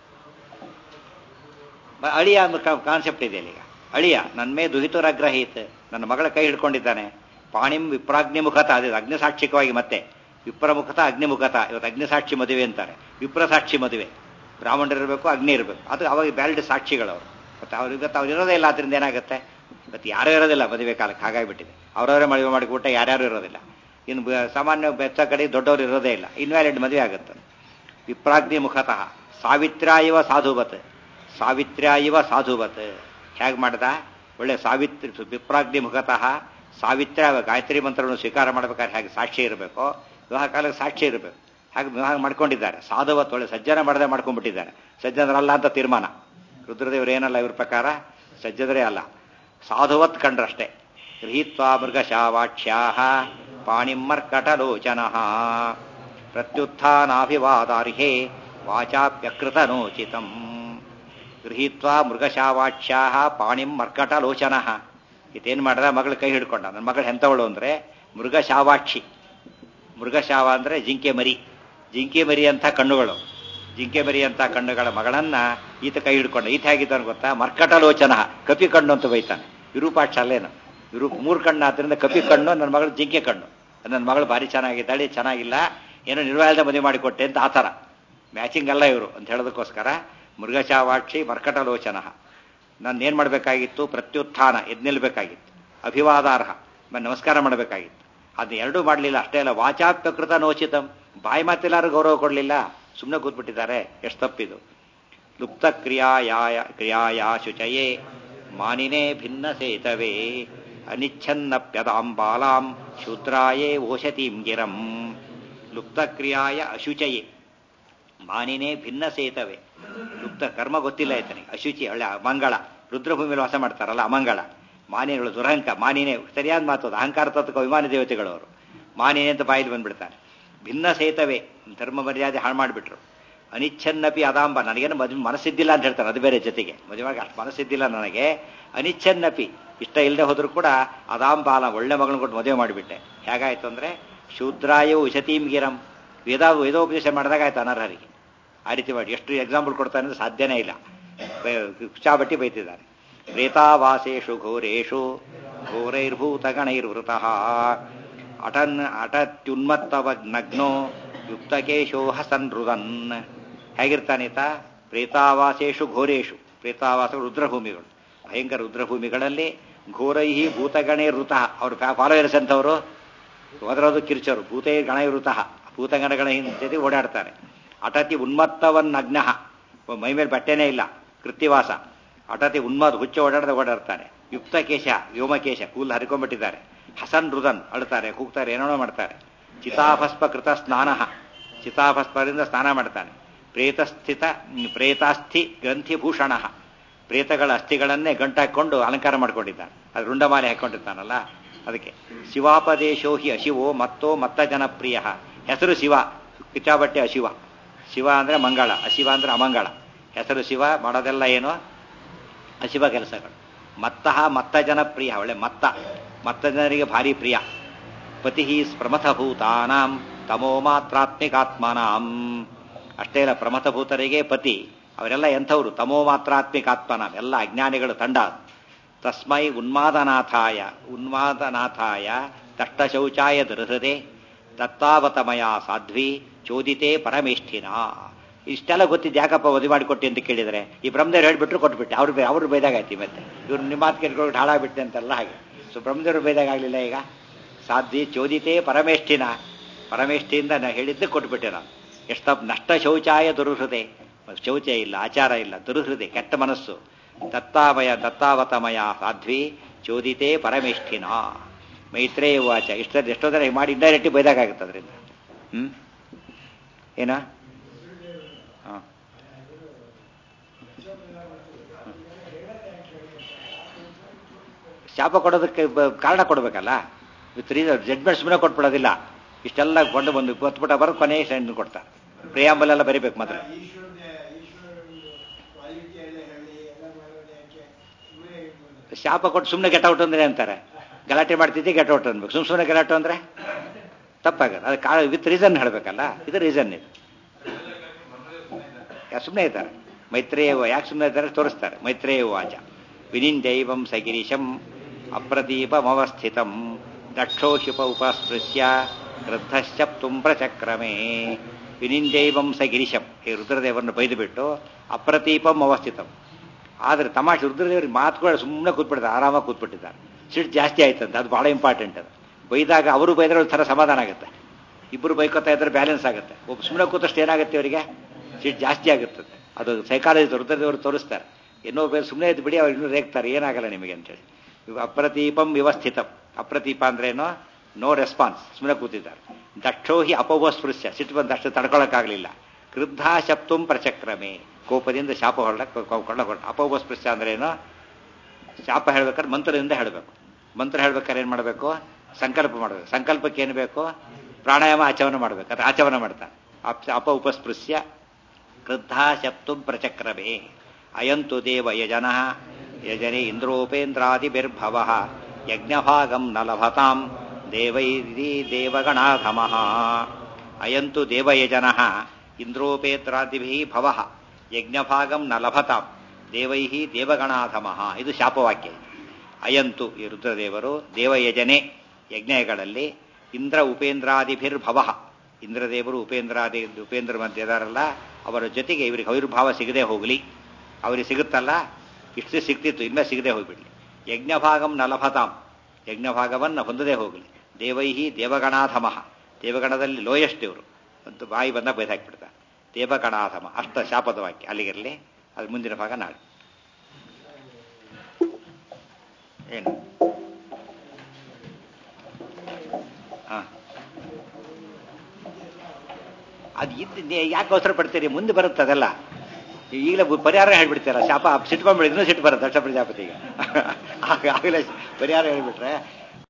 ಅಳಿಯ ಕಾನ್ಸೆಪ್ಟ್ ಇದೆ ಈಗ ಅಳಿಯ ನನ್ನ ಮೇ ದುಹಿತುರಗ್ರಹೀತ್ ನನ್ನ ಮಗಳ ಕೈ ಹಿಡ್ಕೊಂಡಿದ್ದಾನೆ ಪಾಣಿಂ ವಿಪ್ರಾಗ್ನಿಮುಖತ ಅದು ಅಗ್ನಿಸಾಕ್ಷಿಕವಾಗಿ ಮತ್ತೆ ವಿಪ್ರಮುಖತ ಅಗ್ನಿಮುಖತ ಇವತ್ತು ಅಗ್ನಿಸಾಕ್ಷಿ ಮದುವೆ ಅಂತಾರೆ ವಿಪ್ರಸಾಕ್ಷಿ ಮದುವೆ ಬ್ರಾಹ್ಮಣರಿರಬೇಕು ಅಗ್ನಿ ಇರಬೇಕು ಅದು ಅವಾಗ ವ್ಯಾಲಿಡ್ ಸಾಕ್ಷಿಗಳವರು ಮತ್ತೆ ಅವ್ರು ಇವತ್ತು ಅವ್ರು ಇರೋದೇ ಇಲ್ಲ ಅದರಿಂದ ಏನಾಗುತ್ತೆ ಇವತ್ತು ಯಾರೂ ಇರೋದಿಲ್ಲ ಮದುವೆ ಕಾಲಕ್ಕೆ ಹಾಗಾಗಿಬಿಟ್ಟಿದೆ ಅವರವರೇ ಮದುವೆ ಮಾಡಿಕೊಟ್ಟ ಯಾರ್ಯಾರು ಇರೋದಿಲ್ಲ ಇನ್ನು ಸಾಮಾನ್ಯ ಬೆಚ್ಚ ಕಡೆ ದೊಡ್ಡವರು ಇರೋದೇ ಇಲ್ಲ ಇನ್ವ್ಯಾಲಿಡ್ ಮದುವೆ ಆಗುತ್ತೆ ವಿಪ್ರಾಗ್ನಿ ಮುಖತಃ ಸಾವಿತ್ರ್ಯ ಇವ ಸಾಧುವತ್ ಸಾವಿತ್ರ್ಯ ಇವ ಸಾಧುವತ್ ಹೇಗೆ ಮಾಡ್ದ ಒಳ್ಳೆ ಸಾವಿತ್ರಿ ವಿಪ್ರಾಗ್ನಿ ಮುಖತಃ ಸಾವಿತ್ರ್ಯ ಗಾಯತ್ರಿ ಮಂತ್ರವನ್ನು ಸ್ವೀಕಾರ ಮಾಡ್ಬೇಕಾದ್ರೆ ಹೇಗೆ ಸಾಕ್ಷಿ ಇರಬೇಕು ವಿವಾಹ ಕಾಲಕ್ಕೆ ಸಾಕ್ಷಿ ಇರಬೇಕು ಹಾಗೆ ವಿವಾಹ ಮಾಡ್ಕೊಂಡಿದ್ದಾರೆ ಸಾಧುವತ್ ಒಳ್ಳೆ ಸಜ್ಜನ ಮಾಡದೆ ಮಾಡ್ಕೊಂಡ್ಬಿಟ್ಟಿದ್ದಾರೆ ಸಜ್ಜನರಲ್ಲ ಅಂತ ತೀರ್ಮಾನ ರುದ್ರದೇವರು ಏನಲ್ಲ ಇವ್ರ ಪ್ರಕಾರ ಸಜ್ಜನರೇ ಅಲ್ಲ ಸಾಧುವತ್ ಕಂಡ್ರಷ್ಟೇ ಗೃಹೀತ್ವಾ ಮೃಗಶಾವಾಕ್ಷ್ಯಾ ಪಾಣಿಮರ್ಕಟಲೋಚನ ಪ್ರತ್ಯುತ್ಥಾನಾಭಿವಾದಾರ್ಹೇ ವಾಚಾಪ್ಯಕೃತನೋಚಿತಂ ಗೃಹೀತ್ವಾ ಮೃಗಶಾವಾಕ್ಷ್ಯಾ ಪಾಣಿಂ ಮರ್ಕಟಲೋಚನ ಇದೇನು ಮಾಡಿದ ಮಗಳ ಕೈ ಹಿಡ್ಕೊಂಡ ನನ್ನ ಮಗಳು ಎಂಥವಳು ಅಂದ್ರೆ ಮೃಗಶಾವಾಕ್ಷಿ ಮೃಗಶಾವ ಅಂದ್ರೆ ಜಿಂಕೆ ಮರಿ ಜಿಂಕೆ ಮರಿ ಅಂತ ಕಣ್ಣುಗಳು ಜಿಂಕೆ ಮರಿ ಅಂತ ಕಣ್ಣುಗಳ ಮಗಳನ್ನ ಈತ ಕೈ ಹಿಡ್ಕೊಂಡ ಈತ ಹೇಗಿದ್ದಾನೆ ಗೊತ್ತಾ ಮರ್ಕಟಲೋಚನ ಕಪಿ ಕಣ್ಣು ಅಂತ ಬೈತಾನೆ ವಿರೂಪಾಕ್ಷ ಅಲ್ಲೇನು ವಿರೂಪ್ ಮೂರು ಕಣ್ಣು ಆದ್ರಿಂದ ಕಪಿ ಕಣ್ಣು ನನ್ನ ಮಗಳು ಜಿಂಕೆ ಕಣ್ಣು ನನ್ನ ಮಗಳು ಭಾರಿ ಚೆನ್ನಾಗಿದ್ದಾಳೆ ಚೆನ್ನಾಗಿಲ್ಲ ಏನೋ ನಿರ್ವಾಯದ ಮದುವೆ ಮಾಡಿಕೊಟ್ಟೆ ಅಂತ ಆತರ ಮ್ಯಾಚಿಂಗ್ ಅಲ್ಲ ಇವರು ಅಂತ ಹೇಳೋದಕ್ಕೋಸ್ಕರ ಮೃಗಶಾವಾಕ್ಷಿ ಮರ್ಕಟಲೋಚನ ನಾನು ಏನ್ ಮಾಡಬೇಕಾಗಿತ್ತು ಪ್ರತ್ಯುತ್ಥಾನ ಎದ್ ನಿಲ್ಬೇಕಾಗಿತ್ತು ಅಭಿವಾದಾರ್ಹ ನಮಸ್ಕಾರ ಮಾಡಬೇಕಾಗಿತ್ತು ಅದನ್ನ ಎರಡೂ ಮಾಡಲಿಲ್ಲ ಅಷ್ಟೇ ಅಲ್ಲ ವಾಚಾಪ್ಯಕೃತ ನೋಚಿತಂ ಬಾಯಿ ಮಾತೆಲ್ಲಾರು ಗೌರವ ಕೊಡಲಿಲ್ಲ ಸುಮ್ಮನೆ ಕೂತ್ಬಿಟ್ಟಿದ್ದಾರೆ ಎಷ್ಟು ತಪ್ಪಿದು ಲುಪ್ತ ಕ್ರಿಯಾಯಾಯ ಕ್ರಿಯಾಯಾ ಶುಚಯೇ ಮಾನಿನೇ ಭಿನ್ನ ಸೇತವೇ ಅನಿಚ್ಛನ್ನಪ್ಯದಾಂ ಬಾಲಾಂ ಶೂದ್ರಾಯೇ ಓಷತೀಂ ಗಿರಂ ಲುಪ್ತ ಕ್ರಿಯಾಯ ಅಶುಚಯೇ ಮಾನಿನೇ ಭಿನ್ನ ಸೇತವೆ ಲುಪ್ತ ಕರ್ಮ ಗೊತ್ತಿಲ್ಲ ಆಯ್ತನಿಗೆ ಅಶುಚಿ ಒಳ್ಳೆ ಮಂಗಳ ರುದ್ರಭೂಮಿಯಲ್ಲಿ ವಾಸ ಮಾಡ್ತಾರಲ್ಲ ಅಮಂಗಳ ಮಾನಿಗಳು ದುರಹಂಕ ಮಾನಿನೇ ಸರಿಯಾದ ಮಾತು ಅದು ಅಹಂಕಾರ ತತ್ವಕ ವಿಮಾನ ದೇವತೆಗಳವರು ಮಾನಿನೇ ಅಂತ ಬಾಯಿಲಿ ಬಂದ್ಬಿಡ್ತಾನೆ ಭಿನ್ನ ಸೇತವೆ ಧರ್ಮ ಮರ್ಯಾದೆ ಹಾಳು ಮಾಡಿಬಿಟ್ರು ಅನಿಚ್ಛನ್ನಪಿ ಅದಾಂಬ ನನಗೇನು ಮದುವೆ ಮನಸ್ಸಿದ್ದಿಲ್ಲ ಅಂತ ಹೇಳ್ತಾರೆ ಅದು ಬೇರೆ ಜೊತೆಗೆ ಮದುವೆಗೆ ಅಷ್ಟು ಮನಸ್ಸಿದ್ದಿಲ್ಲ ನನಗೆ ಅನಿಚ್ಛನ್ನಪಿ ಇಷ್ಟ ಇಲ್ಲದೆ ಹೋದ್ರು ಕೂಡ ಅದಾಂಬಾಲ ಒಳ್ಳೆ ಮಗಳನ್ನ ಕೊಟ್ಟು ಮದುವೆ ಮಾಡಿಬಿಟ್ಟೆ ಹೇಗಾಯ್ತು ಅಂದ್ರೆ ಶೂದ್ರಾಯು ಉಷತೀಂ ಗಿರಂ ವೇದ ವೇದೋಪದೇಶ ಮಾಡಿದಾಗ ಆಯ್ತು ಅನರ್ಹರಿಗೆ ಆ ರೀತಿ ಮಾಡಿ ಎಷ್ಟು ಎಕ್ಸಾಂಪಲ್ ಕೊಡ್ತಾನೆ ಅಂದ್ರೆ ಸಾಧ್ಯನೇ ಇಲ್ಲ ಚಾಬಟ್ಟಿ ಬೈತಿದ್ದಾರೆ ಪ್ರೇತಾವಾಸೇಷು ಘೋರೇಷು ಘೋರೈರ್ಭೂತಗಣೈರ್ವೃತಃ ಅಟನ್ ಅಟತ್ಯುನ್ಮತ್ತವ ನಗ್ನೋ ಯುಕ್ತಕೇಶೋ ಹಸನ್ ರುದನ್ ಹೇಗಿರ್ತಾನೀತ ಪ್ರೇತಾವಾಸೇಶು ಘೋರೇಶು ಪ್ರೇತಾವಾಸ ರುದ್ರಭೂಮಿಗಳು ಭಯಂಕರ ರುದ್ರಭೂಮಿಗಳಲ್ಲಿ ಘೋರೈಹಿ ಭೂತಗಣೇ ಋತಃ ಅವ್ರ ಫಾಲೋಯರ್ಸ್ ಅಂತವರು ಹೋದ್ರದು ಕಿರ್ಚರು ಭೂತೇ ಗಣೈ ಋತಃ ಭೂತಗಣಗಳ ಜೊತೆ ಓಡಾಡ್ತಾರೆ ಅಟತಿ ಉನ್ಮತ್ತವನ್ನಗ್ನ ಮೈ ಮೇಲೆ ಬಟ್ಟೆನೇ ಇಲ್ಲ ಕೃತ್ತಿವಾಸ ಅಟತಿ ಉನ್ಮತ್ ಹುಚ್ಚ ಓಡಾಡದೆ ಓಡಾಡ್ತಾನೆ ಯುಕ್ತಕೇಶ ವ್ಯೋಮಕೇಶ ಕೂಲ್ ಹರಿಕೊಂಡ್ಬಿಟ್ಟಿದ್ದಾರೆ ಹಸನ್ ರುದನ್ ಅಳ್ತಾರೆ ಕೂಗ್ತಾರೆ ಏನೇನೋ ಮಾಡ್ತಾರೆ ಚಿತಾಭಸ್ಮ ಕೃತ ಸ್ನಾನ ಚಿತಾಭಸ್ಮರಿಂದ ಸ್ನಾನ ಮಾಡ್ತಾನೆ ಪ್ರೇತಸ್ಥಿತ ಪ್ರೇತಾಸ್ಥಿ ಗ್ರಂಥಿಭೂಷಣ ಪ್ರೇತಗಳ ಅಸ್ಥಿಗಳನ್ನೇ ಗಂಟಾಕೊಂಡು ಅಲಂಕಾರ ಮಾಡ್ಕೊಂಡಿದ್ದಾನೆ ಅದು ರುಂಡಮಾಲೆ ಹಾಕೊಂಡಿರ್ತಾನಲ್ಲ ಅದಕ್ಕೆ ಶಿವಾಪದೇಶೋ ಹಿ ಅಶಿವೋ ಮತ್ತೋ ಮತ್ತ ಜನಪ್ರಿಯ ಹೆಸರು ಶಿವ ಕಿಚಾಬಟ್ಟೆ ಅಶಿವ ಶಿವ ಅಂದ್ರೆ ಮಂಗಳ ಅಶಿವ ಅಂದ್ರೆ ಅಮಂಗಳ ಹೆಸರು ಶಿವ ಮಾಡೋದೆಲ್ಲ ಏನು ಅಶಿವ ಕೆಲಸಗಳು ಮತ್ತಃ ಮತ್ತ ಜನಪ್ರಿಯ ಒಳ್ಳೆ ಮತ್ತ ಮತ್ತ ಜನರಿಗೆ ಭಾರಿ ಪ್ರಿಯ ಪತಿ ಪ್ರಮಥಭೂತಾನಾಂ ತಮೋ ಮಾತ್ರಾತ್ಮಿಕಾತ್ಮನಾಂ ಅಷ್ಟೇ ಇಲ್ಲ ಪ್ರಮಥಭೂತರಿಗೆ ಪತಿ ಅವರೆಲ್ಲ ಎಂಥವ್ರು ತಮೋ ಮಾತ್ರಾತ್ಮಿಕಾತ್ಮನಾಂ ಎಲ್ಲ ಅಜ್ಞಾನಿಗಳು ತಂಡ ತಸ್ಮೈ ಉನ್ಮಾದನಾಥಾಯ ಉನ್ಮಾದನಾಥಾಯ ತಷ್ಟಶೌಚಾಯ ದೃಹೃದೆ ದತ್ತಾವತಮಯ ಸಾಧ್ವಿ ಚೋದಿತೆ ಪರಮೇಷ್ಠಿನ ಇಷ್ಟೆಲ್ಲ ಗೊತ್ತಿದ್ದು ಯಾಕಪ್ಪ ವದಿ ಮಾಡಿಕೊಟ್ಟಿ ಅಂತ ಕೇಳಿದರೆ ಈ ಬ್ರಹ್ಮದೇವ್ರು ಹೇಳ್ಬಿಟ್ರು ಕೊಟ್ಬಿಟ್ಟೆ ಅವ್ರು ಬೇ ಅವ್ರು ಬೈದಾಗಾಯ್ತಿ ಮತ್ತೆ ಇವ್ರು ನಿಮ್ಮ ಮಾತು ಕೇಳ್ಕೊಂಡು ಹಾಳಾಗ್ಬಿಟ್ಟೆ ಅಂತೆಲ್ಲ ಹಾಗೆ ಸೊ ಬ್ರಹ್ಮದೇವ್ರು ಬೈದಾಗಲಿಲ್ಲ ಈಗ ಸಾಧ್ವಿ ಚೋದಿತೆ ಪರಮೇಷ್ಠಿನ ಪರಮೇಷ್ಠಿಯಿಂದ ನಾ ಹೇಳಿದ್ದು ಕೊಟ್ಬಿಟ್ಟೆ ನಾನು ಎಷ್ಟ ನಷ್ಟ ಶೌಚಾಯ ದುರುಹೃದೆ ಶೌಚ ಇಲ್ಲ ಆಚಾರ ಇಲ್ಲ ದುರುಹೃದೆ ಕೆಟ್ಟ ಮನಸ್ಸು ದತ್ತಾಮಯ ದತ್ತಾವತಮಯ ಸಾಧ್ವಿ ಚೋದಿತೆ ಪರಮೇಷ್ಠಿನ ಮೈತ್ರೇಯ ವಾಚ ಇಷ್ಟ ಎಷ್ಟೋ ಥರ ಮಾಡಿ ಇಂಡೈರೆಕ್ಟ್ ಬೈದಾಗುತ್ತೆ ಅದರಿಂದ ಹ್ಮ್ ಏನ ಹಾಂ ಶಾಪ ಕೊಡೋದಕ್ಕೆ ಬ- ಕಾರಣ ಕೊಡಬೇಕಲ್ಲ ವಿತ್ ರೀಸನ್ ಜಡ್ಮೆಂಟ್ ಸುಮ್ಮನೆ ಕೊಟ್ಬಿಡೋದಿಲ್ಲ ಇಷ್ಟೆಲ್ಲ ಕೊಂಡು ಬಂದು ಗೊತ್ಬಿಟ್ಟ ಬರೋ ಕೊನೆ ಸೆಂಡ್ ಕೊಡ್ತಾರೆ ಪ್ರಿಯಾಂಬಲ್ ಎಲ್ಲ ಬರಿಬೇಕು ಮೊದಲು ಈಶ್ವರನ ಈಶ್ವರನ ಕ್ವಾಲಿಟಿ ಎಲ್ಲ ಹೇಳಿ ಎಲ್ಲ ಮಾಡೋದು ಯಾಕೆ ಸುಮ್ಮನೆ ಇರ್ಬೋದು ಶಾಪ ಕೊಟ್ಟು ಸುಮ್ಮನೆ ಗೆಟೌಟ್ ಅಂದ್ರೆ ಅಂತಾರೆ ಗಲಾಟೆ ಮಾಡ್ತಿದ್ದೆ ಗೆಟೌಟ್ ಅನ್ಬೇಕು ಸುಮ್ ಸುಮ್ಮನೆ ಗಲಾಟೆ ಅಂದ್ರೆ ತಪ್ಪಾಗಲ್ಲ ಅದು ಕಾ ವಿತ್ ರೀಸನ್ ಹೇಳಬೇಕಲ್ಲ ಇದು ರೀಸನ್ ಇದು ಸುಮ್ಮನೆ ಇದ್ದಾರೆ ಮೈತ್ರೇಯ ಯಾಕೆ ಸುಮ್ಮನೆ ಇದ್ದಾರೆ ತೋರಿಸ್ತಾರೆ ಮೈತ್ರೇಯ ವಾಚ ವಿನಿಂದೈವಂ ಸಗಿರೀಶಂ ಅಪ್ರದೀಪಮವಸ್ಥಿತಂ ದಕ್ಷೋಷಿಪ ಉಪಸ್ಪೃಶ್ಯ ಕ್ರದ್ಧಶ್ಚಪ್ತುಂ ಪ್ರಚಕ್ರಮೇ ವಿನಿಂದೈವಂ ಸಗಿರೀಶಂ ಈ ರುದ್ರದೇವರನ್ನು ಬೈದು ಬಿಟ್ಟು ಅಪ್ರತೀಪಂ ಅವಸ್ಥಿತಂ ಆದರೆ ತಮಾಷೆ ರುದ್ರದೇವರಿಗೆ ಮಾತುಗಳು ಸುಮ್ಮನೆ ಕೂತ್ಬಿಡ್ತಾರೆ ಆರಾಮಾಗಿ ಕೂತ್ಬಿಟ್ಟಿದ್ದಾರೆ ಸಿಟ್ಟು ಜಾಸ್ತಿ ಆಯ್ತಂತೆ ಅದು ಬಹಳ ಇಂಪಾರ್ಟೆಂಟ್ ಅದು ಬೈದಾಗ ಅವರು ಬೈದ್ರೆ ಒಂದು ಥರ ಸಮಾಧಾನ ಆಗುತ್ತೆ ಇಬ್ಬರು ಬೈಕೋತಾ ಇದ್ರೆ ಬ್ಯಾಲೆನ್ಸ್ ಆಗುತ್ತೆ ಒಬ್ಬ ಸುಮ್ಮನೆ ಕೂತಷ್ಟು ಏನಾಗುತ್ತೆ ಅವರಿಗೆ ಸಿಟ್ಟು ಜಾಸ್ತಿ ಆಗುತ್ತದೆ ಅದು ಸೈಕಾಲಜಿ ರುದ್ರದೇವರು ತೋರಿಸ್ತಾರೆ ಇನ್ನೊಬ್ಬ ಬೇರೆ ಸುಮ್ಮನೆ ಇದ್ದು ಬಿಡಿ ಅವ್ರು ಇನ್ನೂ ರೇಗ್ತಾರೆ ಏನಾಗಲ್ಲ ನಿಮಗೆ ಅಂತೇಳಿ ಇವು ಅಪ್ರತೀಪಂ ವ್ಯವಸ್ಥಿತಂ ಅಪ್ರತೀಪ ಅಂದ್ರೇನು ನೋ ರೆಸ್ಪಾನ್ಸ್ ಸುಮ್ಮನೆ ಕೂತಿದ್ದಾರೆ ದಕ್ಷೋಹಿ ಅಪವಸ್ಪೃಶ್ಯ ಸಿಟ್ಟು ಬಂದ ಅಷ್ಟು ತಡ್ಕೊಳಕ್ಕಾಗಲಿಲ್ಲ ಕ್ರುದ್ಧ ಶಪ್ತುಂ ಪ್ರಚಕ್ರಮೆ ಕೋಪದಿಂದ ಶಾಪ ಹೊರಡಕ್ಕೆ ಕೊಂಡ ಹೊರಡ ಅಪವಸ್ಪೃಶ್ಯ ಅಂದ್ರೇನು ಶಾಪ ಹೇಳ್ಬೇಕಾದ್ರೆ ಮಂತ್ರದಿಂದ ಹೇಳಬೇಕು ಮಂತ್ರ ಹೇಳ್ಬೇಕಾದ್ರೆ ಏನು ಮಾಡಬೇಕು ಸಂಕಲ್ಪ ಮಾಡಬೇಕು ಸಂಕಲ್ಪಕ್ಕೆ ಏನು ಬೇಕು ಪ್ರಾಣಾಯಾಮ ಆಚಮನ ಮಾಡಬೇಕು ಅದು ಆಚಮನ ಮಾಡ್ತಾನೆ ಅಪ್ ಅಪ ಉಪಸ್ಪೃಶ್ಯ ಕ್ರುದ್ಧ ಶಪ್ತುಂ ಪ್ರಚಕ್ರಮೆ ಅಯಂತು ದೇವ ಯಜನ ಯಜನೆ ಇಂದ್ರೋಪೇಂದ್ರಾದಿಭಿರ್ಭವ ಯಜ್ಞಭಾಗಂ ನ ಲಭತಾಂ ದೇವೈರಿ ದೇವಗಣಾಧಮಃ ಅಯಂತು ದೇವಯಜನ ಇಂದ್ರೋಪೇಂದ್ರಾದಿಭಿ ಭವ ಯಜ್ಞಭಾಗಂ ನ ಲಭತಾಂ ದೇವೈ ದೇವಗಣಾಧಮಃ ಇದು ಶಾಪವಾಕ್ಯ ಅಯಂತು ಈ ರುದ್ರದೇವರು ದೇವಯಜನೆ ಯಜ್ಞಗಳಲ್ಲಿ ಇಂದ್ರ ಉಪೇಂದ್ರಾದಿಭಿರ್ಭವ ಇಂದ್ರದೇವರು ಉಪೇಂದ್ರಾದಿ ಉಪೇಂದ್ರ ಮಧ್ಯೆ ಇದಾರಲ್ಲ ಅವರ ಜೊತೆಗೆ ಇವರಿಗೆ ಆವಿರ್ಭಾವ ಸಿಗದೆ ಹೋಗಲಿ ಅವರಿಗೆ ಸಿಗುತ್ತಲ್ಲ ಇಷ್ಟು ಸಿಗ್ತಿತ್ತು ಇನ್ಮೇಲೆ ಸಿಗದೆ ಹೋಗ್ಬಿಡ್ಲಿ ಯಜ್ಞಭಾಗಂ ನಲಭತಾಂ ಯಜ್ಞಭಾಗವನ್ನು ಹೊಂದದೇ ಹೋಗಲಿ ದೇವೈಹಿ ದೇವಗಣಾಧಮಃ ದೇವಗಣದಲ್ಲಿ ಲೋಯೆಸ್ಟ್ ಇವರು ಮತ್ತು ಬಾಯಿ ಬಂದ ಬೈದಾಕ್ಬಿಡ್ತಾರೆ ದೇವಗಣಾಧಮ ಅಷ್ಟ ಶಾಪದ ವಾಕ್ಯ ಅಲ್ಲಿಗಿರಲಿ ಅದು ಮುಂದಿನ ಭಾಗ ನಾಳೆ ಏನು ಹಾ ಅದು ಇದ್ದು ಯಾಕೆ ಅವಸರ ಪಡ್ತೀರಿ ಮುಂದೆ ಬರುತ್ತೆ ಅದೆಲ್ಲ ಈಗಲೇ ಬು- ಪರಿಹಾರ ಹೇಳ್ಬಿಡ್ತೀರ ಶಾಪ ಸಿಟ್ಕೊಂಡ್ಬಿಡಿ ಇನ್ನೂ ಸಿಟ್ಟು ಬರುತ್ತೆ ದಕ್ಷ ಪ್ರಜಾಪತಿಗೆ ಆಗ- ಆಗಲೇ ಪರಿಹಾರ ಹೇಳ್ಬಿಟ್ರೆ